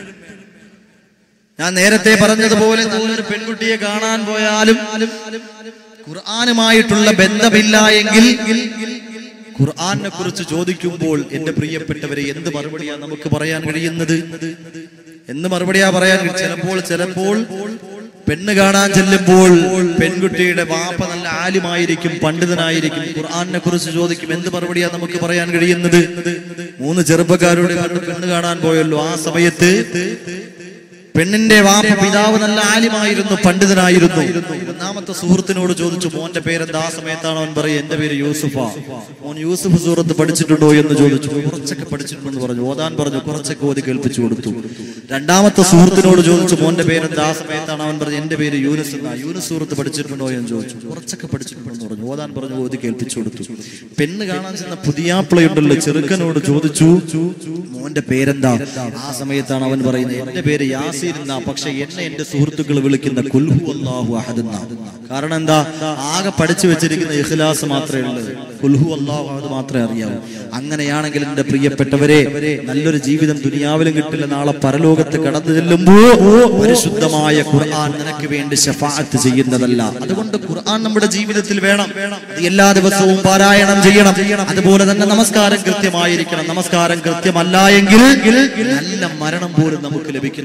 ഞാൻ നേരത്തെ പറഞ്ഞതുപോലെ നല്ലൊരു പെൺകുട്ടിയെ കാണാൻ പോയാലും ഖുർആനുമായിട്ടുള്ള ബന്ധമില്ല എങ്കിൽ ഖുർആനെ കുറിച്ച് ചോദിക്കുമ്പോൾ എന്റെ പ്രിയപ്പെട്ടവരെ എന്ത് മറുപടിയാ നമുക്ക് പറയാൻ കഴിയുന്നത് എന്ത് മറുപടിയാ പറയാൻ കഴിയും? ചിലപ്പോൾ ചിലപ്പോൾ പെണ്ണ് കാണാൻ ചെല്ലുമ്പോൾ പെൺകുട്ടിയുടെ വാപ്പ നല്ല ആലിമായിരിക്കും പണ്ഡിതനായിരിക്കും ഖുർആനെ കുറിച്ച് ചോദിക്കും എന്ത് മറുപടിയാ നമുക്ക് പറയാൻ കഴിയുന്നത് മൂന്ന് ചെറുപ്പക്കാരോട് കണ്ട് പെണ്ണ് കാണാൻ പോയല്ലോ ആ സമയത്ത് പെണ്ണിന്റെ വാപ്പ പിതാവ് നല്ല ആലിമായിരുന്നു പണ്ഡിതനായിരുന്നു ഒന്നാമത്തെ സുഹൃത്തിനോട് ചോദിച്ചു മോന്റെ പേരെന്താ ആ സമയത്താണ് അവൻ പറയും എന്റെ പേര് യൂസുഫ മോൻ യൂസുഫ് സൂറത്ത് പഠിച്ചിട്ടുണ്ടോ എന്ന് ചോദിച്ചു കുറച്ചൊക്കെ പഠിച്ചിട്ടുണ്ടെന്ന് പറഞ്ഞു ഓതാൻ പറഞ്ഞു കുറച്ചൊക്കെ ഓതി കേൾപ്പിച്ചു കൊടുത്തു രണ്ടാമത്തെ സുഹൃത്തിനോട് ചോദിച്ചു മോന്റെ പേരെന്താ ആ സമയത്താണ് അവൻ പറഞ്ഞു എന്റെ പേര് യൂനസ് എന്നാ യൂനസ് സൂറത്ത് പഠിച്ചിട്ടുണ്ടോ എന്ന് ചോദിച്ചു കുറച്ചൊക്കെ പഠിച്ചിട്ടുണ്ടെന്ന് പറഞ്ഞു ഓതാൻ പറഞ്ഞു ഓതി കേൾപ്പിച്ചു കൊടുത്തു പെണ്ണ് കാണാൻ ചെന്ന പുതിയാപ്പിളയുണ്ടല്ലോ ചെറുക്കനോട് ചോദിച്ചു മോന്റെ പേരെന്താ ആ സമയത്താണ് അവൻ പറയുന്നത് എന്റെ പേര് യാസീർ എന്നാ പക്ഷെ എന്നെ എന്റെ സുഹൃത്തുക്കൾ വിളിക്കുന്ന കുൽഹു അല്ലാഹു അഹദ് എന്നാ കാരണം എന്താ ആകെ പഠിച്ചു വെച്ചിരിക്കുന്ന ഇഖ്ലാസ് മാത്രമേ ഉള്ളൂ കുൽഹു അല്ലാഹു അഹദ് മാത്രമേ അറിയാവൂ അങ്ങനെയാണെങ്കിൽ എന്റെ പ്രിയപ്പെട്ടവരെ നല്ലൊരു ജീവിതം ദുനിയാവിലും കിട്ടില്ല നാളെ പരലോകത്ത് കടന്നു ചെല്ലുമ്പോ പരിശുദ്ധമായ ഖുർആൻ നിനക്ക് വേണ്ടി ശഫാഅത്ത് ചെയ്യുന്നതല്ല അതുകൊണ്ട് ഖുർആൻ നമ്മുടെ ജീവിതത്തിൽ വേണം അത് എല്ലാ ദിവസവും പാരായണം ചെയ്യണം അതുപോലെ തന്നെ നമസ്കാരം കൃത്യമായിരിക്കണം നമസ്കാരം കൃത്യമല്ല എങ്കിൽ നല്ല മരണം പോലും നമുക്ക് ലഭിക്കുന്നതല്ല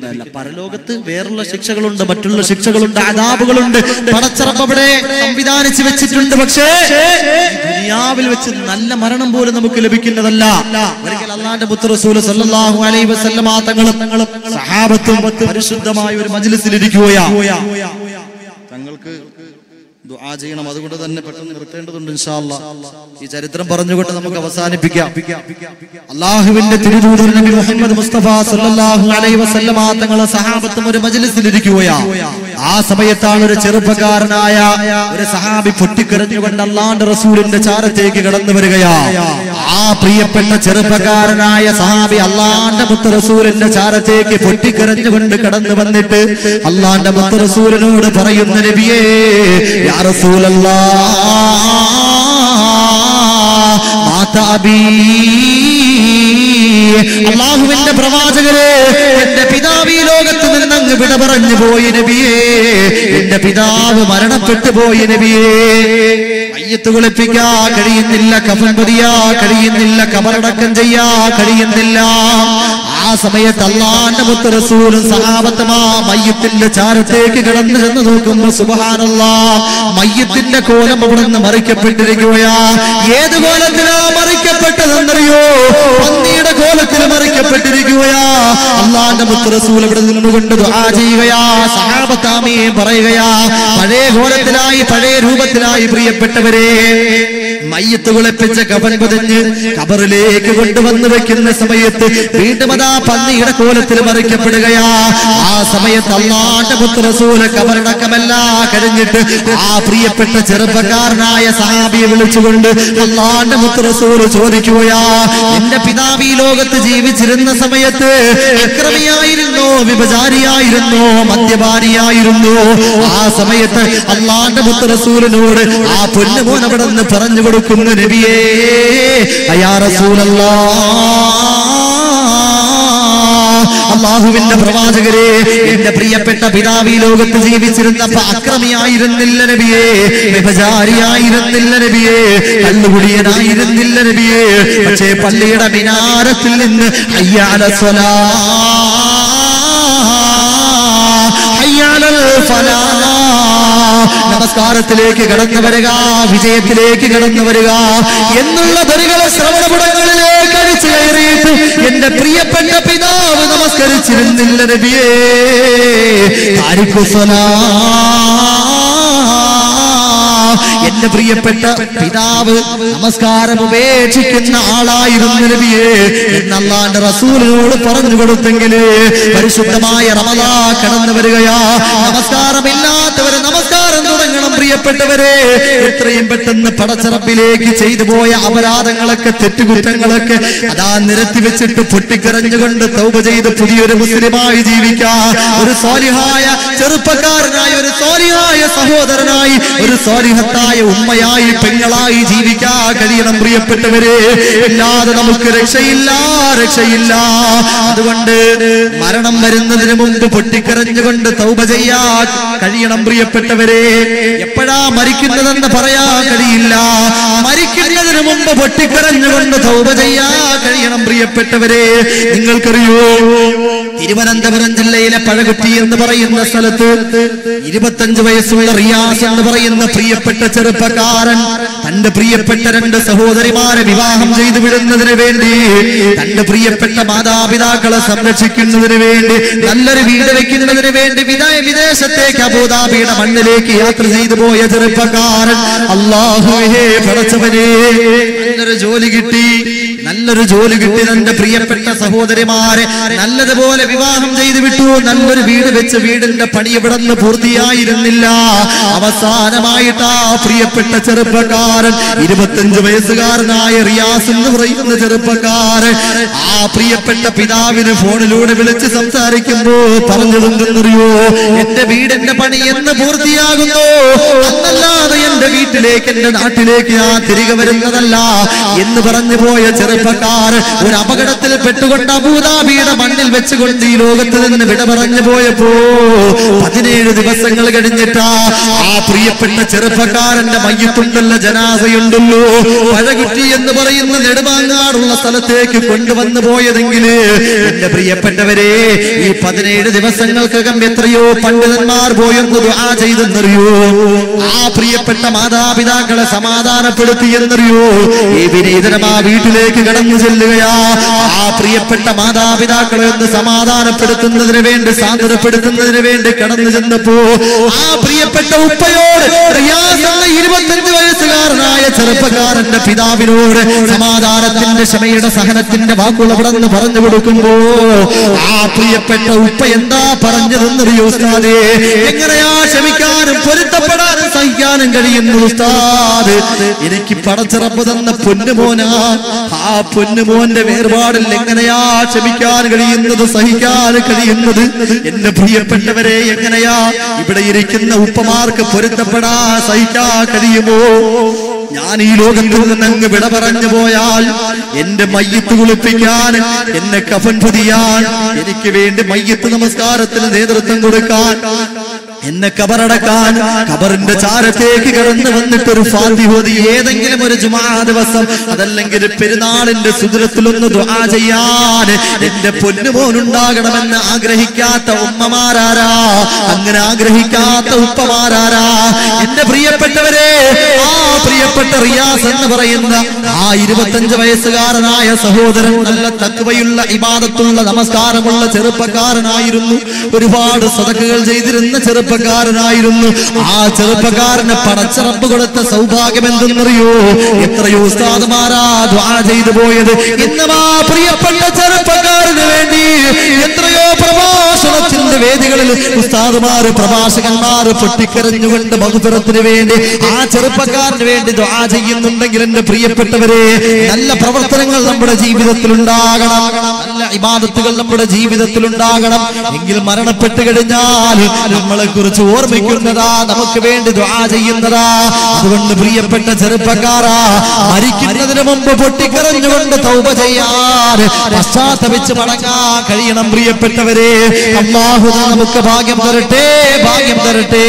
പരലോകത്ത് വേറുള്ള ശിക്ഷകളുണ്ട് മറ്റുള്ള ശിക്ഷകളുണ്ട് അതാപുകളുണ്ട് പടച്ചറപ്പ് അവിടെ സംവിധാനിച്ച് വെച്ചിട്ടുണ്ട് പക്ഷേ ഈ ദുനിയാവിൽ വെച്ച് നല്ല മരണം പോലും നമുക്ക് ലഭിക്കുന്നതല്ല ഒരിക്കൽ അള്ളാന്റെ പുത്രസൂല് സല്ലല്ലാഹു അലൈഹി വസല്ലമ തങ്ങളും സഹാബത്തും പരിശുദ്ധമായ ഒരു മജ്ലിസിൽ ഇരിക്കുകയാ തങ്ങൾക്ക് ദുആ ചെയ്യണം അതുകൊണ്ട് തന്നെ പെട്ടെന്ന് നിർത്തേണ്ടതുണ്ട് ഇൻഷാ അല്ലാ. ഈ ചരിത്രം പറഞ്ഞുകൊണ്ട് നമുക്ക് അവസാനിപ്പിക്കാം അള്ളാഹുവിന്റെ തിരുദൂതർ നബി മുഹമ്മദ് മുസ്തഫ സല്ലല്ലാഹു അലൈഹി വസല്ലമ തങ്ങളെ സഹാബത്തും ഒരു മജ്ലിസിൽ ഇരിക്കുകയാ ആ സമയത്താണ് ഒരു ചെറുപ്പക്കാരനായ ഒരു സഹാബി പൊട്ടിക്കരഞ്ഞുകൊണ്ട് അള്ളാന്റെ റസൂലിന്റെ ചാരത്തേക്ക് കടന്നു വരികയാ ആ പ്രിയപ്പെട്ട ചെറുപ്പക്കാരനായ സഹാബി അള്ളാന്റെ മുത്ത റസൂലിന്റെ ചാരത്തേക്ക് പൊട്ടിക്കരഞ്ഞുകൊണ്ട് കടന്നു വന്നിട്ട് അള്ളാന്റെ മുത്ത റസൂലിനോട് പറയുന്ന നബിയേ യാ റസൂലല്ലാ മാത അബീ അള്ളാഹുവിന്റെ പ്രവാചകരെ എന്റെ പിതാവ് ഈ ലോകത്ത് നിന്നങ്ങ് വിട പറഞ്ഞു പോയി നബിയേ എന്റെ പിതാവ് മരണപ്പെട്ടു പോയി നബിയേ മയ്യത്ത് കുളിപ്പിക്കാ കഴിയുന്നില്ല കഫൻ പതിയാ കഴിയുന്നില്ല കബറടക്കം ചെയ്യാ കഴിയുന്നില്ല ആ സമയത്ത് അള്ളാന്റെ മുത്ത് റസൂലും സഹാബത്തുമാ മയ്യത്തിന്റെ ചാരത്തേക്ക് കിടന്നു ചെന്ന് നോക്കുമ്പോ സുബഹാനല്ലാ മയ്യത്തിന്റെ കോലം അവിടെ നിന്ന് മറിക്കപ്പെട്ടിരിക്കുകയാ ഏത് കോലത്തിലാ മറിക്കപ്പെട്ടതെന്നറിയോ പന്നിയുടെ കോലത്തിൽ മറിക്കപ്പെട്ടിരിക്കുകയാ അള്ളാന്റെ മുത്ത് റസൂൽ ഇവിടെ നിന്നുകൊണ്ട് ദുആ ചെയ്യുകയാ സഹാബത്താമിയെ പറയുകയാ പഴയ കോലത്തിലായി പഴയ രൂപത്തിലായി പ്രിയപ്പെട്ടവരെ മയ്യത്ത് കുളിപ്പിച്ച കവൻ പൊതിഞ്ഞ് കബറിലേക്ക് കൊണ്ടുവന്ന് വെക്കുന്ന സമയത്ത് വീണ്ടും അതാ പന്നിയുടെ കോലത്തിൽ മറിക്കപ്പെടുകയാ ആ സമയത്ത് അള്ളാന്റെ പുത്രസൂല് കബറടക്കമല്ല കഴിഞ്ഞിട്ട് ആ പ്രിയപ്പെട്ട ചെറുപ്പക്കാരനായ സഹാബിയെ വിളിച്ചുകൊണ്ട് അള്ളാന്റെ പുത്രസൂല് ചോദിക്കുകയാ എന്റെ പിതാവ് ഈ ലോകത്ത് ജീവിച്ചിരുന്ന സമയത്ത് അക്രമിയായിരുന്നോ വിഭചാരിയായിരുന്നോ മദ്യപാനിയായിരുന്നോ ആ സമയത്ത് അള്ളാന്റെ പുത്രസൂലിനോട് ആ പൊന്നുമോൻ അവിടെ നിന്ന് പറഞ്ഞു കൊടുക്കുന്ന നബിയേ അയാ റസൂലല്ലാ അള്ളാഹുവിന്റെ പ്രവാചകരെ എന്റെ പ്രിയപ്പെട്ട പിതാവ് ഈ ലോകത്ത് ജീവിച്ചിരുന്നപ്പോ അക്രമിയായിരുന്നില്ല നബിയേ വ്യഭചാരിയായിരുന്നില്ല നബിയേ കല്ലുകുടിയനായിരുന്നില്ല നബിയേ പക്ഷേ പള്ളിയുടെ മിനാരത്തിൽ നിന്ന് അയ്യാല സ്വലാ അയ്യാലൽ ഫലാ നമസ്കാരത്തിലേക്ക് കടന്നു വരിക വിജയത്തിലേക്ക് കടന്നു വരിക എന്നുള്ള ധരികളെ ശ്രവണപുടങ്ങളിലേക്ക് അടിച്ചു കയറിയിട്ട് എന്റെ പ്രിയപ്പെട്ട പിതാവ് നമസ്കരിച്ചിരുന്നില്ല നബിയേ താരിഖുസലാ എന്റെ പ്രിയപ്പെട്ട പിതാവ് നമസ്കാരം ഉപേക്ഷിക്കുന്ന ആളായിരുന്നു നബിയെ എന്നല്ലാണ്ട് റസൂലിനോട് പറഞ്ഞു കൊടുത്തെങ്കില് പരിശുദ്ധമായ റമദാ കടന്നു വരികയാ നമസ്കാരമില്ലാത്തവര് നമസ്കാരം തുടങ്ങണം പ്രിയപ്പെട്ടവരെ എത്രയും പെട്ടെന്ന് പടച്ചറപ്പിലേക്ക് ചെയ്തു പോയ അപരാധങ്ങളൊക്കെ തെറ്റുകുറ്റങ്ങളൊക്കെ അതാ നിരത്തി വെച്ചിട്ട് പൊട്ടിക്കരഞ്ഞുകൊണ്ട് തൗബ ചെയ്ത് പുതിയൊരു മുസ്ലിമായി ജീവിക്കാം ഒരു സ്വാലിഹായ ചെറുപ്പക്കാരനായ ഒരു സ്വാലിഹായ സഹോദരനായി ഒരു സ്വാലിഹത്തായ ഉമ്മയായി പെങ്ങളായി ജീവിക്കാൻ കഴിയണം പ്രിയപ്പെട്ടവരെ ഇല്ലാതെ നമുക്ക് രക്ഷയില്ല രക്ഷയില്ല അതുകൊണ്ട് മരണം വരുന്നതിന് മുമ്പ് പൊട്ടിക്കരഞ്ഞുകൊണ്ട് തൗബ ചെയ്യാ കഴിയണം പ്രിയപ്പെട്ടവരെ എപ്പോഴാ മരിക്കുന്നതെന്ന് പറയാൻ കഴിയില്ല മരിക്കുന്നതിന് മുമ്പ് പൊട്ടിക്കരഞ്ഞുകൊണ്ട് തൗബ ചെയ്യാ കഴിയണം പ്രിയപ്പെട്ടവരെ നിങ്ങൾക്കറിയോ തിരുവനന്തപുരം ജില്ലയിലെ പഴകുറ്റി എന്ന് പറയുന്ന സ്ഥലത്ത് ഇരുപത്തഞ്ച് വയസ്സുള്ള റിയാസ് എന്ന് പറയുന്ന പ്രിയപ്പെട്ട ചെറുപ്പക്കാരൻ തന്റെ പ്രിയപ്പെട്ട രണ്ട് സഹോദരിമാരെ വിവാഹം ചെയ്തു വിടുന്നതിന് വേണ്ടി തന്റെ പ്രിയപ്പെട്ട മാതാപിതാക്കളെ സംരക്ഷിക്കുന്നതിന് വേണ്ടി നല്ലൊരു വീട് വെക്കുന്നതിന് വേണ്ടി വിദയ വിദേശത്തേക്ക് അബുദാബിയുടെ മണ്ണിലേക്ക് യാത്ര ചെയ്തു പോയ ചെറുപ്പക്കാരൻ അള്ളാഹുഹേ പടച്ചവനെ നല്ലൊരു ജോലി കിട്ടി നല്ലൊരു ജോലി കിട്ടി തന്റെ പ്രിയപ്പെട്ട സഹോദരിമാരെ നല്ലതുപോലെ വിവാഹം ചെയ്തു വിട്ടു നല്ലൊരു വീട് വെച്ച് വീടിന്റെ പണി ഇവിടെ നിന്ന് പൂർത്തിയായിരുന്നില്ല അവസാനമായിട്ട് ആ പ്രിയപ്പെട്ട ചെറുപ്പക്കാരൻ ഇരുപത്തഞ്ച് വയസ്സുകാരനായ റിയാസ് എന്ന് പറയുന്ന ചെറുപ്പക്കാരൻ ആ പ്രിയപ്പെട്ട പിതാവിന് ഫോണിലൂടെ വിളിച്ച് സംസാരിക്കുമ്പോ പറഞ്ഞതെന്തെന്നറിയോ എന്റെ വീടിന്റെ പണി എന്ന് പൂർത്തിയാകുന്നു അന്നല്ലാതെ എന്റെ വീട്ടിലേക്ക് എന്റെ നാട്ടിലേക്ക് ഞാൻ തിരികെ വരുന്നതല്ല എന്ന് പറഞ്ഞു പോയ ചെറു ചെറുപ്പക്കാർ ഒരു അപകടത്തിൽ പെട്ടുകൊണ്ട് അബൂദാബിയുടെ മണ്ണിൽ വെച്ചുകൊണ്ട് ഈ ലോകത്ത് നിന്ന് വിട പറഞ്ഞു പോയപ്പോ പതിനേഴ് ദിവസങ്ങൾ കഴിഞ്ഞിട്ടാ ആ പ്രിയപ്പെട്ട ചെറുപ്പക്കാരന്റെ മയ്യത്തുണ്ടല്ലോ ജനാസയുണ്ടല്ലോ പഴകുറ്റി എന്ന് പറയുന്ന നെടുമാങ്ങാടുള്ള സ്ഥലത്തേക്ക് കൊണ്ടുവന്നു പോയതെങ്കിൽ എന്റെ പ്രിയപ്പെട്ടവരെ ഈ പതിനേഴ് ദിവസങ്ങൾക്കകം എത്രയോ പണ്ഡിതന്മാർ പോയെന്ന് ദുആ ചെയ്തെന്നറിയോ ആ പ്രിയപ്പെട്ട മാതാപിതാക്കളെ സമാധാനപ്പെടുത്തി എന്നറിയോ ഈ വിനീതനം ആ വീട്ടിലേക്ക് കടന്നു ചെല്ലുകയാ ആ പ്രിയപ്പെട്ട മാതാപിതാക്കളെ ഒന്ന് സമാധാനപ്പെടുത്തുന്നതിന് വേണ്ടി സാന്ത്വനപ്പെടുത്തുന്നതിന് വേണ്ടി കടന്നു ചെന്നപ്പോ ആ പ്രിയപ്പെട്ട ഉപ്പയോട് റിയാസ് എന്ന ഇരുപത്തഞ്ച് വയസ്സുകാരനായ ചെറുപ്പക്കാരന്റെ പിതാവിനോട് സമാധാനത്തിന്റെ ക്ഷമയുടെ സഹനത്തിന്റെ വാക്കുകൾ അവിടെ നിന്ന് പറഞ്ഞു കൊടുക്കുമ്പോ ആ പ്രിയപ്പെട്ട ഉപ്പ എന്താ പറഞ്ഞതെന്നറിയോ ഉസ്താദേ എങ്ങനെയാ ക്ഷമിക്കാനും പൊരുത്തപ്പെടാനും സഹിക്കാനും കഴിയുന്നു ഉസ്താദ് എനിക്ക് പടച്ചിറപ്പ് തന്ന പൊന്നുമോനാ ആ പൊന്നുമോന്റെ വേർപാടിൽ എങ്ങനെയാ ക്ഷമിക്കാൻ കഴിയുന്നത് സഹിക്കാൻ കഴിയുന്നത് എന്റെ പ്രിയപ്പെട്ടവരെ എങ്ങനെയാ ഇവിടെ ഇരിക്കുന്ന ഉപ്പമാർക്ക് പൊരുത്തപ്പെടാ സഹിക്കാ കഴിയുമോ ഞാൻ ഈ ലോകത്തിൽ നിന്ന് അങ്ങ് വിട പറഞ്ഞു പോയാൽ എന്റെ മയ്യത്ത് കുളിപ്പിക്കാൻ എന്നെ കഫൻ പൊതിയാൻ എനിക്ക് വേണ്ടി മയ്യത്ത് നമസ്കാരത്തിന് നേതൃത്വം കൊടുക്കാൻ എന്നെ കബറടക്കാൻ കബറിന്റെ ചാരത്തേക്ക് കടന്നു വന്നിട്ട് ഒരു ഫാത്തിഹോദി ഏതെങ്കിലും ഒരു ജുമാ ദിവസം അതല്ലെങ്കിൽ പെരുന്നാളിന്റെ സുദുരത്തിലൊന്ന് ദുആ ചെയ്യാൻ എന്റെ പൊന്നുമോനുണ്ടാകണമെന്ന് ആഗ്രഹിക്കാത്ത ഉമ്മമാരാരാ അങ്ങനെ ആഗ്രഹിക്കാത്ത ഉപ്പമാരാരാ എന്റെ പ്രിയപ്പെട്ടവരെ ആ പ്രിയപ്പെട്ട റിയാസ് എന്ന് പറയുന്ന ആ ഇരുപത്തഞ്ച് വയസ്സുകാരനായ സഹോദരൻ നല്ല തക്വയുള്ള ഇബാദത്തുള്ള നമസ്കാരമുള്ള ചെറുപ്പക്കാരനായിരുന്നു ഒരുപാട് സതക്കുകൾ ചെയ്തിരുന്ന ചെറുപ്പക്കാരനായിരുന്നു ആ ചെറുപ്പക്കാരന് പടച്ചറപ്പ് കൊടുത്ത സൗഭാഗ്യം എന്തെന്നറിയോ എത്രയോ ഉസ്താദുമാരാ ദ്വാ ചെയ്തു പോയത് ഇന്നും ആ പ്രിയപ്പെട്ട ചെറുപ്പക്കാരന് വേണ്ടി എത്രയോ പ്രഭാഷണത്തിന്റെ വേദികളിൽ ഉസ്താദുമാര് പ്രഭാഷകന്മാര് പൊട്ടിക്കരഞ്ഞുകൊണ്ട് ബഹുതരത്തിന് വേണ്ടി ആ ചെറുപ്പക്കാരന് വേണ്ടി ദ്വാ ചെയ്യുന്നുണ്ടെങ്കിൽ എന്റെ പ്രിയപ്പെട്ടവരെ നല്ല പ്രവർത്തനങ്ങൾ നമ്മുടെ ജീവിതത്തിൽ ഉണ്ടാകണം നല്ല ഇബാദത്തുകൾ നമ്മുടെ ജീവിതത്തിൽ ഉണ്ടാകണം എങ്കിൽ മരണപ്പെട്ട് കഴിഞ്ഞാൽ നമ്മളെ കുറിച്ച് ഓർമ്മിക്കുന്നതാ നമുക്ക് വേണ്ടി ദ്വാ ചെയ്യുന്നതാ അതുകൊണ്ട് പ്രിയപ്പെട്ട ചെറുപ്പക്കാരാ മരിക്കുന്നതിന് മുമ്പ് പൊട്ടിക്കരഞ്ഞുകൊണ്ട് തൗബ ചെയ്യാൻ പശ്ചാത്തപിച്ച് മടങ്ങാൻ കഴിയണം പ്രിയപ്പെട്ടവരെ അള്ളാഹു നമുക്ക് ഭാഗ്യം തരട്ടെ ഭാഗ്യം തരട്ടെ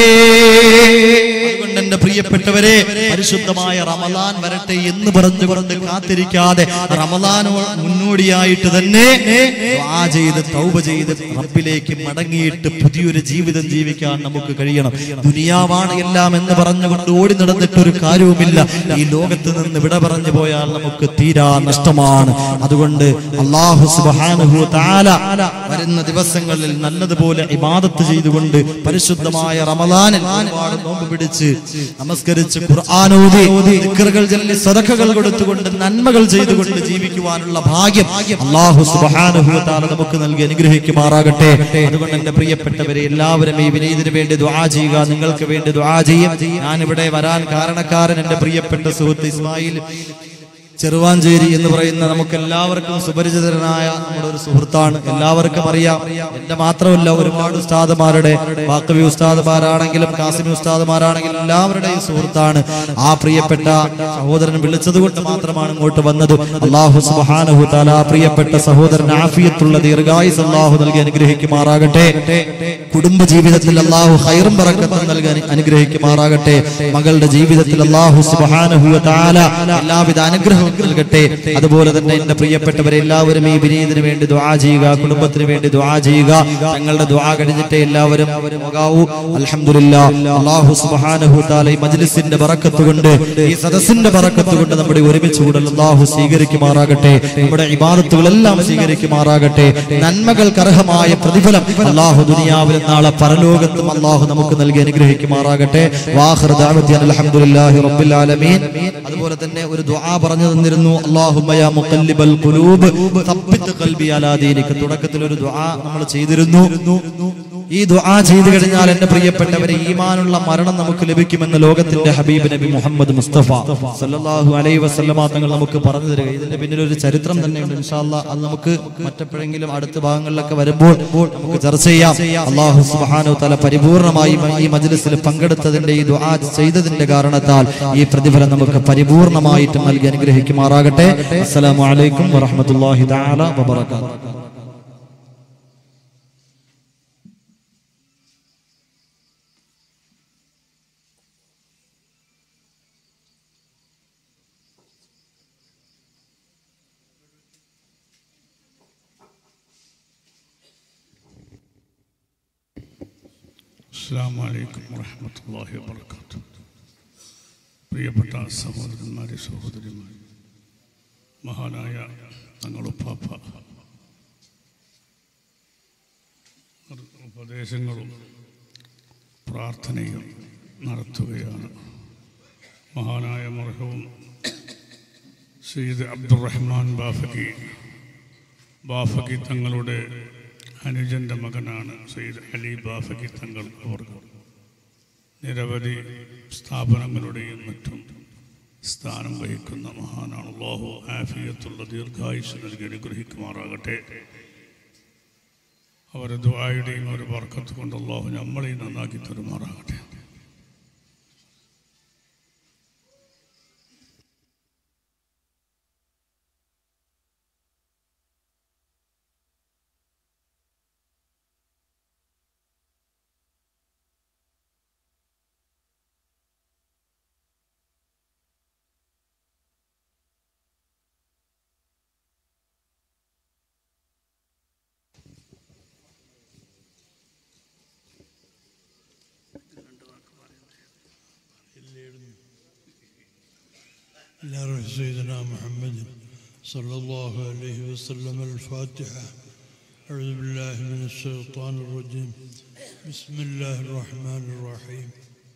അതുകൊണ്ട് എന്റെ പ്രിയപ്പെട്ടവരെ പരിശുദ്ധമായ റമദാൻ വരട്ടെ എന്ന് പറഞ്ഞുകൊണ്ട് കാത്തിരിക്കാതെ റമദാനോ മുന്നോടിയായിട്ട് തന്നെ ദുആ ചെയ്ത് തൗബ ചെയ്ത് റബ്ബിലേക്ക് മടങ്ങിയിട്ട് പുതിയൊരു ജീവിതം ജീവിക്കാൻ നമുക്ക് കഴിയണം ദുനിയാവാണ് എല്ലാം എന്ന് പറഞ്ഞുകൊണ്ട് ഓടി നടന്നിട്ട് ഒരു കാര്യവുമില്ല ഈ ലോകത്ത് നിന്ന് വിട പറഞ്ഞു പോയാൽ നമുക്ക് തീരാ നഷ്ടമാണ് അതുകൊണ്ട് അള്ളാഹു സുബ്ഹാനഹു തആല വരുന്ന ദിവസങ്ങളിൽ നല്ലതുപോലെ ഇബാദത്ത് ചെയ്തുകൊണ്ട് പരിശുദ്ധമായ റമദാനിൽ ഒരുപാട് നോമ്പ് പിടിച്ച് നമസ്കരിച്ച് ഖുർആാനോദി ദിക്റുകൾ ചൊല്ലി സദഖകൾ കൊടുത്തുകൊണ്ട് നന്മകൾ ചെയ്തുകൊണ്ട് ജീവിക്കുവാനുള്ള ഭാഗ്യം അള്ളാഹു സുബ്ഹാനഹു വ തആല നമുക്ക് നൽകി അനുഗ്രഹിക്കുമാറാകട്ടെ അതുകൊണ്ട് എന്റെ പ്രിയപ്പെട്ടവരെ എല്ലാവരും ഈ വിനീതിന് വേണ്ടി ദുആ ചെയ്യുക നിങ്ങൾക്ക് വേണ്ടി ദുആ ചെയ്യും ഞാൻ ഇവിടെ വരാൻ കാരണക്കാരൻ എന്റെ പ്രിയപ്പെട്ട സുഹൃത്ത് ഇസ്മായിൽ ചെറുവാഞ്ചേരി എന്ന് പറയുന്ന നമുക്ക് എല്ലാവർക്കും സുപരിചിതനായ നമ്മുടെ ഒരു സുഹൃത്താണ് എല്ലാവർക്കും അറിയാം എന്റെ മാത്രമല്ല ഒരുപാട് ഉസ്താദുമാരുടെ വാക്കവി ഉസ്താദുമാരാണെങ്കിലും കാസിമി ഉസ്താദുമാരാണെങ്കിലും എല്ലാവരുടെയും സുഹൃത്താണ് ആ പ്രിയപ്പെട്ട സഹോദരൻ വിളിച്ചത് കൊണ്ട് മാത്രമാണ് ഇങ്ങോട്ട് വന്നത് അള്ളാഹു സുബ്ഹാനഹു തആല ആ പ്രിയപ്പെട്ട സഹോദരൻ ആഫിയത്തുള്ള ദീർഘായുസ് അള്ളാഹു നൽകി അനുഗ്രഹിക്കുമാറാകട്ടെ കുടുംബ ജീവിതത്തിൽ അള്ളാഹു ഹൈറും പറക്കത്തും നൽകി അനു- അനുഗ്രഹിക്കുമാറാകട്ടെ മകളുടെ ജീവിതത്തിൽ അള്ളാഹു സുബ്ഹാനഹു തആല എല്ലാവിധ അനുഗ്രഹവും നൽകട്ടെ അതുപോലെ തന്നെ എന്റെ പ്രിയപ്പെട്ടവരെ എല്ലാവരും ഈ വിനീതിന് വേണ്ടി ദുആ ചെയ്യുക കുടുംബത്തിന് വേണ്ടി ദുആ ചെയ്യുക തങ്ങളുടെ ദുആ കഴിഞ്ഞിട്ട് എല്ലാവരും പോകാവൂ അൽഹംദുലില്ലാ അല്ലാഹു സുബ്ഹാനഹു തആല ഈ മജ്ലിസിന്റെ ബറക്കത്ത് കൊണ്ട് ഈ സദസ്സിന്റെ ബറക്കത്ത് കൊണ്ട് നമ്മുടെ ഒരുമിച്ച് കൂടൽ അല്ലാഹു സ്വീകരിക്കുമാറാകട്ടെ നമ്മുടെ ഇബാദത്തുകളെല്ലാം സ്വീകരിക്കുമാറാകട്ടെ നന്മകൾക്ക് അർഹമായ പ്രതിഫലം അല്ലാഹു ദുനിയാവിലും നാളെ പരലോകത്തും അല്ലാഹു നമുക്ക് നൽകി അനുഗ്രഹിക്കുമാറാകട്ടെ വാഹിർ ദഅവതി അൽഹംദുലില്ലാഹി റബ്ബിൽ ആലമീൻ അതുപോലെ തന്നെ ഒരു ദുആ പറഞ്ഞു തന്നിരുന്നു അല്ലാഹുമ്മ യാ മുഖല്ലിബൽ ഖുലൂബ് സബ്ബിത് ഖൽബി അലാ ദീനിക തുടക്കത്തിൽ ഒരു ദുആ നമ്മൾ ചെയ്തിരുന്നു ഈ ദുആ ചെയ്തു കഴിഞ്ഞാൽ എന്റെ പ്രിയപ്പെട്ടവരെ ഈമാനുള്ള മരണം നമുക്ക് ലഭിക്കുമെന്ന് ലോകത്തിന്റെ ഹബീബ് നബി മുഹമ്മദ് മുസ്തഫ സല്ലല്ലാഹു അലൈഹി വസല്ലമ തങ്ങൾ നമുക്ക് പറഞ്ഞു തരിക ഇതിന്റെ പിന്നിൽ ഒരു ചരിത്രം തന്നെയുണ്ട് ഇൻഷാല്ലാ അത് നമുക്ക് മറ്റെപ്പോഴെങ്കിലും അടുത്ത ഭാഗങ്ങളിലൊക്കെ വരുമ്പോൾ നമുക്ക് ചർച്ച ചെയ്യാം അള്ളാഹു സുബ്ഹാനഹു തആല പരിപൂർണമായി ഈ മജ്ലിസിൽ പങ്കെടുത്തതിന്റെ ഈ ദുആ ചെയ്തതിന്റെ കാരണത്താൽ ഈ പ്രതിഫലം നമുക്ക് പരിപൂർണമായിട്ട് നൽകി അനുഗ്രഹിക്കുമാറാകട്ടെ അസ്സലാമു അലൈക്കും വറഹ്മത്തുള്ളാഹി തആല വബറകാതുഹു അസ്സാം വലൈക്കും വറഹമത്തല്ലാഹി വാബർക്കാത്തു പ്രിയപ്പെട്ട സഹോദരന്മാരെ സഹോദരിമാർ മഹാനായ തങ്ങളുപ്പാപ്പ ഉപദേശങ്ങളും പ്രാർത്ഥനയും നടത്തുകയാണ് മഹാനായ മർഹവും സയ്യിദ് അബ്ദുറഹ്മാൻ ബാഫക്കി ബാഫക്കി തങ്ങളുടെ അനുജന്റെ മകനാണ് സയ്യിദ് അലി ബാഫക്കി തങ്ങൾ അവർ നിരവധി സ്ഥാപനങ്ങളുടെയും മറ്റും സ്ഥാനം വഹിക്കുന്ന മഹാനാണ് അള്ളാഹു ആഫിയത്തുള്ള ദീർഘായുസ് നൽകി അനുഗ്രഹിക്കുമാറാകട്ടെ അവരുടെ ദ്വായുടെയും ഒരു വർക്കത്ത് കൊണ്ട് അള്ളാഹു നമ്മളെയും നന്നാക്കി തരുമാറാകട്ടെ إلى روح سيدنا محمد صلى الله عليه وسلم الفاتحة أعوذ بالله من الشيطان الرجيم بسم الله الرحمن الرحيم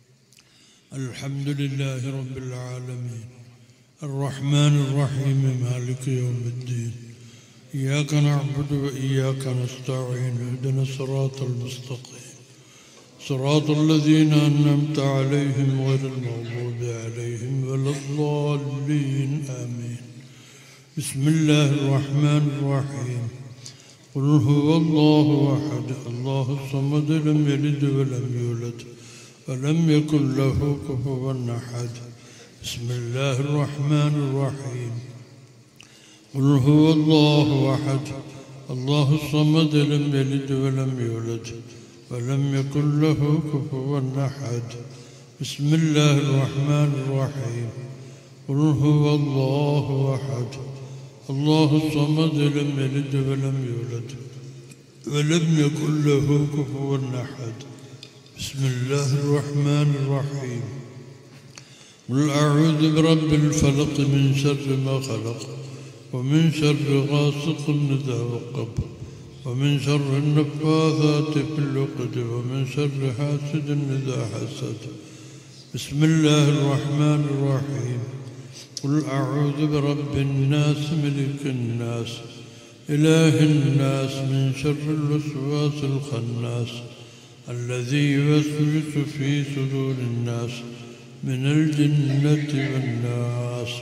الحمد لله رب العالمين الرحمن الرحيم مالك يوم الدين إياك نعبد وإياك نستعين اهدنا الصراط المستقيم صراط الذين أنعمت عليهم غير المغضوب عليهم ولا الضالين آمين بسم الله الرحمن الرحيم قل هو الله أحد الله الصمد لم يلد ولم يولد ولم يكن له كفوا أحد بسم الله الرحمن الرحيم قل هو الله أحد الله الصمد لم يلد ولم يولد ولم يكن له كفوا أحد بسم الله الرحمن الرحيم قل هو الله أحد الله الصمد لم يلد ولم يولد ولم يكن له كفوا أحد بسم الله الرحمن الرحيم قل أعوذ برب الفلق من شر ما خلق ومن شر غاسق إذا وقب ومن شر النفاثات في العقد ومن شر حاسد إذا حسد بسم الله الرحمن الرحيم قل أعوذ برب الناس ملك الناس إله الناس من شر الوسواس الخناس الذي يوسوس في صدور الناس من الجنة والناس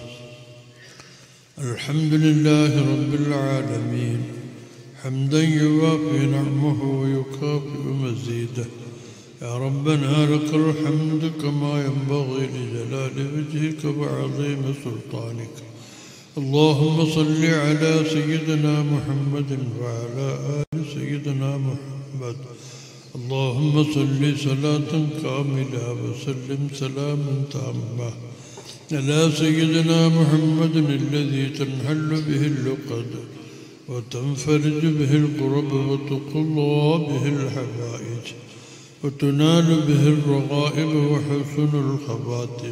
الحمد لله رب العالمين حمدا يوافي نعمه ويكافئ مزيده يا ربنا لك الحمد كما ينبغي لجلال وجهك وعظيم سلطانك اللهم صل على سيدنا محمد وعلى آل سيدنا محمد اللهم صل صلاة كاملة وسلم سلاما تاما على سيدنا محمد الذي تنحل به اللقد وتنفرج به القرب وتقضى به الحوائج وتنال به الرغائب وحسن الخواتم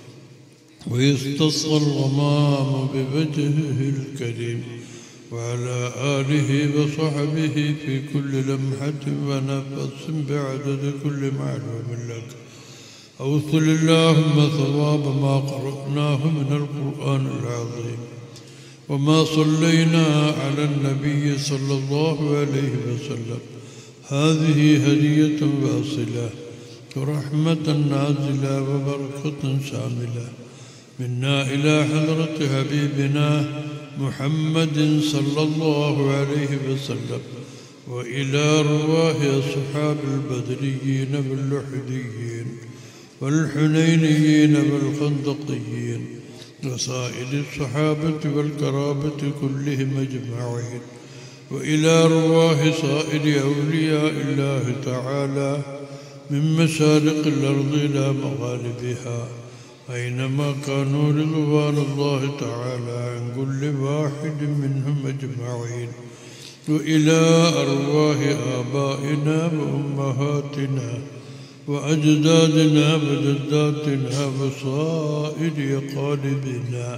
ويستصغى الغمام بوجهه الكريم وعلى آله وصحبه في كل لمحة ونفس بعدد كل معلوم لك أوصل اللهم ثواب ما قرأناه من القرآن العظيم وما صلينا على النبي صلى الله عليه وسلم هذه هدية واصلة ورحمة نازلة وبركة شاملة منا إلى حضرة حبيبنا محمد صلى الله عليه وسلم وإلى رواه أصحاب البدريين واللحديين والحنينيين والخندقيين وسائر الصحابة والكرامة كلهم أجمعين وإلى رواه سائر أولياء الله تعالى من مشارق الأرض إلى مغاربها أينما كانوا رضوان الله تعالى عن كل واحد منهم أجمعين وإلى أرواح آبائنا وأمهاتنا وأجدادنا وجداتنا وصائر قالبنا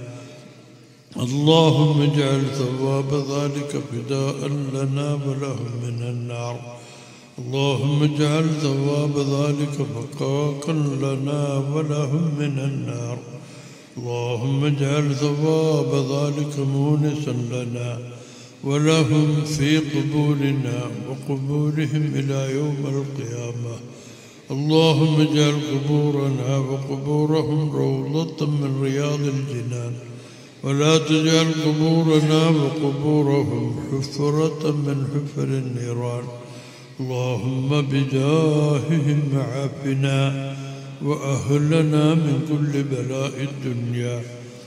اللهم اجعل ثواب ذلك فداء لنا ولهم من النار اللهم اجعل ثواب ذلك فقاكا لنا ولهم من النار اللهم اجعل ثواب ذلك مونسا لنا ولهم في قبورنا وقبورهم إلى يوم القيامة اللهم اجعل قبورنا وقبورهم روضة من رياض الجنان ولا تجعل قبورنا وقبورهم حفرة من حفر النيران اللهم بجاههم عافنا وأهلنا من كل بلاء الدنيا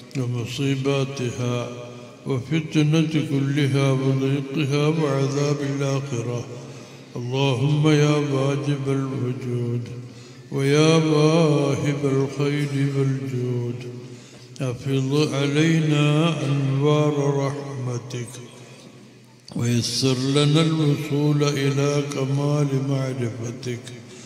ومصيباتها وفتنة كلها وضيقها وعذاب الآخرة اللهم يا واجب الوجود ويا واهب الخير والجود أفض علينا أنوار رحمتك ويسر لنا الوصول إلى كمال معرفتك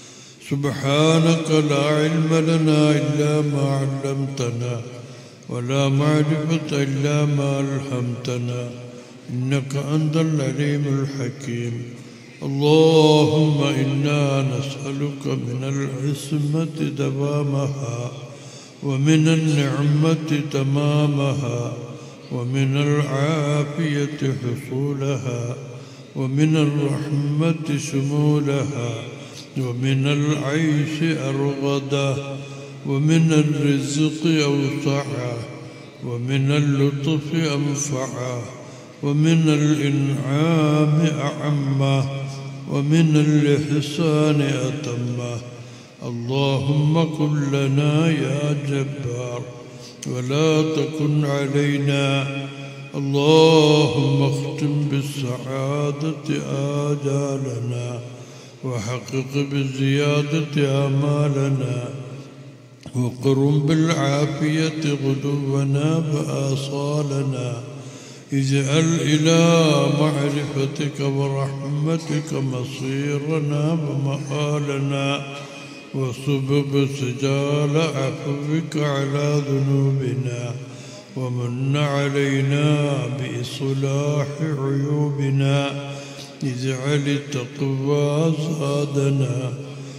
سبحانك لا علم لنا إلا ما علمتنا ولا معرفة إلا ما ألهمتنا إنك أنت العليم الحكيم اللهم إنا نسألك من العصمة دوامها ومن النعمة تمامها ومن العافية حصولها ومن الرحمة شمولها ومن العيش أرغدا ومن الرزق أوسعا ومن اللطف أنفعا ومن الإنعام أعما ومن الإحسان أتما اللهم كن لنا يا جبار ولا تكن علينا اللهم اختم بالسعادة آجالنا وحقق بالزيادة آمالنا وقرم بالعافية غدونا وآصالنا اجعل إلى معرفتك ورحمتك مصيرنا ومآلنا وصبب سجال عفوك على ذنوبنا ومن علينا بإصلاح عيوبنا اجعل التقوى زادنا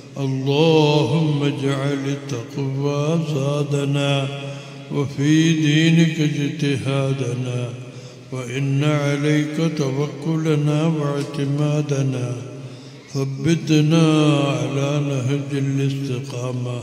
اللهم اجعل التقوى زادنا وفي دينك اجتهادنا وإن عليك توكلنا واعتمادنا ثبتنا على نهج الاستقامة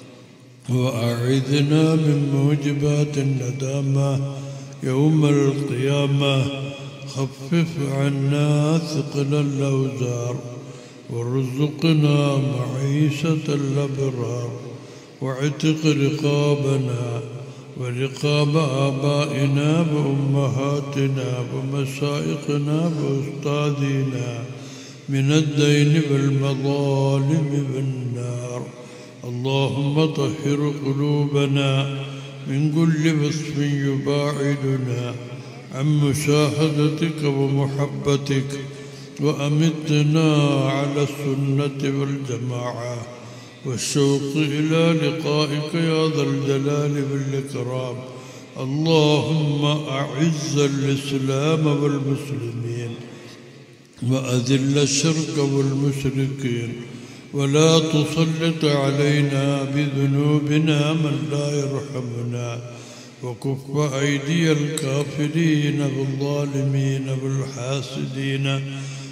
وأعذنا من موجبات الندامة يوم القيامة خفف عنا ثقل الأوزار وارزقنا معيشة الأبرار واعتق رقابنا ورقاب آبائنا وأمهاتنا ومشايخنا وأستاذنا من الدين والمظالم والنار اللهم طهر قلوبنا من كل وصف يباعدنا عن مشاهدتك ومحبتك وأمتنا على السنة والجماعة والشوق إلى لقائك يا ذا الجلال والإكرام اللهم أعز الإسلام والمسلمين وأذل الشرك والمشركين ولا تسلط علينا بذنوبنا من لا يرحمنا وكف أيدي الكافرين والظالمين والحاسدين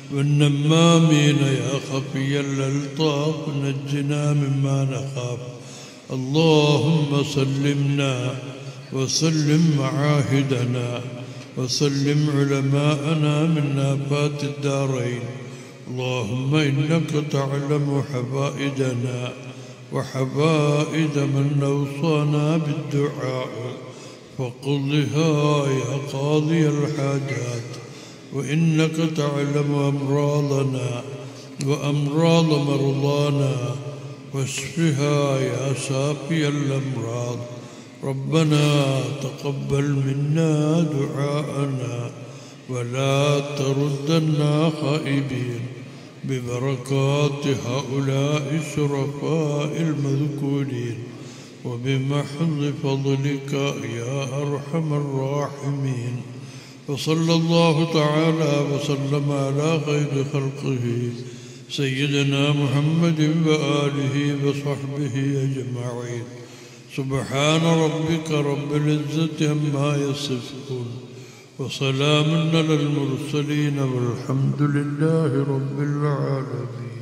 والنمامين يا خفي الألطاف نجنا مما نخاف اللهم سلمنا وسلم معاهدنا وسلم علماءنا من آفات الدارين اللهم إنك تعلم حبائدنا وحبائد من أوصانا بالدعاء فقضها يا قاضي الحاجات وإنك تعلم أمراضنا وأمراض مرضانا واشفها يا شافي الأمراض ربنا تقبل منا دعاءنا ولا تردنا خائبين ببركات هؤلاء الشرفاء المذكورين وبمحض فضلك يا أرحم الراحمين وصلى الله تعالى وسلم على خير خلقه سيدنا محمد وآله وصحبه أجمعين سبحان ربك رب العزة عما يصفون وسلام على المرسلين والحمد لله رب العالمين